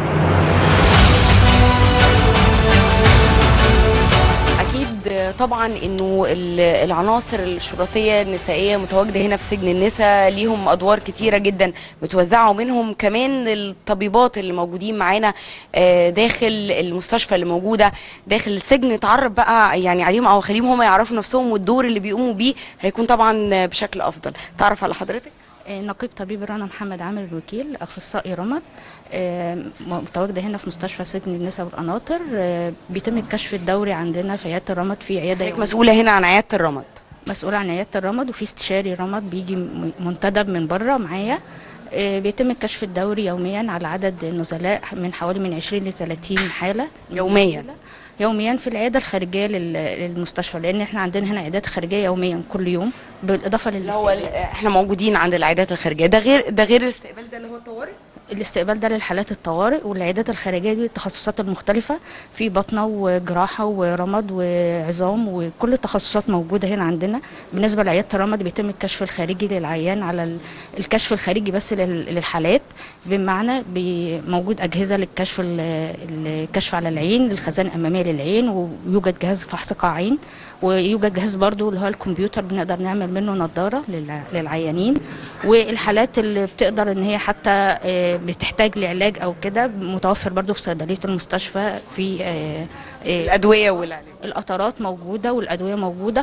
اكيد طبعا انه ال- العناصر الشرطيه النسائيه متواجده هنا في سجن النساء ليهم ادوار كتيره جدا متوزعه ومنهم كمان الطبيبات اللي موجودين معانا آه، داخل المستشفى اللي موجوده داخل السجن نتعرف بقى يعني عليهم او خليهم هم يعرفوا نفسهم والدور اللي بيقوموا بيه هيكون طبعا بشكل افضل تعرف على حضرتك آه، نقيب طبيب رنا محمد عامر الوكيل اخصائي رمد آه، متواجده هنا في مستشفى سجن النساء والقناطر آه، بيتم الكشف الدوري عندنا في عياده الرمد في عياده حضرتك يومية. مسؤوله هنا عن عياده الرمد مسؤوله عن عياده الرمد وفي استشاري رمد بيجي م- منتدب من بره معايا آه، بيتم الكشف الدوري يوميا على عدد النزلاء من حوالي من 20 ل 30 حاله يوميا يوميا في العياده الخارجيه لل- للمستشفى لان احنا عندنا هنا عيادات خارجيه يوميا كل يوم بالاضافه هو للاستقبال احنا موجودين عند العيادات الخارجيه ده غير ده غير الاستقبال ده اللي هو الطوارئ الاستقبال ده للحالات الطوارئ والعيادات الخارجيه دي التخصصات المختلفه في بطنه وجراحه ورمد وعظام وكل التخصصات موجوده هنا عندنا بالنسبه لعياده الرمد بيتم الكشف الخارجي للعيان على ال- الكشف الخارجي بس لل- للحالات بمعنى بي- موجود اجهزه للكشف ال- الكشف على العين للخزانه الاماميه للعين ويوجد جهاز فحص قاعين ويوجد جهاز برضو اللي هو الكمبيوتر بنقدر نعمل منه نظاره للع- للعيانين والحالات اللي بتقدر ان هي حتى آه، بتحتاج لعلاج او كده متوفر برضو في صيدليه المستشفى في آه، آه، الادويه والعلاج القطرات موجوده والادويه موجوده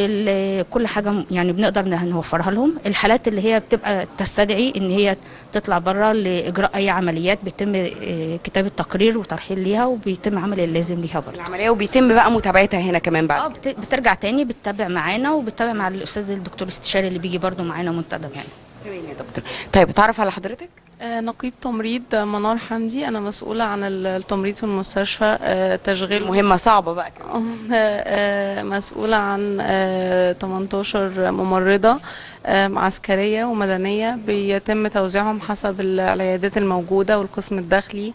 وكل حاجه م- يعني بنقدر نه- نوفرها لهم الحالات اللي هي بتبقى تستدعي ان هي تطلع بره لاجراء اي عمليات بيتم آه، كتابه تقرير وترحيل ليها وبيتم عمل اللازم ليها برضه العمليه وبيتم بقى متابعتها هنا كمان بعد اه بت- بترجع تاني بتتابع معانا وبتتابع مع الاستاذ الدكتور الاستشاري اللي بيجي برضه معانا منتدب يعني تمام يا دكتور طيب اتعرف على حضرتك آه، نقيب تمريض آه، منار حمدي انا مسؤوله عن ال- التمريض في المستشفى آه، تشغيل مهمه صعبه بقى آه، آه، مسؤوله عن آه، 18 ممرضه آه، عسكريه ومدنيه بيتم توزيعهم حسب العيادات الموجوده والقسم الداخلي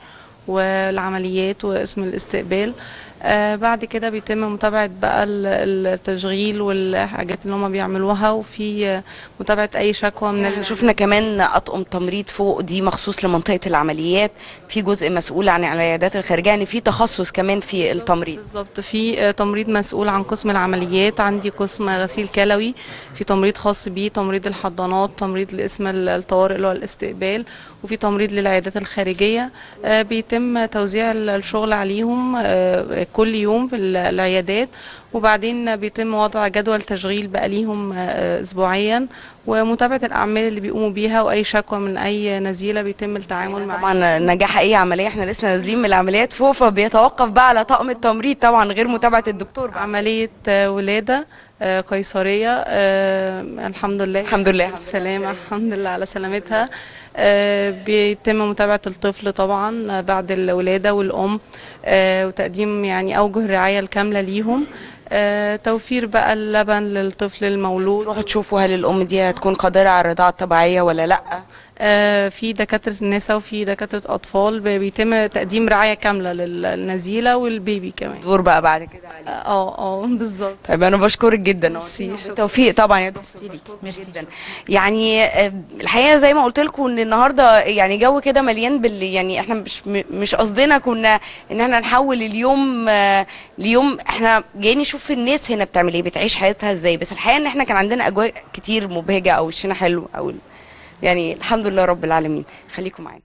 والعمليات واسم الاستقبال آه بعد كده بيتم متابعة بقى ال- التشغيل والحاجات اللي هم بيعملوها وفي آه، متابعة أي شكوى من احنا ال- شفنا كمان اطقم تمريض فوق دي مخصوص لمنطقه العمليات في جزء مسؤول عن العيادات الخارجيه يعني في تخصص كمان في التمريض بالظبط في آه، تمريض مسؤول عن قسم العمليات عندي قسم غسيل كلوي في تمريض خاص بيه تمريض الحضانات تمريض لاسم ال- الطوارئ اللي هو الاستقبال وفي تمريض للعيادات الخارجيه آه، بيتم توزيع ال- الشغل عليهم آه، كل يوم في ال- العيادات وبعدين بيتم وضع جدول تشغيل بقى ليهم آه، اسبوعيا ومتابعه الاعمال اللي بيقوموا بيها واي شكوى من اي نزيله بيتم التعامل معاها طبعا نجاح اي عمليه احنا لسه نازلين من العمليات فوق فبيتوقف بقى على طقم التمريض طبعا غير متابعه الدكتور بقى. عملية آه، ولادة آه، قيصرية آه، الحمد لله الحمد لله. السلامة الحمد لله على سلامتها آه، بيتم متابعة الطفل طبعا آه، بعد الولادة والأم آه، وتقديم يعني أوجه الرعاية الكاملة ليهم آه، توفير بقى اللبن للطفل المولود تروحوا تشوفوا هل الام دي هتكون قادره على الرضاعه الطبيعيه ولا لا آه، في دكاترة النساء وفي دكاترة أطفال ب- بيتم تقديم رعاية كاملة للنزيلة والبيبي كمان دور بقى بعد كده اه اه بالظبط طيب انا بشكرك جدا ميرسي توفيق طبعا يا دكتور ميرسي جدا يعني آه، الحقيقه زي ما قلت لكم ان النهارده يعني جو كده مليان بال يعني احنا مش م- مش قصدنا كنا ان احنا نحول اليوم آه، ليوم احنا جايين نشوف الناس هنا بتعمل ايه بتعيش حياتها ازاي بس الحقيقه ان احنا كان عندنا اجواء كتير مبهجه او وشنا حلو او ال- يعني الحمد لله رب العالمين خليكم معانا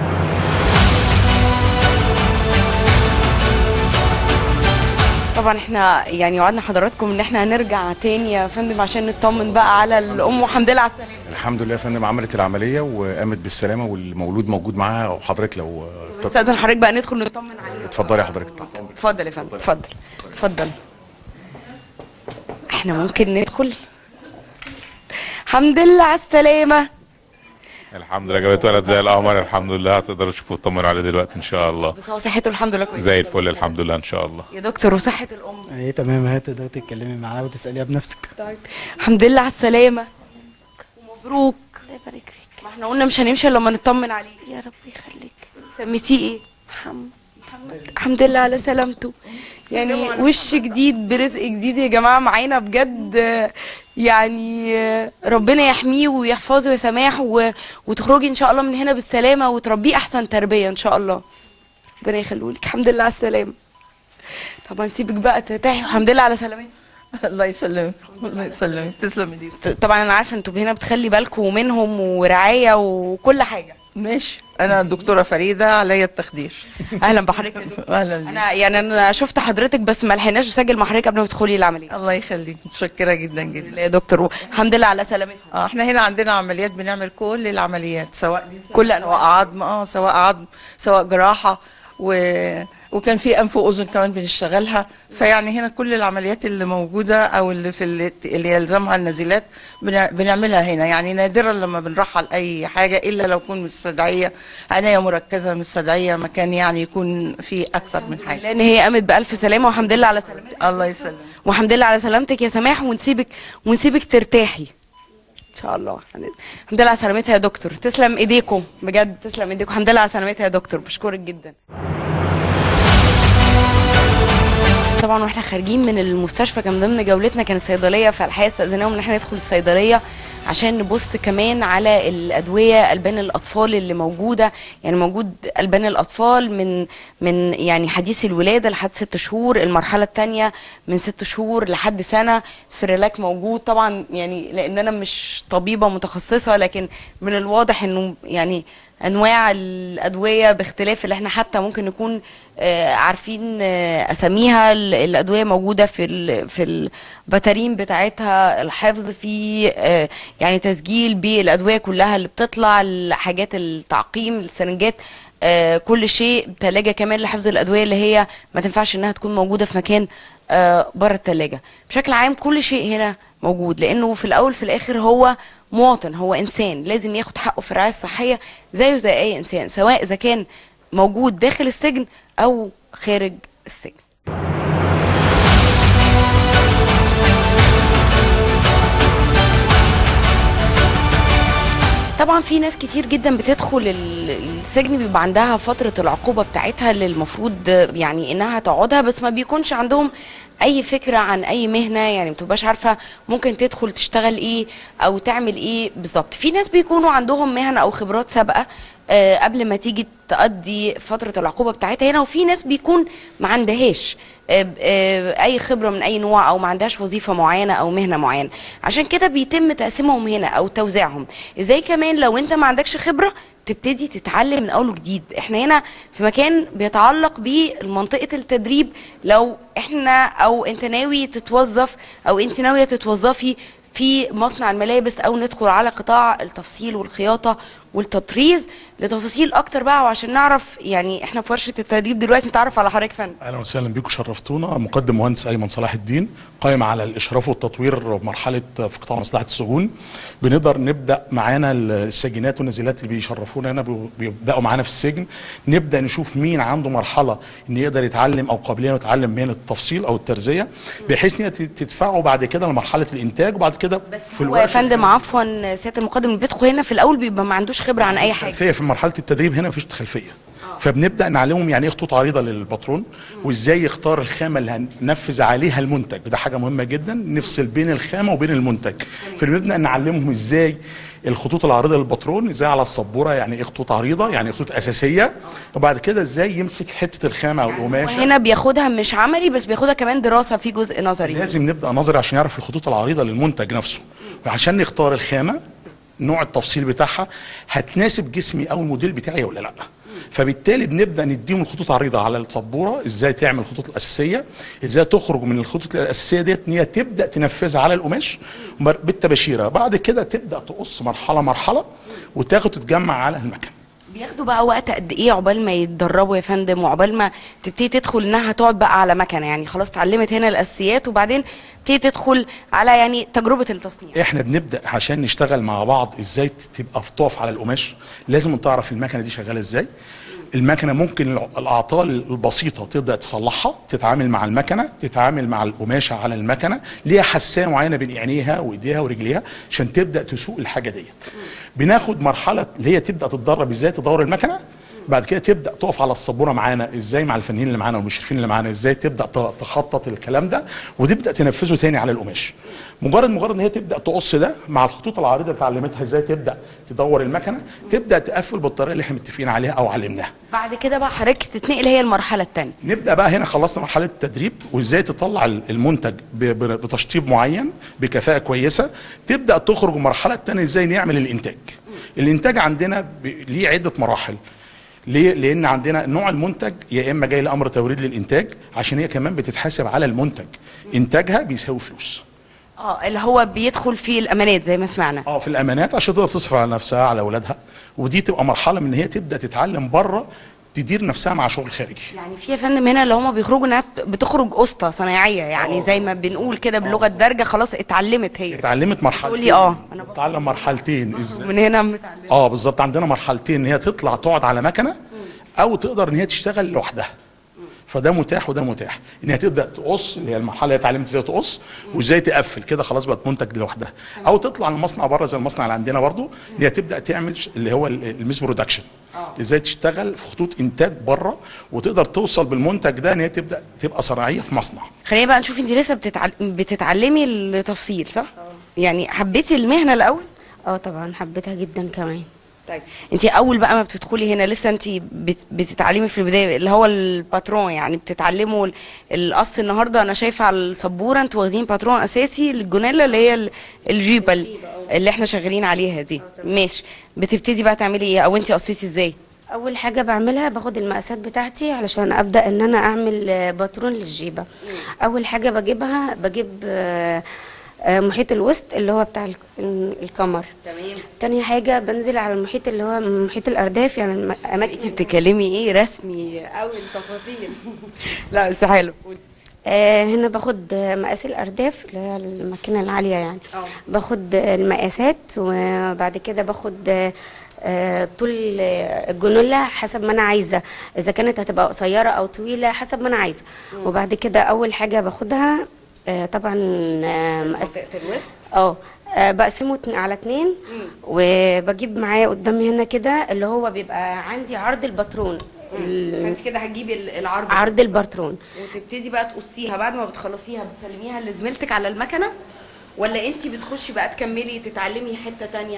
طبعا احنا يعني وعدنا حضراتكم ان احنا هنرجع تاني يا فندم عشان نطمن بقى على الام والحمد لله على السلامه الحمد لله يا فندم عملت العمليه وقامت بالسلامه والمولود موجود معاها وحضرتك لو استاذن حضرتك بقى ندخل نطمن عليه اتفضلي يا حضرتك اتفضل يا فندم اتفضل اتفضل احنا ممكن ندخل الحمد لله على السلامه الحمد لله جابت ولد زي القمر الحمد لله هتقدروا تشوفوا تطمنوا عليه دلوقتي ان شاء الله بس هو صحته الحمد لله كويسه زي الفل الحمد لله ان شاء الله يا دكتور وصحه الام ايه تمام هات تقدري تتكلمي معاها وتساليها بنفسك الحمد لله على السلامه ومبروك الله يبارك فيك ما احنا قلنا مش هنمشي الا لما نطمن عليه يا رب يخليك سميتيه ايه محمد الحمد لله على سلامته يعني وش جديد برزق جديد يا جماعه معانا بجد آه، يعني آه، ربنا يحميه ويحفظه يا سماح و... وتخرجي ان شاء الله من هنا بالسلامه وتربيه احسن تربيه ان شاء الله ربنا يخليهولك الحمد لله على السلامه طبعا سيبك بقى ترتاحي والحمد لله على سلامتك الله يسلمك الله يسلمك تسلمي دي طبعا انا عارفه انتوا هنا بتخلي بالكم منهم ورعايه وكل حاجه ماشي انا الدكتوره فريده عليا التخدير اهلا بحضرتك يا دكتور اهلا بيك. انا يعني انا شفت حضرتك بس ما لحقناش اسجل مع حضرتك قبل ما تدخلي العمليه الله يخليك متشكره جدا جدا يا دكتور الحمد لله على سلامتك اه احنا هنا عندنا عمليات بنعمل كل العمليات سواء كل سواء عظم اه سواء عظم سواء جراحه و... وكان في انف واذن كمان بنشتغلها فيعني هنا كل العمليات اللي موجوده او اللي في اللي, اللي يلزمها النزيلات بنع... بنعملها هنا يعني نادرا لما بنرحل اي حاجه الا لو يكون مستدعيه عنايه مركزه مستدعيه مكان يعني يكون فيه اكثر من حاجه لان هي قامت بالف سلامه والحمد لله على سلامتك الله يسلمك والحمد لله على سلامتك يا سماح ونسيبك ونسيبك ترتاحي ان شاء الله الحمد لله على سلامتها يا دكتور تسلم ايديكم بجد تسلم ايديكم الحمد لله على سلامتها يا دكتور بشكرك جدا طبعا واحنا خارجين من المستشفى كان ضمن جولتنا كانت صيدليه فالحقيقه استاذناهم ان احنا ندخل الصيدليه عشان نبص كمان على الادويه البان الاطفال اللي موجوده يعني موجود البان الاطفال من من يعني حديث الولاده لحد ست شهور المرحله الثانيه من ست شهور لحد سنه سيريلاك موجود طبعا يعني لان انا مش طبيبه متخصصه لكن من الواضح انه يعني انواع الادويه باختلاف اللي احنا حتى ممكن نكون آه، عارفين آه، اساميها ال- الادويه موجوده في ال- في البتارين بتاعتها الحفظ في آه، يعني تسجيل بالادويه كلها اللي بتطلع الحاجات التعقيم السرنجات آه، كل شيء ثلاجه كمان لحفظ الادويه اللي هي ما تنفعش انها تكون موجوده في مكان بره الثلاجه بشكل عام كل شيء هنا موجود لانه في الاول في الاخر هو مواطن هو انسان لازم ياخد حقه في الرعايه الصحيه زيه زي اي انسان سواء اذا كان موجود داخل السجن او خارج السجن طبعا في ناس كتير جدا بتدخل ال- السجن بيبقى عندها فترة العقوبة بتاعتها اللي المفروض يعني انها تقعدها بس ما بيكونش عندهم اي فكرة عن اي مهنة يعني ما بتبقاش عارفة ممكن تدخل تشتغل ايه او تعمل ايه بالظبط في ناس بيكونوا عندهم مهن او خبرات سابقة آه، قبل ما تيجي تقضي فترة العقوبة بتاعتها هنا وفي ناس بيكون ما عندهاش آه، آه، اي خبرة من اي نوع او ما عندهاش وظيفة معينة او مهنة معينة عشان كده بيتم تقسيمهم هنا او توزيعهم ازاي كمان لو انت ما عندكش خبرة تبتدي تتعلم من اول وجديد احنا هنا في مكان بيتعلق بمنطقة التدريب لو احنا او انت ناوي تتوظف او انت ناوية تتوظفي في مصنع الملابس او ندخل على قطاع التفصيل والخياطه والتطريز لتفاصيل اكتر بقى وعشان نعرف يعني احنا في ورشه التدريب دلوقتي نتعرف على حضرتك فن اهلا وسهلا بكم شرفتونا مقدم مهندس ايمن صلاح الدين قائم على الاشراف والتطوير مرحله في قطاع مصلحه السجون بنقدر نبدا معانا السجينات والنزيلات اللي بيشرفونا هنا بي- بيبداوا معانا في السجن نبدا نشوف مين عنده مرحله ان يقدر يتعلم او قابليه انه يتعلم مهنه التفصيل او الترزيه بحيث ان هي تت- تدفعه بعد كده لمرحله الانتاج وبعد كده في هو يا فندم عفوا سياده المقدم اللي بيدخل هنا في الاول بيبقى ما عندوش خبره عن اي حاجه خلفيه في مرحله التدريب هنا مفيش خلفيه فبنبدا نعلمهم يعني ايه خطوط عريضه للباترون وازاي يختار الخامه اللي هننفذ عليها المنتج ده حاجه مهمه جدا نفصل بين الخامه وبين المنتج فبنبدا نعلمهم ازاي الخطوط العريضه للباترون ازاي على السبوره يعني ايه خطوط عريضه يعني إيه خطوط اساسيه وبعد كده ازاي يمسك حته الخامه او القماشه هنا بياخدها مش عملي بس بياخدها كمان دراسه في جزء نظري لازم نبدا نظري عشان يعرف الخطوط العريضه للمنتج نفسه وعشان نختار الخامه نوع التفصيل بتاعها هتناسب جسمي او الموديل بتاعي ولا لا فبالتالي بنبدا نديهم الخطوط عريضه على السبوره ازاي تعمل الخطوط الاساسيه ازاي تخرج من الخطوط الاساسيه ديت ان هي تبدا تنفذها على القماش مر- بالتباشيره بعد كده تبدا تقص مرحله مرحله وتاخد تتجمع على المكن بياخدوا بقى وقت قد ايه عقبال ما يتدربوا يا فندم وعقبال ما تبتدي تدخل انها هتقعد بقى على مكنه يعني خلاص اتعلمت هنا الاساسيات وبعدين تبتدي تدخل على يعني تجربه التصنيع احنا بنبدا عشان نشتغل مع بعض ازاي تبقى في تقف على القماش لازم تعرف المكنه دي شغاله ازاي المكنه ممكن الع- الاعطال البسيطه تبدا تصلحها تتعامل مع المكنه تتعامل مع القماشه على المكنه ليها حساسيه معينه بين عينيها وايديها ورجليها عشان تبدا تسوق الحاجه ديت بناخد مرحله اللي هي تبدا تتدرب ازاي تدور المكنه بعد كده تبدا تقف على السبوره معانا ازاي مع الفنيين اللي معانا والمشرفين اللي معانا ازاي تبدا ت- تخطط الكلام ده وتبدا تنفذه تاني على القماش مجرد مجرد ان هي تبدا تقص ده مع الخطوط العريضه اللي اتعلمتها ازاي تبدا تدور المكنه تبدا تقفل بالطريقه اللي احنا متفقين عليها او علمناها بعد كده بقى حضرتك تتنقل هي المرحله الثانيه نبدا بقى هنا خلصنا مرحله التدريب وازاي تطلع ال- المنتج ب- ب- بتشطيب معين بكفاءه كويسه تبدا تخرج المرحله الثانيه ازاي نعمل الانتاج الانتاج عندنا ب- ليه عده مراحل ليه؟ لان عندنا نوع المنتج يا اما جاي لامر توريد للانتاج عشان هي كمان بتتحاسب على المنتج انتاجها بيساوي فلوس اه اللي هو بيدخل في الامانات زي ما سمعنا اه في الامانات عشان تقدر تصرف على نفسها على اولادها ودي تبقى مرحله من ان هي تبدا تتعلم بره تدير نفسها مع شغل خارجي يعني في يا فندم هنا اللي هم بيخرجوا انها بتخرج قسطه صناعيه يعني زي ما بنقول كده باللغه الدارجه خلاص اتعلمت هي اتعلمت مرحلتين تقولي اه انا بتتعلم مرحلتين ازاي من هنا متعلمه اه بالظبط عندنا مرحلتين ان هي تطلع تقعد على مكنه او تقدر ان هي تشتغل لوحدها فده متاح وده متاح ان هي تبدا تقص اللي هي المرحله اللي اتعلمت ازاي تقص وازاي تقفل كده خلاص بقت منتج لوحدها او تطلع المصنع بره زي المصنع اللي عندنا برضو ان هي تبدا تعمل ش- اللي هو ال- الميس برودكشن ازاي تشتغل في خطوط انتاج بره وتقدر توصل بالمنتج ده ان هي تبدا تبقى صناعيه في مصنع خلينا بقى نشوف انت لسه بتتعل... بتتعلمي التفصيل صح؟ يعني حبيتي المهنه الاول؟ اه طبعا حبيتها جدا كمان طيب انت اول بقى ما بتدخلي هنا لسه انت بت- بتتعلمي في البدايه اللي هو الباترون يعني بتتعلموا ال- القص النهارده انا شايفه على السبوره انتوا واخدين باترون اساسي للجونيلا اللي هي ال- الجيبه ال- اللي احنا شغالين عليها دي ماشي بتبتدي بقى تعملي ايه او انت قصيتي ازاي اول حاجه بعملها باخد المقاسات بتاعتي علشان ابدا ان انا اعمل آه، باترون للجيبه اول حاجه بجيبها بجيب آه، آه، محيط الوسط اللي هو بتاع ال- الكمر تمام تاني حاجه بنزل على المحيط اللي هو محيط الارداف يعني الاماكن انت بتتكلمي ايه رسمي قوي التفاصيل لا بس حلو آه هنا باخد آه، مقاس الارداف اللي هي الماكينه العاليه يعني باخد آه، المقاسات وبعد كده باخد آه، آه، طول آه، الجنولة حسب ما انا عايزه اذا كانت هتبقى قصيره او طويله حسب ما انا عايزه مم. وبعد كده اول حاجه باخدها آه، طبعا آه، مقاس الوسط اه آه، بقسمه اتن- على اتنين وبجيب معايا قدامي هنا كده اللي هو بيبقى عندي عرض الباترون ال- فانت كده هتجيبي ال- العرض عرض الباترون وتبتدي بقى تقصيها بعد ما بتخلصيها بتسلميها لزميلتك على المكنه ولا انت بتخشي بقى تكملي تتعلمي حته تانية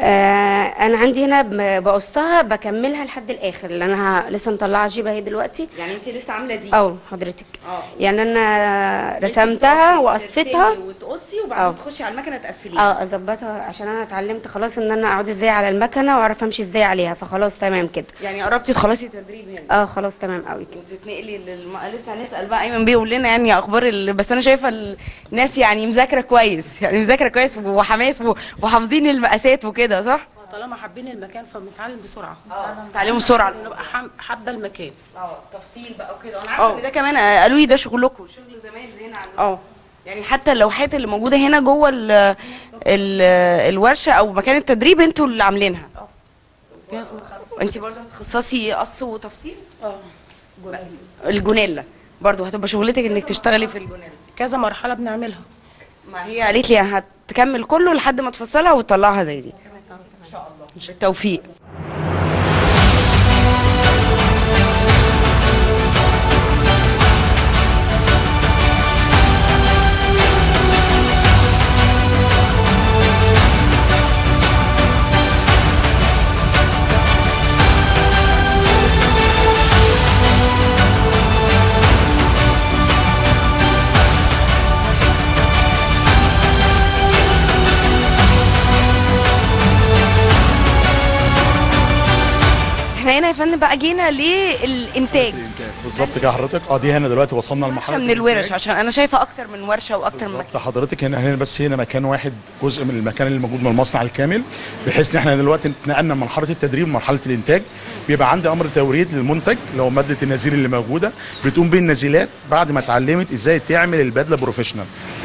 آه انا عندي هنا ب- بقصها بكملها لحد الاخر لان انا ه- لسه مطلعه جيبه اهي دلوقتي يعني انت لسه عامله دي اه حضرتك اه يعني انا رسمتها وقصيتها ترسمي وتقصي وبعدين اه. تخشي على المكنه تقفليها اه اظبطها عشان انا اتعلمت خلاص ان انا اقعد ازاي على المكنه واعرف امشي ازاي عليها فخلاص تمام كده يعني قربتي تخلصي تدريب هنا اه خلاص تمام قوي كده وتتنقلي للم... لسه هنسال بقى ايمن بيه يقول لنا يعني اخبار ال... بس انا شايفه الناس يعني مذاكره كويس يعني مذاكره كويس وحماس و... وحافظين المقاسات وكده صح طالما حابين المكان فبنتعلم بسرعه بتتعلموا بسرعه نبقى حم- حابه المكان اه تفصيل بقى وكده وانا اه. عارفه ان ده كمان قالوا لي ده شغلكم شغل زمايل هنا عندكم اه يعني حتى اللوحات اللي موجوده هنا جوه ال ال الورشه او مكان التدريب انتوا اللي عاملينها في ناس متخصصه انت برضه بتخصصي قص وتفصيل اه الجونيلا برضه هتبقى شغلتك انك تشتغلي في الجونيلا كذا مرحله بنعملها ما هي قالت لي هتكمل كله لحد ما تفصلها وتطلعها زي دي ان شاء الله بالتوفيق احنا هنا يا فندم بقى جينا للانتاج بالظبط كده حضرتك اه دي هنا دلوقتي وصلنا لمرحله من الورش عشان انا شايفه اكتر من ورشه واكتر من بالظبط حضرتك هنا هنا بس هنا مكان واحد جزء من المكان اللي موجود من المصنع الكامل بحيث ان احنا دلوقتي اتنقلنا من مرحله التدريب لمرحله الانتاج بيبقى عندي امر توريد للمنتج اللي هو ماده النزيل اللي موجوده بتقوم بيه النزيلات بعد ما اتعلمت ازاي تعمل البدله بروفيشنال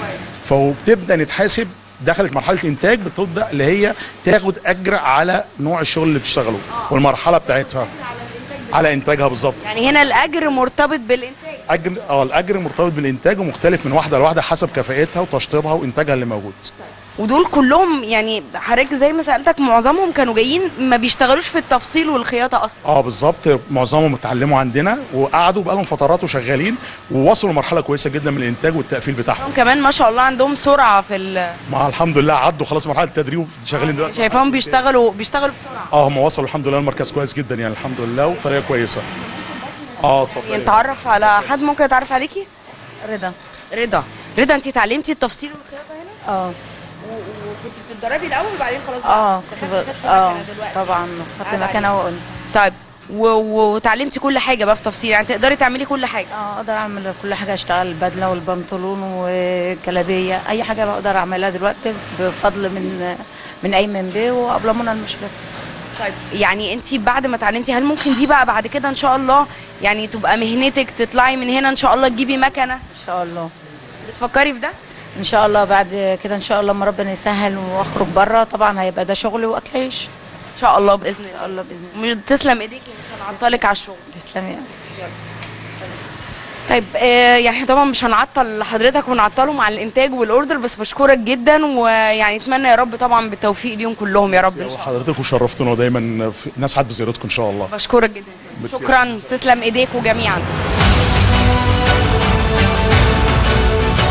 فبتبدا نتحاسب دخلت مرحله انتاج بتبدا اللي هي تاخد اجر على نوع الشغل اللي بتشتغله والمرحله بتاعتها على انتاجها بالظبط يعني هنا الاجر مرتبط بالانتاج اجر اه الاجر مرتبط بالانتاج ومختلف من واحده لواحده حسب كفاءتها وتشطيبها وانتاجها اللي موجود ودول كلهم يعني حضرتك زي ما سالتك معظمهم كانوا جايين ما بيشتغلوش في التفصيل والخياطه اصلا اه بالظبط معظمهم اتعلموا عندنا وقعدوا بقالهم فترات وشغالين ووصلوا لمرحله كويسه جدا من الانتاج والتقفيل بتاعهم هم كمان ما شاء الله عندهم سرعه في ال... مع الحمد لله عدوا خلاص مرحله التدريب وشغالين دلوقتي شايفاهم بيشتغلوا بيشتغلوا بسرعه اه هم وصلوا الحمد لله المركز كويس جدا يعني الحمد لله وبطريقه كويسه اه اتفضل نتعرف على حد ممكن يتعرف عليكي رضا رضا رضا انت اتعلمتي التفصيل والخياطه هنا اه وكنت بتتدربي الاول وبعدين خلاص اه بقى كنت خدتي- ب- خدتي اه مكنة دلوقتي. طبعا خدت عاد مكانه وقلت طيب و- و- وتعلمتي كل حاجه بقى في تفصيل يعني تقدري تعملي كل حاجه اه اقدر اعمل كل حاجه اشتغل البدله والبنطلون والجلابيه اي حاجه بقدر اعملها دلوقتي بفضل من من ايمن بيه وقبل منى المشرف طيب يعني انت بعد ما اتعلمتي هل ممكن دي بقى بعد كده ان شاء الله يعني تبقى مهنتك تطلعي من هنا ان شاء الله تجيبي مكنه ان شاء الله بتفكري في ده ان شاء الله بعد كده ان شاء الله ما ربنا يسهل واخرج بره طبعا هيبقى ده شغلي واكل عيش ان شاء الله باذن الله ان شاء الله باذن الله مش تسلم ايديكي مش هنعطلك على الشغل تسلمي طيب آه يعني احنا طبعا مش هنعطل حضرتك ونعطلهم على الانتاج والاوردر بس بشكرك جدا ويعني اتمنى يا رب طبعا بالتوفيق ليهم كلهم يا رب ان شاء الله حضرتك وشرفتنا ودايما في نسعد بزيارتكم ان شاء الله بشكرك جدا ميرسي. شكرا تسلم ايديكم جميعا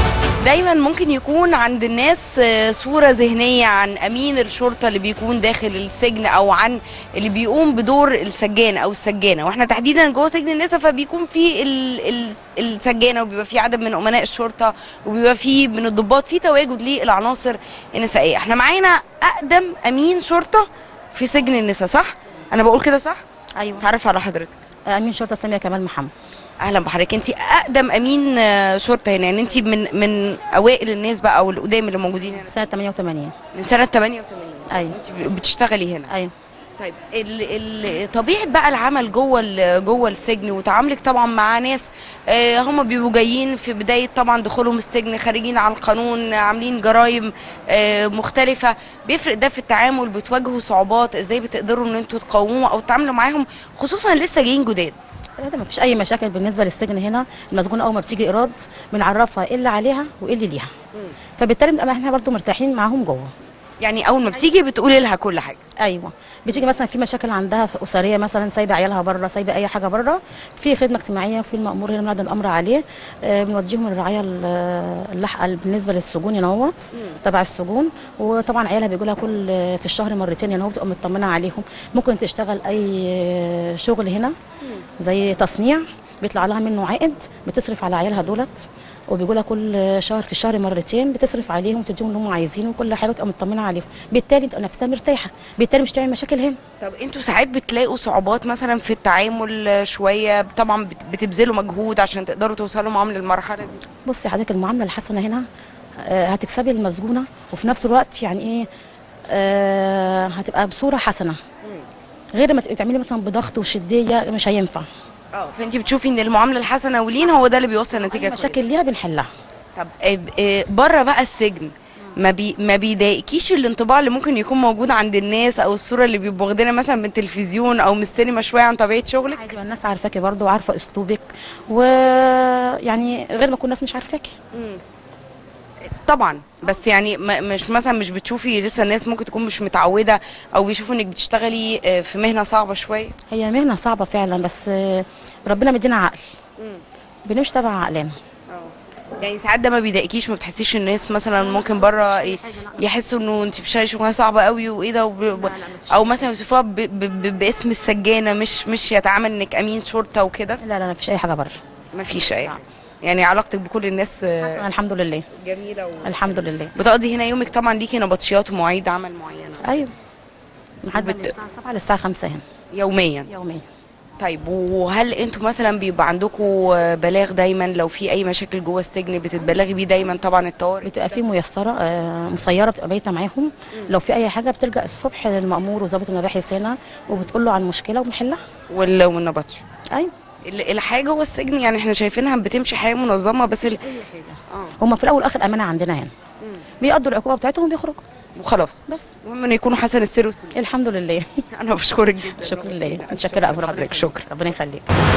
دايما ممكن يكون عند الناس آه، صورة ذهنية عن أمين الشرطة اللي بيكون داخل السجن أو عن اللي بيقوم بدور السجان أو السجانة واحنا تحديدا جوه سجن النساء فبيكون في ال- ال- السجانة وبيبقى في عدد من أمناء الشرطة وبيبقى في من الضباط في تواجد للعناصر النسائية احنا معانا أقدم أمين شرطة في سجن النساء صح؟ أنا بقول كده صح؟ ايوه تعرف على حضرتك امين شرطه ساميه كمال محمد اهلا بحضرتك انت اقدم امين آه، شرطه هنا يعني انت من من اوائل الناس بقى او القدام اللي موجودين هنا سنه 88 من سنه 88 ايوه انت بتشتغلي هنا ايوه طيب ال ال طبيعه بقى العمل جوه ال- جوه السجن وتعاملك طبعا مع ناس آه هم بيبقوا جايين في بدايه طبعا دخولهم السجن خارجين عن القانون عاملين جرائم آه مختلفه بيفرق ده في التعامل بتواجهوا صعوبات ازاي بتقدروا ان انتوا تقاوموا او تتعاملوا معاهم خصوصا لسه جايين جداد لا ده مفيش اي مشاكل بالنسبه للسجن هنا المسجون اول ما بتيجي ايراد بنعرفها ايه اللي عليها وايه اللي ليها فبالتالي بنبقى احنا برضو مرتاحين معاهم جوه يعني اول ما بتيجي بتقولي لها كل حاجه ايوه بتيجي مثلا في مشاكل عندها في اسريه مثلا سايبه عيالها بره سايبه اي حاجه بره في خدمه اجتماعيه وفي المامور هنا بنعد الامر عليه آه بنوجههم للرعايه ال- اللاحقه بالنسبه للسجون ينوط تبع السجون وطبعا عيالها بيجوا لها كل في الشهر مرتين يعني هو بتبقى مطمنه عليهم ممكن تشتغل اي شغل هنا زي تصنيع بيطلع لها منه عائد بتصرف على عيالها دولت وبيجوا لها كل شهر في الشهر مرتين بتصرف عليهم وتديهم اللي هم عايزينه وكل حاجه تبقى مطمنه عليهم بالتالي تبقى نفسها مرتاحه بالتالي مش تعمل مشاكل هنا طب انتوا ساعات بتلاقوا صعوبات مثلا في التعامل شويه طبعا بت- بتبذلوا مجهود عشان تقدروا توصلوا معاهم للمرحله دي بصي حضرتك المعامله الحسنه هنا آه، هتكسبي المسجونه وفي نفس الوقت يعني ايه آه، هتبقى بصوره حسنه غير ما تبقي تعملي مثلا بضغط وشديه مش هينفع اه فانت بتشوفي ان المعامله الحسنه ولين هو ده اللي بيوصل نتيجه مشاكل ليها بنحلها طب بره بقى السجن ما بي ما بيضايقكيش الانطباع اللي ممكن يكون موجود عند الناس او الصوره اللي بيبقوا واخدينها مثلا من التلفزيون او من السينما شويه عن طبيعه شغلك عادي ما الناس عارفاكي برضه وعارفه اسلوبك ويعني غير ما تكون الناس مش عارفاكي طبعا بس يعني ما- مش مثلا مش بتشوفي لسه الناس ممكن تكون مش متعوده او بيشوفوا انك بتشتغلي آه، في مهنه صعبه شويه هي مهنه صعبه فعلا بس آه، ربنا مدينا عقل بنمشي تبع عقلنا يعني ساعات ده ما بيضايقكيش ما بتحسيش الناس مثلا ممكن بره ي- يحسوا انه انت بتشتغلي شغلانه صعبه قوي وايه ده وب... او مثلا يوصفوها ب... ب... ب... باسم السجانه مش مش يتعامل انك امين شرطه وكده لا لا ما فيش اي حاجه بره ما فيش اي حاجه يعني علاقتك بكل الناس آه، الحمد لله جميله و... الحمد لله بتقضي هنا يومك طبعا ليكي نبطشيات ومواعيد عمل معينه ايوه لحد من الساعه 7 للساعه 5 هنا يوميا يوميا طيب وهل انتوا مثلا بيبقى عندكم بلاغ دايما لو في اي مشاكل جوه السجن بتتبلغي بيه دايما طبعا الطوارئ بتبقى في ميسره آه، مسيره بتبقى بايته معاهم لو في اي حاجه بتلجا الصبح للمامور وظابط المباحث هنا وبتقول له عن المشكله وبنحلها وال... والنبطش ايوه ال- الحاجه جوه السجن يعني احنا شايفينها بتمشي حياه منظمه بس ال... هم في الاول والاخر امانه عندنا هنا بيقضوا العقوبه بتاعتهم وبيخرجوا وخلاص بس المهم ان يكونوا حسن السر والسلوك الحمد لله انا بشكرك جدا شكرا لله متشكره قوي حضرتك شكرا ربنا يخليك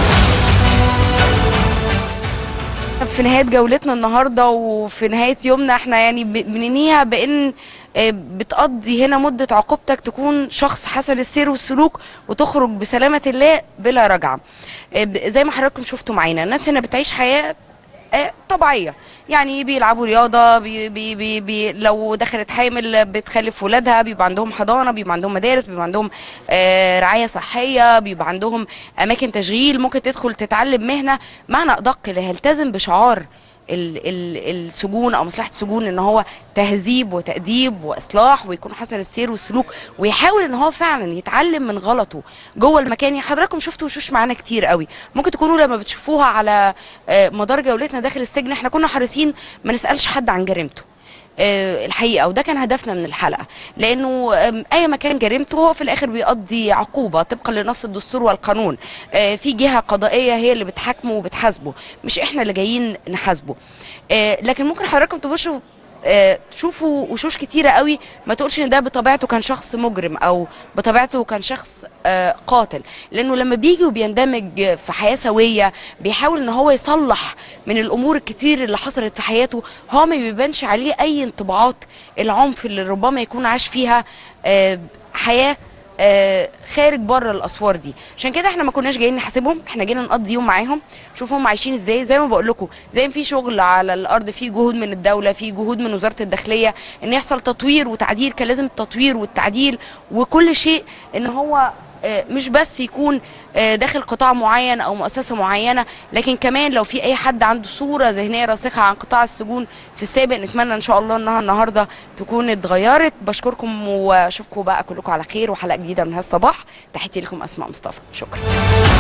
في نهاية جولتنا النهاردة وفي نهاية يومنا احنا يعني ب- بننهيها بان آه، بتقضي هنا مدة عقوبتك تكون شخص حسن السير والسلوك وتخرج بسلامة الله بلا رجعة آه، ب- زي ما حضراتكم شفتوا معانا الناس هنا بتعيش حياة آه، طبيعيه يعني بيلعبوا رياضه بي بي بي بي لو دخلت حامل بتخلف ولادها بيبقى عندهم حضانه بيبقى عندهم مدارس بيبقى عندهم آه رعايه صحيه بيبقى عندهم اماكن تشغيل ممكن تدخل تتعلم مهنه معنى ادق اللي هيلتزم بشعار ال ال السجون او مصلحه السجون ان هو تهذيب وتاديب واصلاح ويكون حسن السير والسلوك ويحاول ان هو فعلا يتعلم من غلطه جوه المكان يعني حضراتكم شفتوا وشوش معانا كتير قوي ممكن تكونوا لما بتشوفوها على آه، مدار جولتنا داخل السجن احنا كنا حريصين ما نسالش حد عن جريمته آه، الحقيقه وده كان هدفنا من الحلقه لانه آم، اي مكان جريمته هو في الاخر بيقضي عقوبه طبقا لنص الدستور والقانون آه، في جهه قضائيه هي اللي بتحاكمه وبتحاسبه مش احنا اللي جايين نحاسبه آه، لكن ممكن حضراتكم تبصوا آه، تشوفوا وشوش كتيره قوي ما تقولش ان ده بطبيعته كان شخص مجرم او بطبيعته كان شخص آه، قاتل لانه لما بيجي وبيندمج في حياه سويه بيحاول ان هو يصلح من الامور الكتير اللي حصلت في حياته هو ما بيبانش عليه اي انطباعات العنف اللي ربما يكون عاش فيها آه، حياه آه، خارج بره الاسوار دي عشان كده احنا ما كناش جايين نحاسبهم احنا جينا نقضي يوم معاهم شوف هم عايشين ازاي زي ما بقول لكم زي ما في شغل على الارض في جهود من الدوله في جهود من وزاره الداخليه ان يحصل تطوير وتعديل كان لازم التطوير والتعديل وكل شيء ان هو آه، مش بس يكون آه، داخل قطاع معين او مؤسسه معينه لكن كمان لو في اي حد عنده صوره ذهنيه راسخه عن قطاع السجون في السابق نتمنى ان شاء الله انها النهارده تكون اتغيرت بشكركم واشوفكم بقى كلكم على خير وحلقه جديده من هالصباح تحياتي لكم اسماء مصطفى شكرا